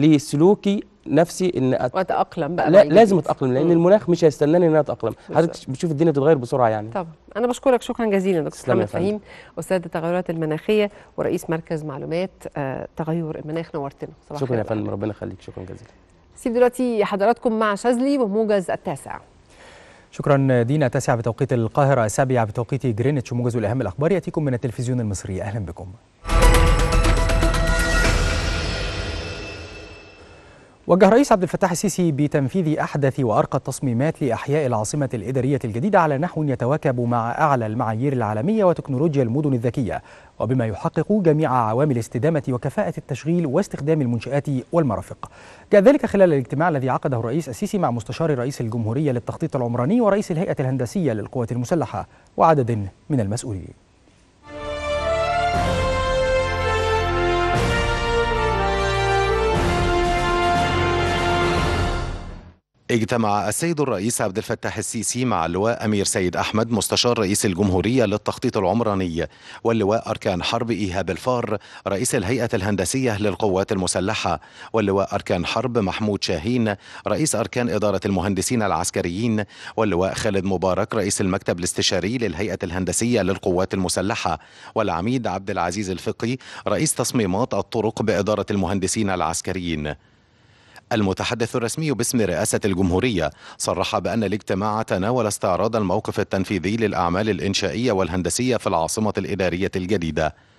لسلوكي نفسي ان أت... واتاقلم بقى لا مع الجديد. لازم اتاقلم لان مم. المناخ مش هيستناني ان انا اتاقلم بالظبط. حضرتك بتشوف الدنيا بتتغير بسرعه يعني طبعا انا بشكرك شكرا جزيلا دكتور تسلم يا محمد فندم. فهيم استاذ التغيرات المناخيه ورئيس مركز معلومات آه، تغير المناخ نورتنا صباح شكرا يا الخير. فندم ربنا يخليك شكرا جزيلا سيب دلوقتي حضراتكم مع شاذلي وموجز التاسع شكرا دينا تاسعة بتوقيت القاهرة السابعة بتوقيت جرينتش موجز الأهم الأخبار يأتيكم من التلفزيون المصري أهلا بكم وجه رئيس عبد الفتاح السيسي بتنفيذ أحدث وأرقى التصميمات لأحياء العاصمة الإدارية الجديدة على نحو يتواكب مع أعلى المعايير العالمية وتكنولوجيا المدن الذكية وبما يحقق جميع عوامل استدامة وكفاءة التشغيل واستخدام المنشآت والمرافق جاء ذلك خلال الاجتماع الذي عقده الرئيس السيسي مع مستشار رئيس الجمهورية للتخطيط العمراني ورئيس الهيئة الهندسية للقوات المسلحة وعدد من المسؤولين اجتمع السيد الرئيس عبد الفتاح السيسي مع اللواء أمير سيد أحمد مستشار رئيس الجمهورية للتخطيط العمراني واللواء أركان حرب إيهاب الفار رئيس الهيئة الهندسية للقوات المسلحة واللواء أركان حرب محمود شاهين رئيس أركان إدارة المهندسين العسكريين واللواء خالد مبارك رئيس المكتب الاستشاري للهيئة الهندسية للقوات المسلحة والعميد عبد العزيز الفقي رئيس تصميمات الطرق بإدارة المهندسين العسكريين المتحدث الرسمي باسم رئاسة الجمهورية صرح بأن الاجتماع تناول استعراض الموقف التنفيذي للأعمال الإنشائية والهندسية في العاصمة الإدارية الجديدة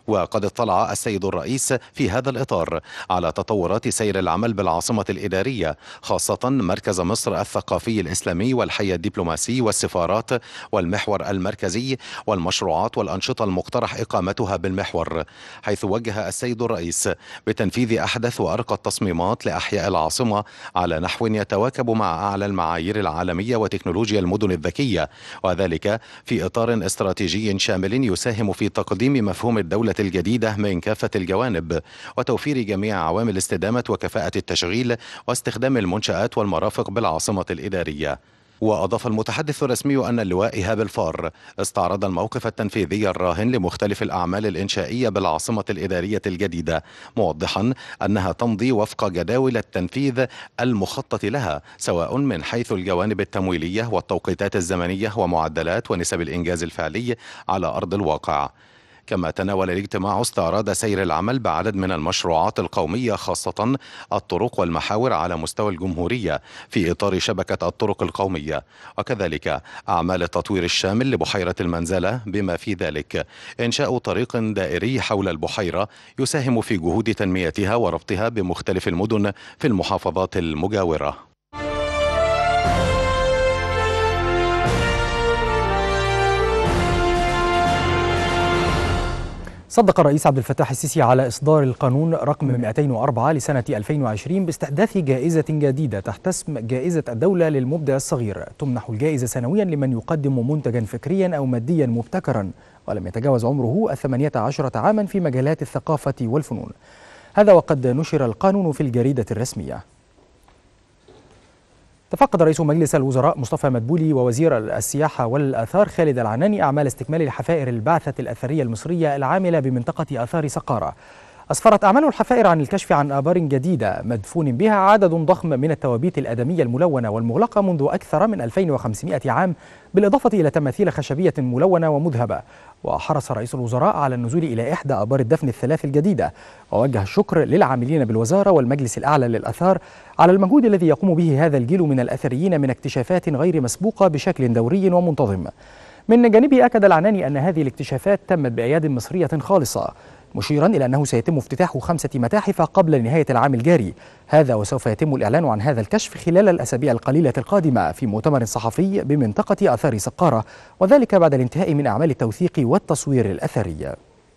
وقد اطلع السيد الرئيس في هذا الإطار على تطورات سير العمل بالعاصمة الإدارية خاصة مركز مصر الثقافي الإسلامي والحي الدبلوماسي والسفارات والمحور المركزي والمشروعات والأنشطة المقترح إقامتها بالمحور حيث وجه السيد الرئيس بتنفيذ أحدث وأرقى التصميمات لأحياء العاصمة على نحو يتواكب مع أعلى المعايير العالمية وتكنولوجيا المدن الذكية وذلك في إطار استراتيجي شامل يساهم في تقديم مفهوم الدولة الجديدة من كافة الجوانب وتوفير جميع عوامل استدامة وكفاءة التشغيل واستخدام المنشآت والمرافق بالعاصمة الإدارية وأضاف المتحدث الرسمي أن اللواء إيهاب الفار استعرض الموقف التنفيذي الراهن لمختلف الأعمال الإنشائية بالعاصمة الإدارية الجديدة موضحا أنها تمضي وفق جداول التنفيذ المخطط لها سواء من حيث الجوانب التمويلية والتوقيتات الزمنية ومعدلات ونسب الإنجاز الفعلي على أرض الواقع كما تناول الاجتماع استعراض سير العمل بعدد من المشروعات القومية خاصة الطرق والمحاور على مستوى الجمهورية في إطار شبكة الطرق القومية وكذلك أعمال التطوير الشامل لبحيرة المنزلة بما في ذلك إنشاء طريق دائري حول البحيرة يساهم في جهود تنميتها وربطها بمختلف المدن في المحافظات المجاورة صدق الرئيس عبد الفتاح السيسي على إصدار القانون رقم 204 لسنة 2020 باستحداث جائزة جديدة تحت اسم جائزة الدولة للمبدع الصغير تمنح الجائزة سنويا لمن يقدم منتجا فكريا أو ماديا مبتكرا ولم يتجاوز عمره الثمانية عشرة عاما في مجالات الثقافة والفنون هذا وقد نشر القانون في الجريدة الرسمية تفقد رئيس مجلس الوزراء مصطفى مدبولي ووزير السياحة والآثار خالد العناني أعمال استكمال الحفائر البعثة الأثرية المصرية العاملة بمنطقة آثار سقارة أسفرت أعمال الحفائر عن الكشف عن آبار جديدة مدفون بها عدد ضخم من التوابيت الأدمية الملونة والمغلقة منذ أكثر من 2500 عام بالإضافة إلى تماثيل خشبية ملونة ومذهبة وحرص رئيس الوزراء على النزول إلى إحدى آبار الدفن الثلاث الجديدة ووجه الشكر للعاملين بالوزارة والمجلس الأعلى للأثار على المجهود الذي يقوم به هذا الجيل من الأثريين من اكتشافات غير مسبوقة بشكل دوري ومنتظم من جانبه أكد العناني أن هذه الاكتشافات تمت بأياد مصرية خالصة مشيرا إلى أنه سيتم افتتاح خمسة متاحف قبل نهاية العام الجاري هذا وسوف يتم الإعلان عن هذا الكشف خلال الأسابيع القليلة القادمة في مؤتمر صحفي بمنطقة آثار سقارة وذلك بعد الانتهاء من أعمال التوثيق والتصوير الأثري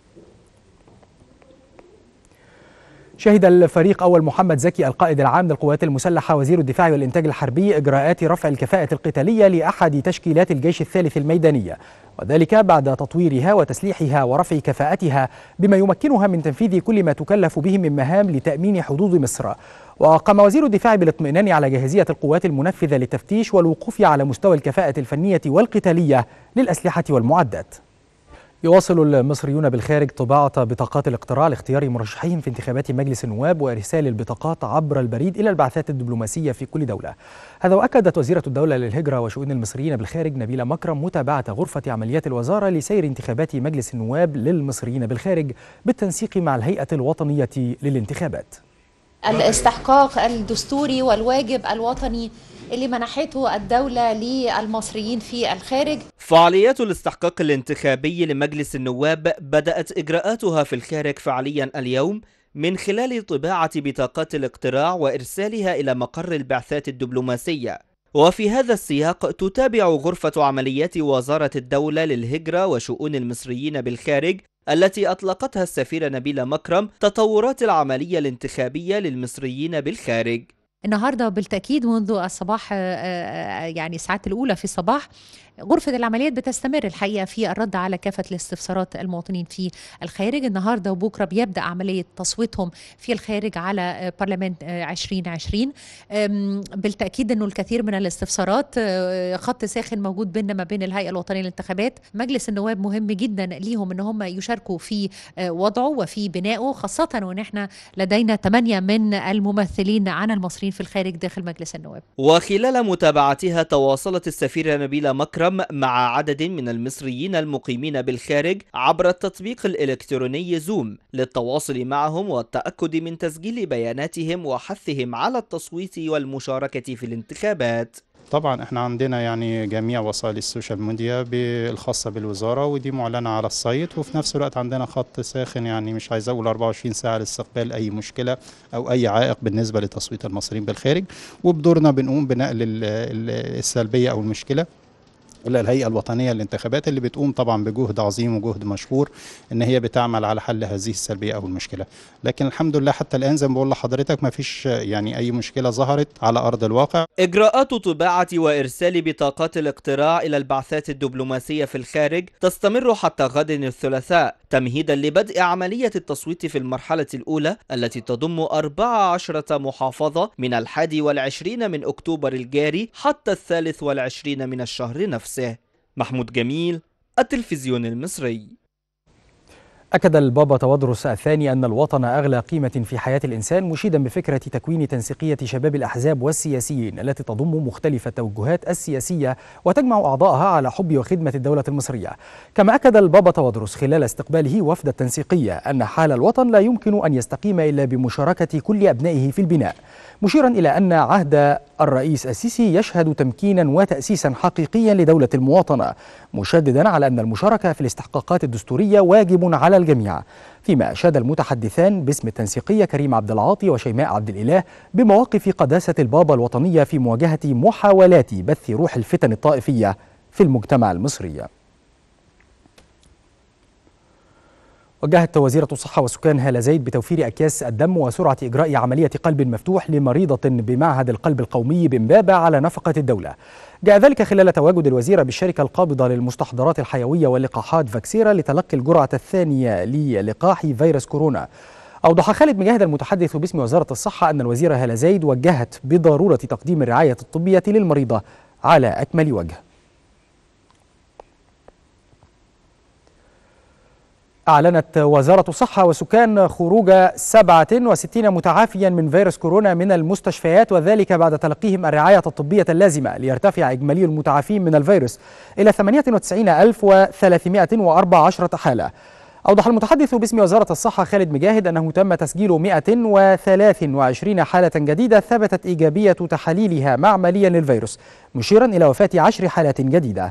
شهد الفريق أول محمد زكي القائد العام للقوات المسلحة وزير الدفاع والإنتاج الحربي إجراءات رفع الكفاءة القتالية لأحد تشكيلات الجيش الثالث الميدانية وذلك بعد تطويرها وتسليحها ورفع كفاءتها بما يمكنها من تنفيذ كل ما تكلف به من مهام لتأمين حدود مصر وقام وزير الدفاع بالاطمئنان على جاهزية القوات المنفذة للتفتيش والوقوف على مستوى الكفاءة الفنية والقتالية للأسلحة والمعدات يواصل المصريون بالخارج طباعة بطاقات الاقتراع لاختيار مرشحين في انتخابات مجلس النواب وإرسال البطاقات عبر البريد إلى البعثات الدبلوماسية في كل دولة هذا وأكدت وزيرة الدولة للهجرة وشؤون المصريين بالخارج نبيلة مكرم متابعة غرفة عمليات الوزارة لسير انتخابات مجلس النواب للمصريين بالخارج بالتنسيق مع الهيئة الوطنية للانتخابات الاستحقاق الدستوري والواجب الوطني اللي منحته الدولة للمصريين في الخارج فعاليات الاستحقاق الانتخابي لمجلس النواب بدأت إجراءاتها في الخارج فعليا اليوم من خلال طباعة بطاقات الاقتراع وإرسالها إلى مقر البعثات الدبلوماسية وفي هذا السياق تتابع غرفة عمليات وزارة الدولة للهجرة وشؤون المصريين بالخارج التي أطلقتها السفيرة نبيلة مكرم تطورات العملية الانتخابية للمصريين بالخارج النهارده بالتاكيد منذ الصباح يعني الساعات الاولى في الصباح غرفة العمليات بتستمر الحقيقة في الرد على كافة الاستفسارات المواطنين في الخارج النهاردة وبكرة بيبدأ عملية تصويتهم في الخارج على برلمان 2020 بالتأكيد أنه الكثير من الاستفسارات خط ساخن موجود بيننا ما بين الهيئة الوطنية للانتخابات مجلس النواب مهم جدا ليهم أن هم يشاركوا في وضعه وفي بنائه خاصة وأن احنا لدينا ثمانية من الممثلين عن المصريين في الخارج داخل مجلس النواب وخلال متابعتها تواصلت السفيرة نبيلة مكرم مع عدد من المصريين المقيمين بالخارج عبر التطبيق الإلكتروني زوم للتواصل معهم والتأكد من تسجيل بياناتهم وحثهم على التصويت والمشاركة في الانتخابات طبعا احنا عندنا يعني جميع وسائل السوشيال ميديا الخاصه بالوزاره ودي معلنه على السايت وفي نفس الوقت عندنا خط ساخن يعني مش عايز اقول 24 ساعه لاستقبال اي مشكله او اي عائق بالنسبه لتصويت المصريين بالخارج وبدورنا بنقوم بنقل السلبيه او المشكله الى الهيئه الوطنيه للانتخابات اللي بتقوم طبعا بجهد عظيم وجهد مشكور ان هي بتعمل على حل هذه السلبيه او المشكله لكن الحمد لله حتى الان زي ما بقول لحضرتك ما فيش يعني اي مشكله ظهرت على ارض الواقع اجراءات طباعه وارسال بطاقات الاقتراع الى البعثات الدبلوماسيه في الخارج تستمر حتى غد الثلاثاء تمهيدا لبدء عمليه التصويت في المرحله الاولى التي تضم 14 محافظه من الحادي والعشرين من اكتوبر الجاري حتى الثالث والعشرين من الشهر نفسه نفسه محمود جميل التلفزيون المصري أكد البابا تودرس الثاني أن الوطن أغلى قيمة في حياة الإنسان مشيدا بفكرة تكوين تنسيقية شباب الأحزاب والسياسيين التي تضم مختلف التوجهات السياسية وتجمع أعضائها على حب وخدمة الدولة المصرية كما أكد البابا تودرس خلال استقباله وفد التنسيقية أن حال الوطن لا يمكن أن يستقيم إلا بمشاركة كل أبنائه في البناء مشيرا إلى أن عهد الرئيس السيسي يشهد تمكينا وتأسيسا حقيقيا لدولة المواطنة مشددا على أن المشاركة في الاستحقاقات الدستورية واجب على الجميع فيما أشاد المتحدثان باسم التنسيقية كريم عبد العاطي وشيماء عبد الإله بمواقف قداسة البابا الوطنية في مواجهة محاولات بث روح الفتن الطائفية في المجتمع المصري وجهت وزيرة الصحة والسكان هالة زيد بتوفير أكياس الدم وسرعة إجراء عملية قلب مفتوح لمريضة بمعهد القلب القومي بمبابة على نفقة الدولة جاء ذلك خلال تواجد الوزيرة بالشركة القابضة للمستحضرات الحيوية واللقاحات فاكسيرا لتلقي الجرعة الثانية للقاح فيروس كورونا أوضح خالد مجاهد المتحدث باسم وزارة الصحة أن الوزيرة هالة زيد وجهت بضرورة تقديم الرعاية الطبية للمريضة على أكمل وجه أعلنت وزارة الصحة والسكان خروج 67 متعافيا من فيروس كورونا من المستشفيات وذلك بعد تلقيهم الرعاية الطبية اللازمة ليرتفع إجمالي المتعافين من الفيروس إلى 98314 حالة أوضح المتحدث باسم وزارة الصحة خالد مجاهد أنه تم تسجيل 123 حالة جديدة ثبتت إيجابية تحاليلها معمليا للفيروس مشيرا إلى وفاة عشر حالات جديدة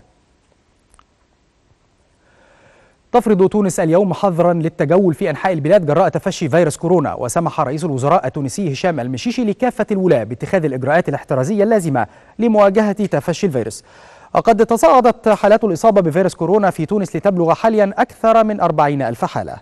تفرض تونس اليوم حظرا للتجول في انحاء البلاد جراء تفشي فيروس كورونا وسمح رئيس الوزراء التونسي هشام المشيشي لكافه الولاة باتخاذ الاجراءات الاحترازيه اللازمه لمواجهه تفشي الفيروس وقد تصاعدت حالات الاصابه بفيروس كورونا في تونس لتبلغ حاليا اكثر من 40 الف حاله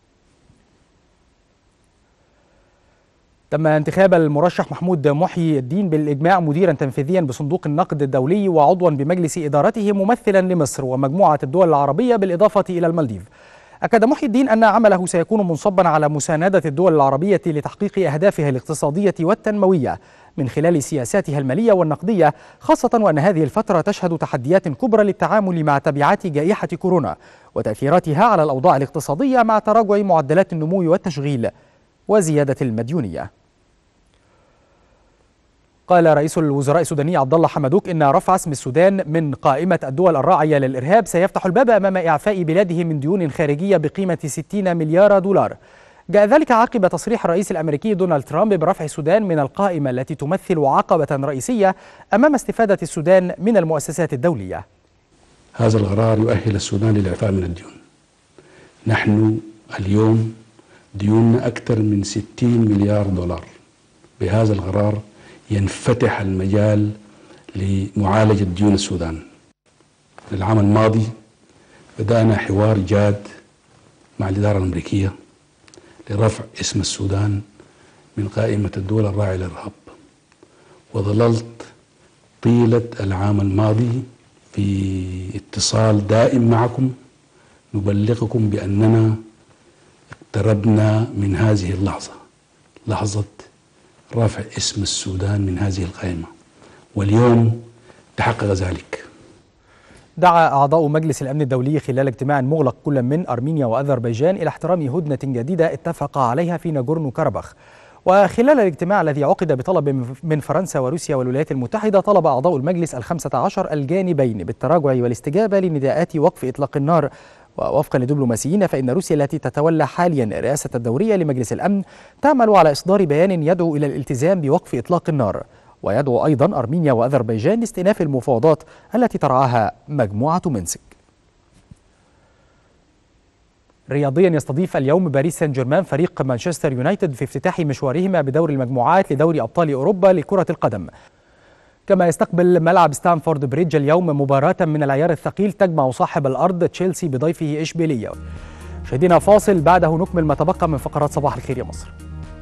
تم انتخاب المرشح محمود محي الدين بالإجماع مديرا تنفيذيا بصندوق النقد الدولي وعضوا بمجلس إدارته ممثلا لمصر ومجموعة الدول العربية بالإضافة إلى المالديف أكد محي الدين أن عمله سيكون منصبا على مساندة الدول العربية لتحقيق أهدافها الاقتصادية والتنموية من خلال سياساتها المالية والنقدية خاصة وأن هذه الفترة تشهد تحديات كبرى للتعامل مع تبعات جائحة كورونا وتأثيراتها على الأوضاع الاقتصادية مع تراجع معدلات النمو والتشغيل وزيادة المديونية قال رئيس الوزراء السوداني عبد الله حمدوك ان رفع اسم السودان من قائمه الدول الراعيه للارهاب سيفتح الباب امام اعفاء بلاده من ديون خارجيه بقيمه 60 مليار دولار. جاء ذلك عقب تصريح الرئيس الامريكي دونالد ترامب برفع السودان من القائمه التي تمثل عقبه رئيسيه امام استفاده السودان من المؤسسات الدوليه. هذا القرار يؤهل السودان للاعفاء من الديون. نحن اليوم ديوننا اكثر من 60 مليار دولار. بهذا القرار ينفتح المجال لمعالجة ديون السودان العام الماضي بدأنا حوار جاد مع الإدارة الأمريكية لرفع اسم السودان من قائمة الدول الراعية للإرهاب وظللت طيلة العام الماضي في اتصال دائم معكم نبلغكم بأننا اقتربنا من هذه اللحظة لحظة رفع اسم السودان من هذه القائمة واليوم تحقق ذلك دعا أعضاء مجلس الأمن الدولي خلال اجتماع مغلق كل من أرمينيا وأذربيجان إلى احترام هدنة جديدة اتفق عليها في ناغورنو كارباخ وخلال الاجتماع الذي عقد بطلب من فرنسا وروسيا والولايات المتحدة طلب أعضاء المجلس الخمسة عشر الجانبين بالتراجع والاستجابة لنداءات وقف إطلاق النار ووفقا لدبلوماسيين فإن روسيا التي تتولى حاليا رئاسة الدورية لمجلس الأمن تعمل على إصدار بيان يدعو إلى الالتزام بوقف إطلاق النار ويدعو أيضا أرمينيا وأذربيجان لاستئناف المفاوضات التي ترعاها مجموعة منسك رياضيا يستضيف اليوم باريس سان جيرمان فريق مانشستر يونايتد في افتتاح مشوارهما بدور المجموعات لدوري أبطال أوروبا لكرة القدم كما يستقبل ملعب ستانفورد بريدج اليوم مباراة من العيار الثقيل تجمع صاحب الأرض تشيلسي بضيفه إشبيلية مشاهدينا فاصل بعده نكمل ما تبقى من فقرات صباح الخير يا مصر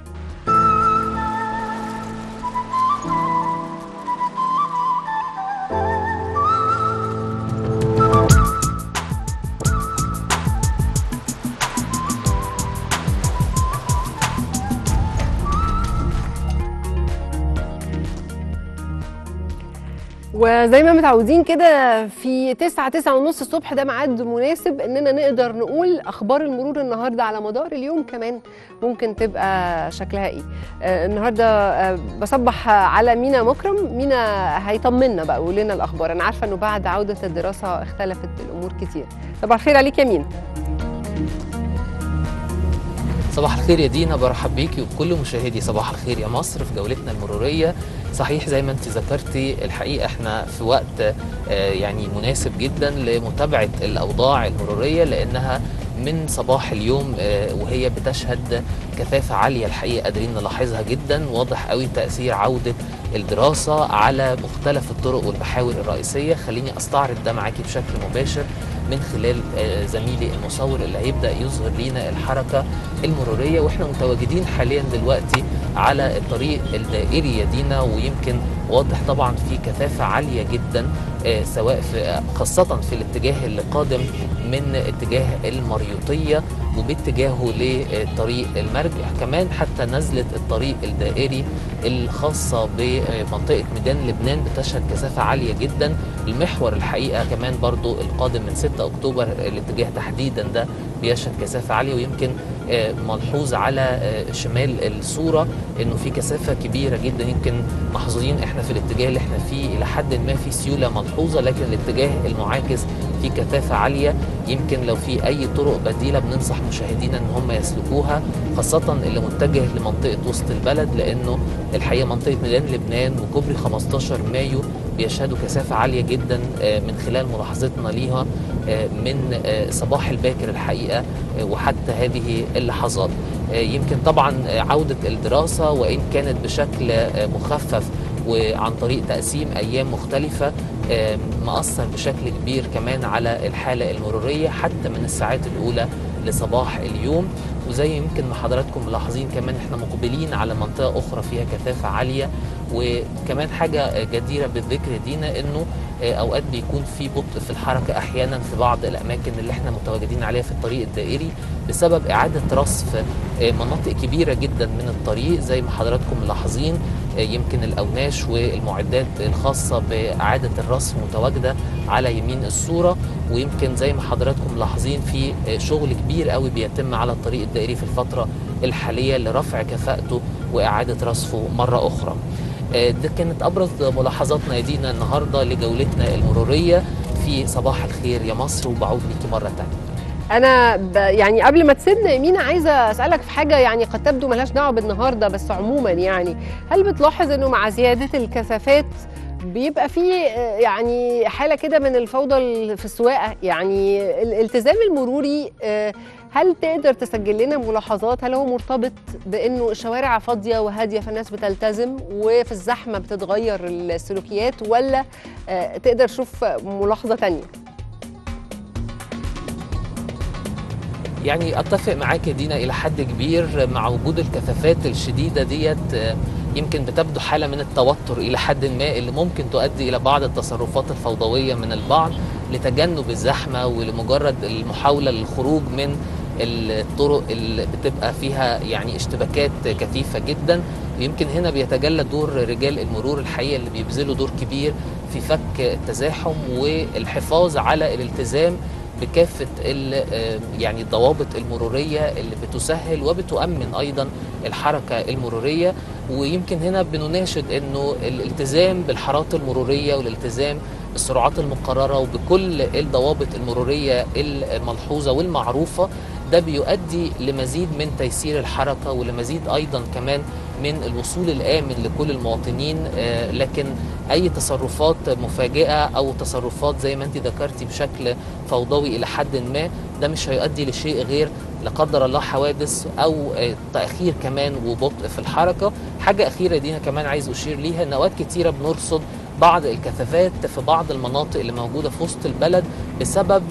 وزي ما متعودين كده في 9 9 ونص الصبح ده ميعاد مناسب اننا نقدر نقول اخبار المرور النهارده على مدار اليوم كمان ممكن تبقى شكلها ايه آه النهارده آه بصبح على مينا مكرم مينا هيطمنا بقى ويقول لنا الاخبار انا عارفه انه بعد عوده الدراسه اختلفت الامور كتير صباح الخير عليك يا مينا صباح الخير يا دينا برحب بيكي وبكل مشاهدي صباح الخير يا مصر في جولتنا المروريه صحيح زي ما انت ذكرتي الحقيقه احنا في وقت يعني مناسب جدا لمتابعه الاوضاع المروريه لانها من صباح اليوم وهي بتشهد كثافه عاليه الحقيقه قادرين نلاحظها جدا واضح قوي تاثير عوده الدراسه على مختلف الطرق والمحاور الرئيسيه خليني استعرض ده معاكي بشكل مباشر من خلال زميلي المصور اللي هيبدا يظهر لينا الحركه المروريه واحنا متواجدين حاليا دلوقتي على الطريق الدائري يا دينا ويمكن واضح طبعا في كثافه عاليه جدا سواء في خاصه في الاتجاه اللي قادم من اتجاه المريوطيه وباتجاهه لطريق المرج كمان حتى نزله الطريق الدائري الخاصه بمنطقه ميدان لبنان بتشهد كثافه عاليه جدا المحور الحقيقه كمان برضو القادم من 6 اكتوبر الاتجاه تحديدا ده بيشهد كثافه عاليه ويمكن ملحوظ على شمال الصوره انه في كثافه كبيره جدا يمكن محظوظين احنا في الاتجاه اللي احنا فيه الى حد ما في سيوله ملحوظه لكن الاتجاه المعاكس في كثافه عاليه يمكن لو في اي طرق بديله بننصح مشاهدينا ان هم يسلكوها خاصه اللي متجه لمنطقه وسط البلد لانه الحقيقه منطقه ميدان لبنان وكوبري 15 مايو بيشهدوا كثافه عاليه جدا من خلال ملاحظتنا ليها من صباح الباكر الحقيقه وحتى هذه اللحظات يمكن طبعا عوده الدراسه وان كانت بشكل مخفف وعن طريق تقسيم ايام مختلفه مأثر بشكل كبير كمان على الحاله المروريه حتى من الساعات الاولى لصباح اليوم وزي يمكن ما حضراتكم ملاحظين كمان احنا مقبلين على منطقه اخرى فيها كثافه عاليه وكمان حاجه جديره بالذكر دينا انه اوقات بيكون في بطء في الحركه احيانا في بعض الاماكن اللي احنا متواجدين عليها في الطريق الدائري بسبب اعاده رصف مناطق كبيره جدا من الطريق زي ما حضراتكم ملاحظين يمكن الاوناش والمعدات الخاصه باعاده الرصف متواجده على يمين الصوره ويمكن زي ما حضراتكم ملاحظين في شغل كبير قوي بيتم على الطريق الدائري في الفتره الحاليه لرفع كفاءته واعاده رصفه مره اخرى. ده كانت ابرز ملاحظاتنا يا دينا النهارده لجولتنا المروريه في صباح الخير يا مصر وبعود ليكي مره ثانيه. انا ب... يعني قبل ما تسيبنا يمينة عايزه اسالك في حاجه يعني قد تبدو ملهاش دعوه بالنهارده بس عموما يعني هل بتلاحظ انه مع زياده الكثافات بيبقى في يعني حاله كده من الفوضى في السواقه يعني الالتزام المروري هل تقدر تسجل لنا ملاحظات هل هو مرتبط بانه الشوارع فاضيه وهاديه فالناس بتلتزم وفي الزحمه بتتغير السلوكيات ولا تقدر تشوف ملاحظه تانية يعني اتفق معاك يا دينا الى حد كبير مع وجود الكثافات الشديده ديت يمكن بتبدو حاله من التوتر الى حد ما اللي ممكن تؤدي الى بعض التصرفات الفوضويه من البعض لتجنب الزحمه ولمجرد المحاوله للخروج من الطرق اللي بتبقى فيها يعني اشتباكات كثيفه جدا يمكن هنا بيتجلى دور رجال المرور الحقيقه اللي بيبذلوا دور كبير في فك التزاحم والحفاظ على الالتزام بكافه يعني الضوابط المروريه اللي بتسهل وبتؤمن ايضا الحركه المروريه ويمكن هنا بنناشد انه الالتزام بالحارات المروريه والالتزام بالسرعات المقرره وبكل الضوابط المروريه الملحوظه والمعروفه ده بيؤدي لمزيد من تيسير الحركه ولمزيد ايضا كمان من الوصول الامن لكل المواطنين آه، لكن اي تصرفات مفاجئه او تصرفات زي ما انت ذكرتي بشكل فوضوي الى حد ما ده مش هيؤدي لشيء غير لا قدر الله حوادث او آه، تاخير كمان وبطء في الحركه حاجه اخيره دي أنا كمان عايز اشير ليها ان اوقات كتيره بنرصد بعض الكثافات في بعض المناطق اللي موجوده في وسط البلد بسبب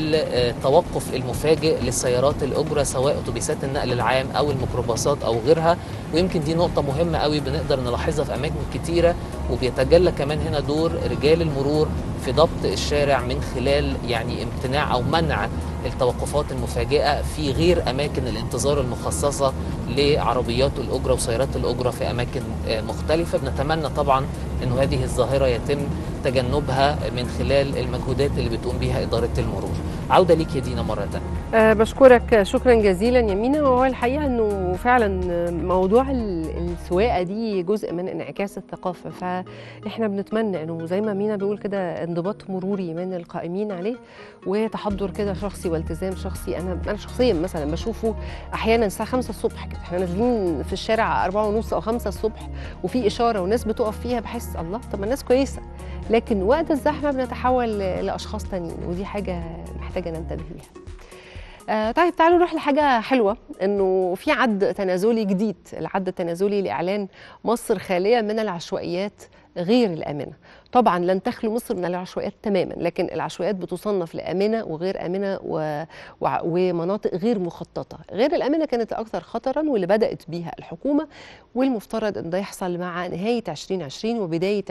التوقف المفاجئ للسيارات الاجره سواء اتوبيسات النقل العام او الميكروباصات او غيرها ويمكن دي نقطه مهمه قوي بنقدر نلاحظها في اماكن كتيره وبيتجلى كمان هنا دور رجال المرور في ضبط الشارع من خلال يعني امتناع او منع التوقفات المفاجئه في غير اماكن الانتظار المخصصه لعربيات الاجره وسيارات الاجره في اماكن آه، مختلفه بنتمنى طبعا انه هذه الظاهره يتم تجنبها من خلال المجهودات اللي بتقوم بها اداره المرور عوده ليك يا دينا مره ثانيه أه بشكرك شكرا جزيلا يا مينا وهو الحقيقه انه فعلا موضوع ال- السواقه دي جزء من انعكاس الثقافه فاحنا بنتمنى انه زي ما مينا بيقول كده انضباط مروري من القائمين عليه وتحضر كده شخصي والتزام شخصي انا انا شخصيا مثلا بشوفه احيانا الساعه 5 الصبح كده احنا نازلين في الشارع 4 ونص او 5 الصبح وفي اشاره وناس بتقف فيها بحس الله طب ما الناس كويسه لكن وقت الزحمه بنتحول ل- لاشخاص تانيين ودي حاجه محتاجه ننتبه ليها آه طيب تعالوا نروح لحاجة حلوة إنه في عد تنازلي جديد، العد التنازلي لإعلان مصر خالية من العشوائيات غير الآمنة. طبعا لن تخلو مصر من العشوائيات تماما، لكن العشوائيات بتصنف لآمنة وغير آمنة و... و... ومناطق غير مخططة. غير الآمنة كانت الأكثر خطرا واللي بدأت بيها الحكومة والمفترض إن ده يحصل مع نهاية 2020 وبداية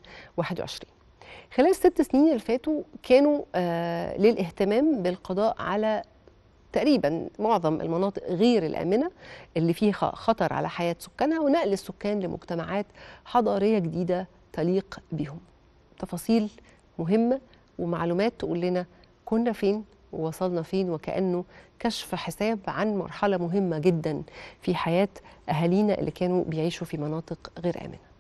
2021. خلال الست سنين اللي فاتوا كانوا آه للاهتمام بالقضاء على تقريبا معظم المناطق غير الآمنة اللي فيها خطر على حياة سكانها ونقل السكان لمجتمعات حضارية جديدة تليق بهم تفاصيل مهمة ومعلومات تقول لنا كنا فين ووصلنا فين وكأنه كشف حساب عن مرحلة مهمة جدا في حياة أهالينا اللي كانوا بيعيشوا في مناطق غير آمنة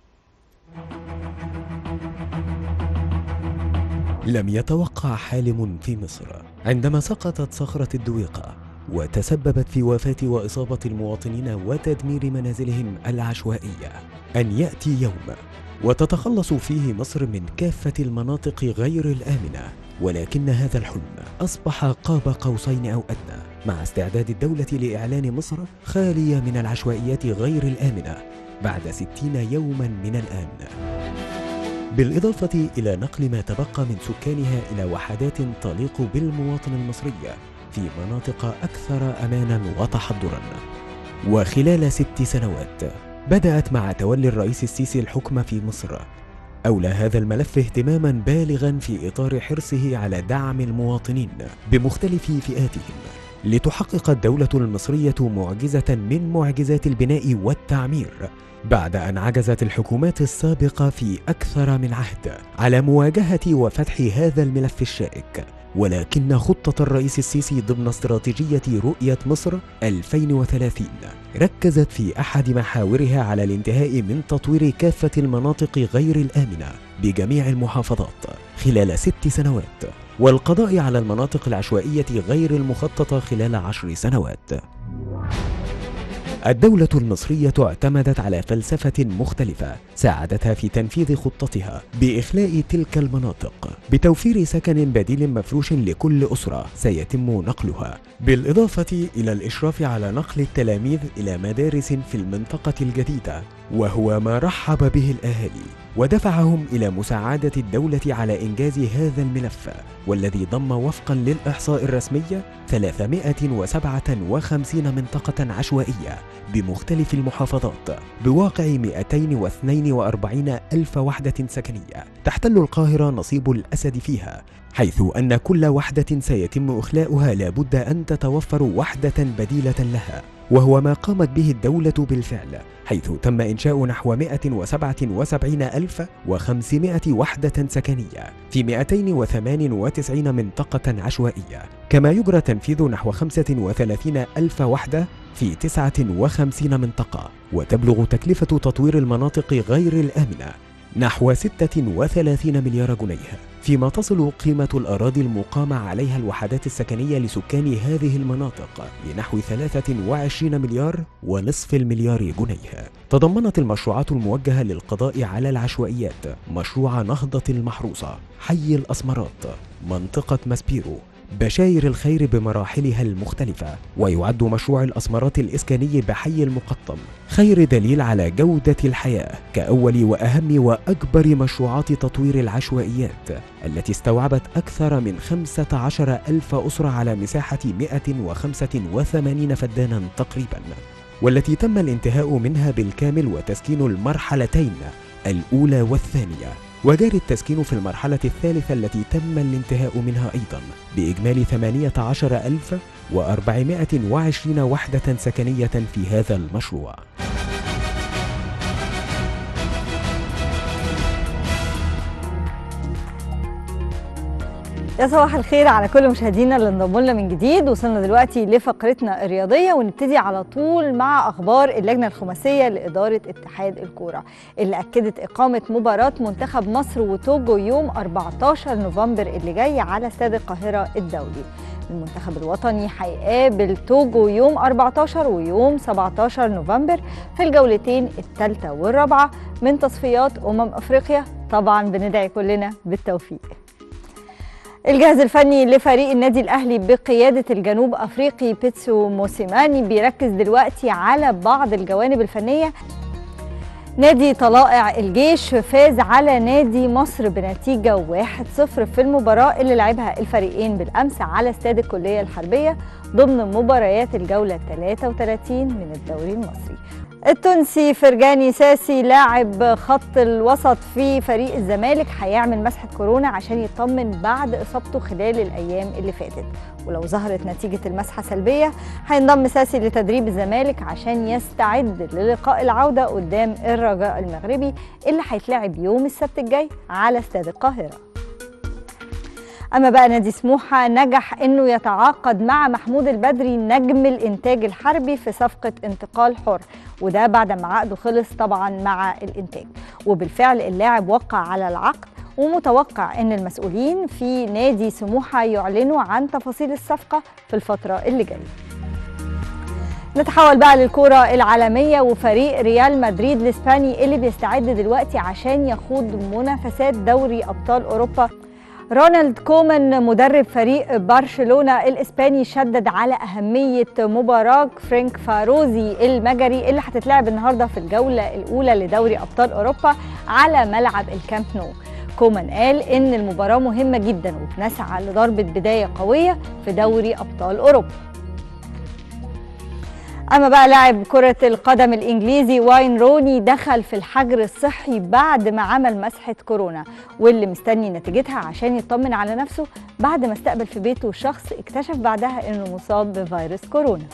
لم يتوقع حالم في مصر عندما سقطت صخرة الدويقة وتسببت في وفاة وإصابة المواطنين وتدمير منازلهم العشوائية أن يأتي يوم وتتخلص فيه مصر من كافة المناطق غير الآمنة ولكن هذا الحلم أصبح قاب قوسين أو أدنى مع استعداد الدولة لإعلان مصر خالية من العشوائيات غير الآمنة بعد ستين يوما من الآن بالإضافة إلى نقل ما تبقى من سكانها إلى وحدات تليق بالمواطن المصري في مناطق أكثر أمانا وتحضرا وخلال ست سنوات بدأت مع تولي الرئيس السيسي الحكم في مصر أولى هذا الملف اهتماما بالغا في إطار حرصه على دعم المواطنين بمختلف فئاتهم لتحقق الدولة المصرية معجزة من معجزات البناء والتعمير بعد أن عجزت الحكومات السابقة في أكثر من عهد على مواجهة وفتح هذا الملف الشائك ولكن خطة الرئيس السيسي ضمن استراتيجية رؤية مصر 2030 ركزت في أحد محاورها على الانتهاء من تطوير كافة المناطق غير الآمنة بجميع المحافظات خلال ست سنوات والقضاء على المناطق العشوائية غير المخططة خلال عشر سنوات الدولة المصرية اعتمدت على فلسفة مختلفة ساعدتها في تنفيذ خطتها بإخلاء تلك المناطق بتوفير سكن بديل مفروش لكل أسرة سيتم نقلها بالإضافة إلى الإشراف على نقل التلاميذ إلى مدارس في المنطقة الجديدة وهو ما رحب به الأهالي ودفعهم إلى مساعدة الدولة على إنجاز هذا الملف والذي ضم وفقا للإحصاء الرسمي 357 منطقة عشوائية بمختلف المحافظات بواقع 242 ألف وحدة سكنية تحتل القاهرة نصيب الأسد فيها حيث أن كل وحدة سيتم إخلاؤها لابد أن تتوفر وحدة بديلة لها وهو ما قامت به الدولة بالفعل حيث تم إنشاء نحو 177500 وحدة سكنية في 298 منطقة عشوائية كما يجرى تنفيذ نحو 35 ألف وحدة في 59 منطقة وتبلغ تكلفة تطوير المناطق غير الآمنة نحو 36 مليار جنيه فيما تصل قيمة الأراضي المقامة عليها الوحدات السكنية لسكان هذه المناطق لنحو 23 مليار ونصف المليار جنيه تضمنت المشروعات الموجهة للقضاء على العشوائيات مشروع نهضة المحروسة حي الأسمرات منطقة ماسبيرو بشاير الخير بمراحلها المختلفة ويعد مشروع الأسمرات الإسكاني بحي المقطم خير دليل على جودة الحياة كأول وأهم وأكبر مشروعات تطوير العشوائيات التي استوعبت أكثر من 15 ألف أسرة على مساحة 185 فدانا تقريبا والتي تم الانتهاء منها بالكامل وتسكين المرحلتين الأولى والثانية وجاري التسكين في المرحلة الثالثة التي تم الانتهاء منها أيضا بإجمالي 18420 وحدة سكنية في هذا المشروع يا صباح الخير على كل مشاهدينا اللي انضموا لنا من جديد وصلنا دلوقتي لفقرتنا الرياضيه ونبتدي على طول مع اخبار اللجنه الخماسيه لاداره اتحاد الكوره اللي اكدت اقامه مباراه منتخب مصر وتوجو يوم 14 نوفمبر اللي جاي على استاد القاهره الدولي المنتخب الوطني هيقابل توجو يوم 14 ويوم 17 نوفمبر في الجولتين الثالثه والرابعه من تصفيات امم افريقيا طبعا بندعي كلنا بالتوفيق الجهاز الفني لفريق النادي الاهلي بقياده الجنوب افريقي بيتسو موسيماني بيركز دلوقتي على بعض الجوانب الفنيه نادي طلائع الجيش فاز على نادي مصر بنتيجه 1-0 في المباراه اللي لعبها الفريقين بالامس على استاد الكليه الحربيه ضمن مباريات الجوله 33 من الدوري المصري التونسي فرجاني ساسي لاعب خط الوسط في فريق الزمالك هيعمل مسحه كورونا عشان يطمن بعد اصابته خلال الايام اللي فاتت ولو ظهرت نتيجه المسحه سلبيه هينضم ساسي لتدريب الزمالك عشان يستعد للقاء العوده قدام الرجاء المغربي اللي هيتلعب يوم السبت الجاي على استاد القاهره اما بقى نادي سموحه نجح انه يتعاقد مع محمود البدري نجم الانتاج الحربي في صفقه انتقال حر وده بعد ما عقده خلص طبعا مع الانتاج وبالفعل اللاعب وقع على العقد ومتوقع ان المسؤولين في نادي سموحه يعلنوا عن تفاصيل الصفقه في الفتره اللي جايه نتحول بقى للكرة العالمية وفريق ريال مدريد الإسباني اللي بيستعد دلوقتي عشان يخوض منافسات دوري أبطال أوروبا رونالد كومان مدرب فريق برشلونة الإسباني شدد على أهمية مباراة فرانك فاروزي المجري اللي هتتلعب النهاردة في الجولة الأولى لدوري أبطال أوروبا على ملعب الكامب نو كومان قال إن المباراة مهمة جدا وبنسعى لضربة بداية قوية في دوري أبطال أوروبا اما بقى لاعب كرة القدم الانجليزي واين روني دخل في الحجر الصحي بعد ما عمل مسحة كورونا واللي مستني نتيجتها عشان يطمن على نفسه بعد ما استقبل في بيته شخص اكتشف بعدها انه مصاب بفيروس كورونا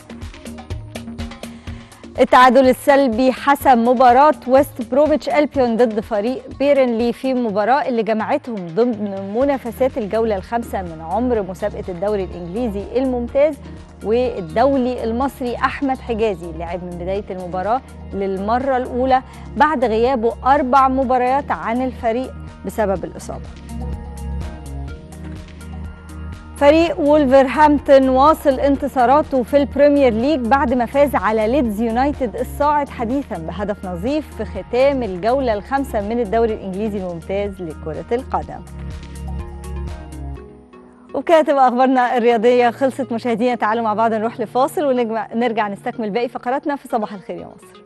التعادل السلبي حسم مباراة ويست بروفيتش البيون ضد فريق بيرنلي في مباراة اللي جمعتهم ضمن منافسات الجولة الخامسة من عمر مسابقة الدوري الإنجليزي الممتاز والدولي المصري أحمد حجازي لعب من بداية المباراة للمرة الأولى بعد غيابه أربع مباريات عن الفريق بسبب الإصابة فريق وولفرهامبتون واصل انتصاراته في البريمير ليج بعد ما فاز على ليدز يونايتد الصاعد حديثا بهدف نظيف في ختام الجولة الخامسة من الدوري الإنجليزي الممتاز لكرة القدم وبكده تبقى اخبارنا الرياضيه خلصت مشاهدينا تعالوا مع بعض نروح لفاصل ونرجع نستكمل باقي فقراتنا في صباح الخير يا مصر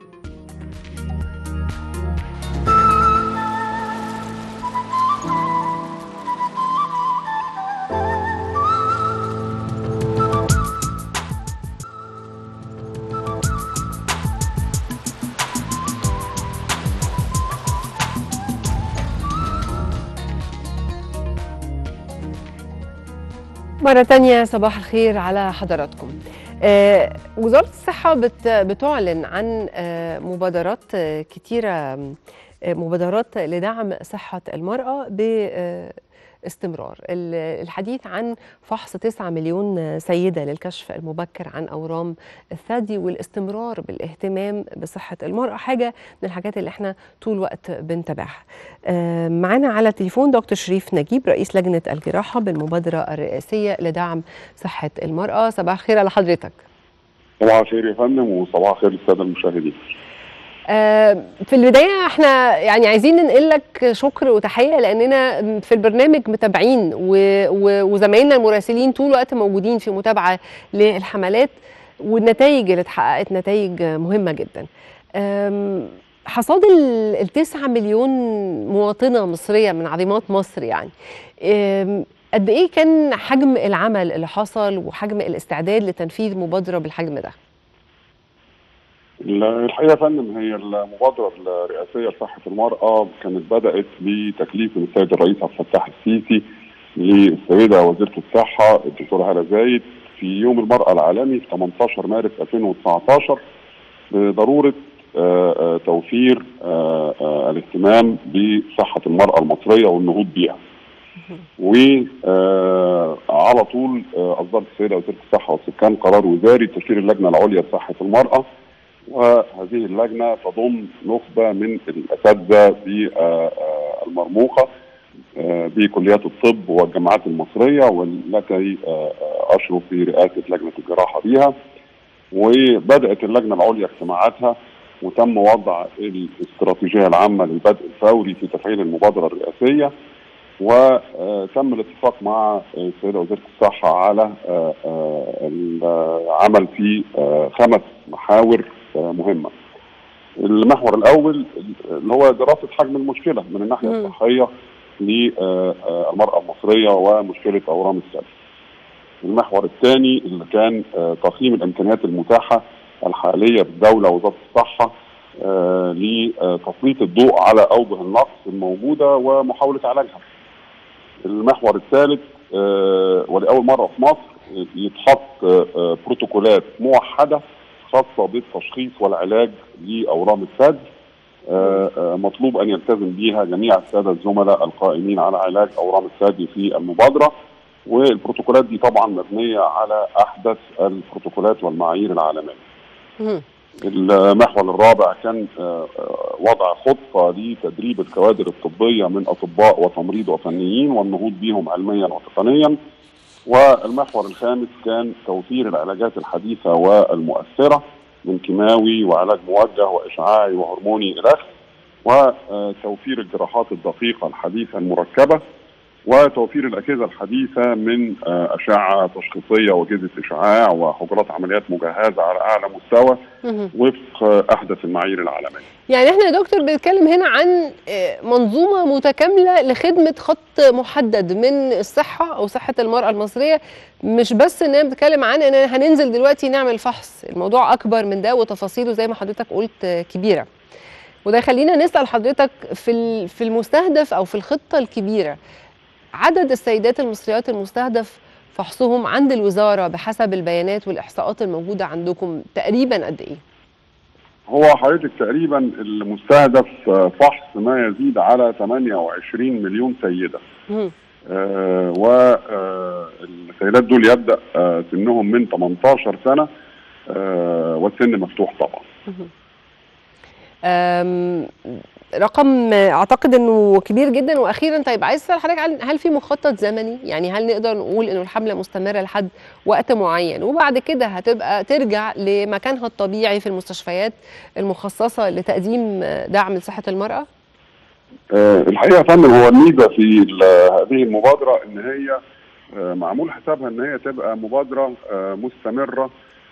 مرة تانية صباح الخير على حضراتكم آه وزارة الصحة بت بتعلن عن آه مبادرات آه كتيرة مبادرات لدعم صحة المرأة ب استمرار الحديث عن فحص 9 مليون سيدة للكشف المبكر عن أورام الثدي والاستمرار بالاهتمام بصحة المرأة حاجة من الحاجات اللي احنا طول الوقت بنتابعها معانا على التليفون دكتور شريف نجيب رئيس لجنة الجراحة بالمبادرة الرئاسية لدعم صحة المرأة صباح الخير على حضرتك صباح الخير يا فندم وصباح الخير للساده المشاهدين. آه في البدايه احنا يعني عايزين ننقل لك شكر وتحيه لاننا في البرنامج متابعين وزمايلنا المراسلين طول الوقت موجودين في متابعه للحملات والنتائج اللي اتحققت نتائج مهمه جدا. حصاد التسعة مليون مواطنة مصرية من عظيمات مصر يعني قد ايه كان حجم العمل اللي حصل وحجم الاستعداد لتنفيذ مبادره بالحجم ده؟ الحقيقه يا فندم هي المبادره الرئاسيه لصحه المراه كانت بدات بتكليف من السيد الرئيس عبد الفتاح السيسي للسيده وزيره الصحه الدكتوره هاله زايد في يوم المراه العالمي في 18 مارس 2019 بضروره توفير الاهتمام بصحه المراه المصريه والنهوض بها. وعلى طول اصدرت السيده وزيره الصحه والسكان قرار وزاري تشكيل اللجنه العليا لصحه المراه وهذه اللجنه تضم نخبه من الاساتذه المرموقه بكليات الطب والجامعات المصريه والتي اشرف في رئاسه لجنه الجراحه بها وبدات اللجنه العليا اجتماعاتها وتم وضع الاستراتيجيه العامه للبدء الفوري في تفعيل المبادره الرئاسيه وتم الاتفاق مع السيده وزيره الصحه على العمل في خمس محاور مهمه. المحور الاول اللي هو دراسه حجم المشكله من الناحيه الصحيه للمراه المصريه ومشكله اورام الثدي. المحور الثاني اللي كان تقييم الامكانيات المتاحه الحاليه بالدوله ووزاره الصحه لتسليط الضوء على اوجه النقص الموجوده ومحاوله علاجها. المحور الثالث آه ولاول مره في مصر يتحط آه بروتوكولات موحده خاصه بالتشخيص والعلاج لاورام الثدي آه مطلوب ان يلتزم بها جميع الساده الزملاء القائمين على علاج اورام الثدي في المبادره والبروتوكولات دي طبعا مبنيه على احدث البروتوكولات والمعايير العالميه. المحور الرابع كان وضع خطه لتدريب الكوادر الطبيه من اطباء وتمريض وفنيين والنهوض بهم علميا وتقنيا. والمحور الخامس كان توفير العلاجات الحديثه والمؤثره من كيماوي وعلاج موجه واشعاعي وهرموني الى اخره. وتوفير الجراحات الدقيقه الحديثه المركبه وتوفير الاجهزه الحديثه من اشعه تشخيصيه واجهزه اشعاع وحجرات عمليات مجهزه على اعلى مستوى وفق احدث المعايير العالميه. يعني احنا يا دكتور بنتكلم هنا عن منظومه متكامله لخدمه خط محدد من الصحه او صحه المراه المصريه مش بس ان بنتكلم عن ان هننزل دلوقتي نعمل فحص، الموضوع اكبر من ده وتفاصيله زي ما حضرتك قلت كبيره. وده خلينا نسال حضرتك في في المستهدف او في الخطه الكبيره عدد السيدات المصريات المستهدف فحصهم عند الوزارة بحسب البيانات والإحصاءات الموجودة عندكم تقريبا قد إيه؟ هو حضرتك تقريبا المستهدف فحص ما يزيد على 28 مليون سيدة آه والسيدات دول يبدأ آه سنهم من 18 سنة آه والسن مفتوح طبعا رقم اعتقد انه كبير جدا واخيرا طيب عايز اسال حضرتك هل في مخطط زمني يعني هل نقدر نقول انه الحمله مستمره لحد وقت معين وبعد كده هتبقى ترجع لمكانها الطبيعي في المستشفيات المخصصه لتقديم دعم لصحه المراه؟ أه الحقيقه يا فندم هو الميزه في هذه المبادره ان هي معمول حسابها ان هي تبقى مبادره مستمره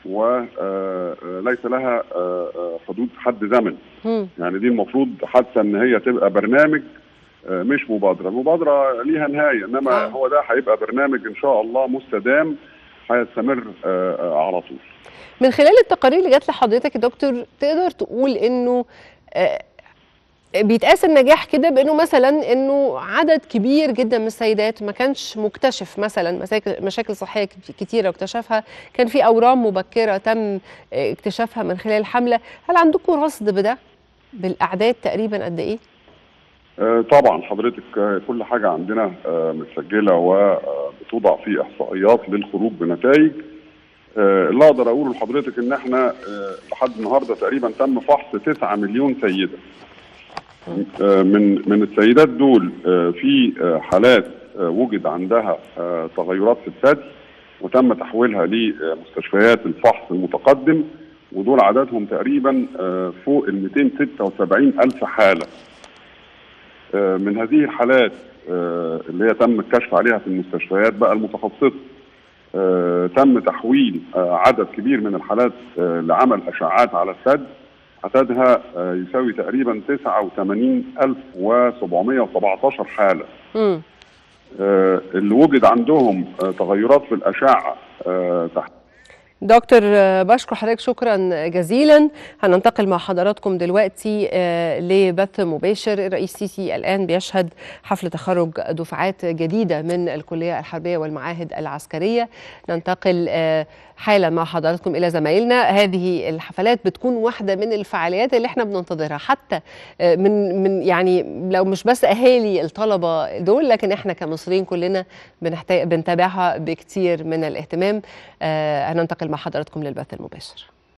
وليس لها حدود حد زمن يعني دي المفروض حتى ان هي تبقى برنامج مش مبادره المبادره ليها نهايه انما هو ده هيبقى برنامج ان شاء الله مستدام هيستمر على طول من خلال التقارير اللي جات لحضرتك يا دكتور تقدر تقول انه بيتقاس النجاح كده بانه مثلا انه عدد كبير جدا من السيدات ما كانش مكتشف مثلا مشاكل صحيه كتيره واكتشفها كان في اورام مبكره تم اكتشافها من خلال الحمله هل عندكم رصد بده بالاعداد تقريبا قد ايه آه، طبعا حضرتك آه، كل حاجه عندنا آه، متسجله وبتوضع في احصائيات للخروج بنتائج آه، اللي اقدر اقوله لحضرتك ان احنا آه، لحد النهارده تقريبا تم فحص 9 مليون سيده آه، من من السيدات دول آه، في آه، حالات آه، وجد عندها آه، تغيرات في الثدي وتم تحويلها لمستشفيات الفحص المتقدم ودول عددهم تقريبا آه، فوق ال 276 ألف حالة آه، من هذه الحالات آه، اللي هي تم الكشف عليها في المستشفيات بقى المتخصصة آه، تم تحويل آه، عدد كبير من الحالات آه، لعمل أشعات على الثدي عددها آه، يساوي تقريبا 89717 حالة مم. آه، اللي وجد عندهم آه، تغيرات في الأشعة آه، تحت دكتور آه، بشكر حضرتك شكرا جزيلا هننتقل مع حضراتكم دلوقتي آه، لبث مباشر الرئيس سيسي الآن بيشهد حفل تخرج دفعات جديدة من الكلية الحربية والمعاهد العسكرية ننتقل آه، حالا مع حضراتكم إلى زمايلنا هذه الحفلات بتكون واحدة من الفعاليات اللي احنا بننتظرها حتى آه، من من يعني لو مش بس أهالي الطلبة دول لكن احنا كمصريين كلنا بنحتاج بنتابعها بكتير من الاهتمام آه، هننتقل مع حضراتكم للبث المباشر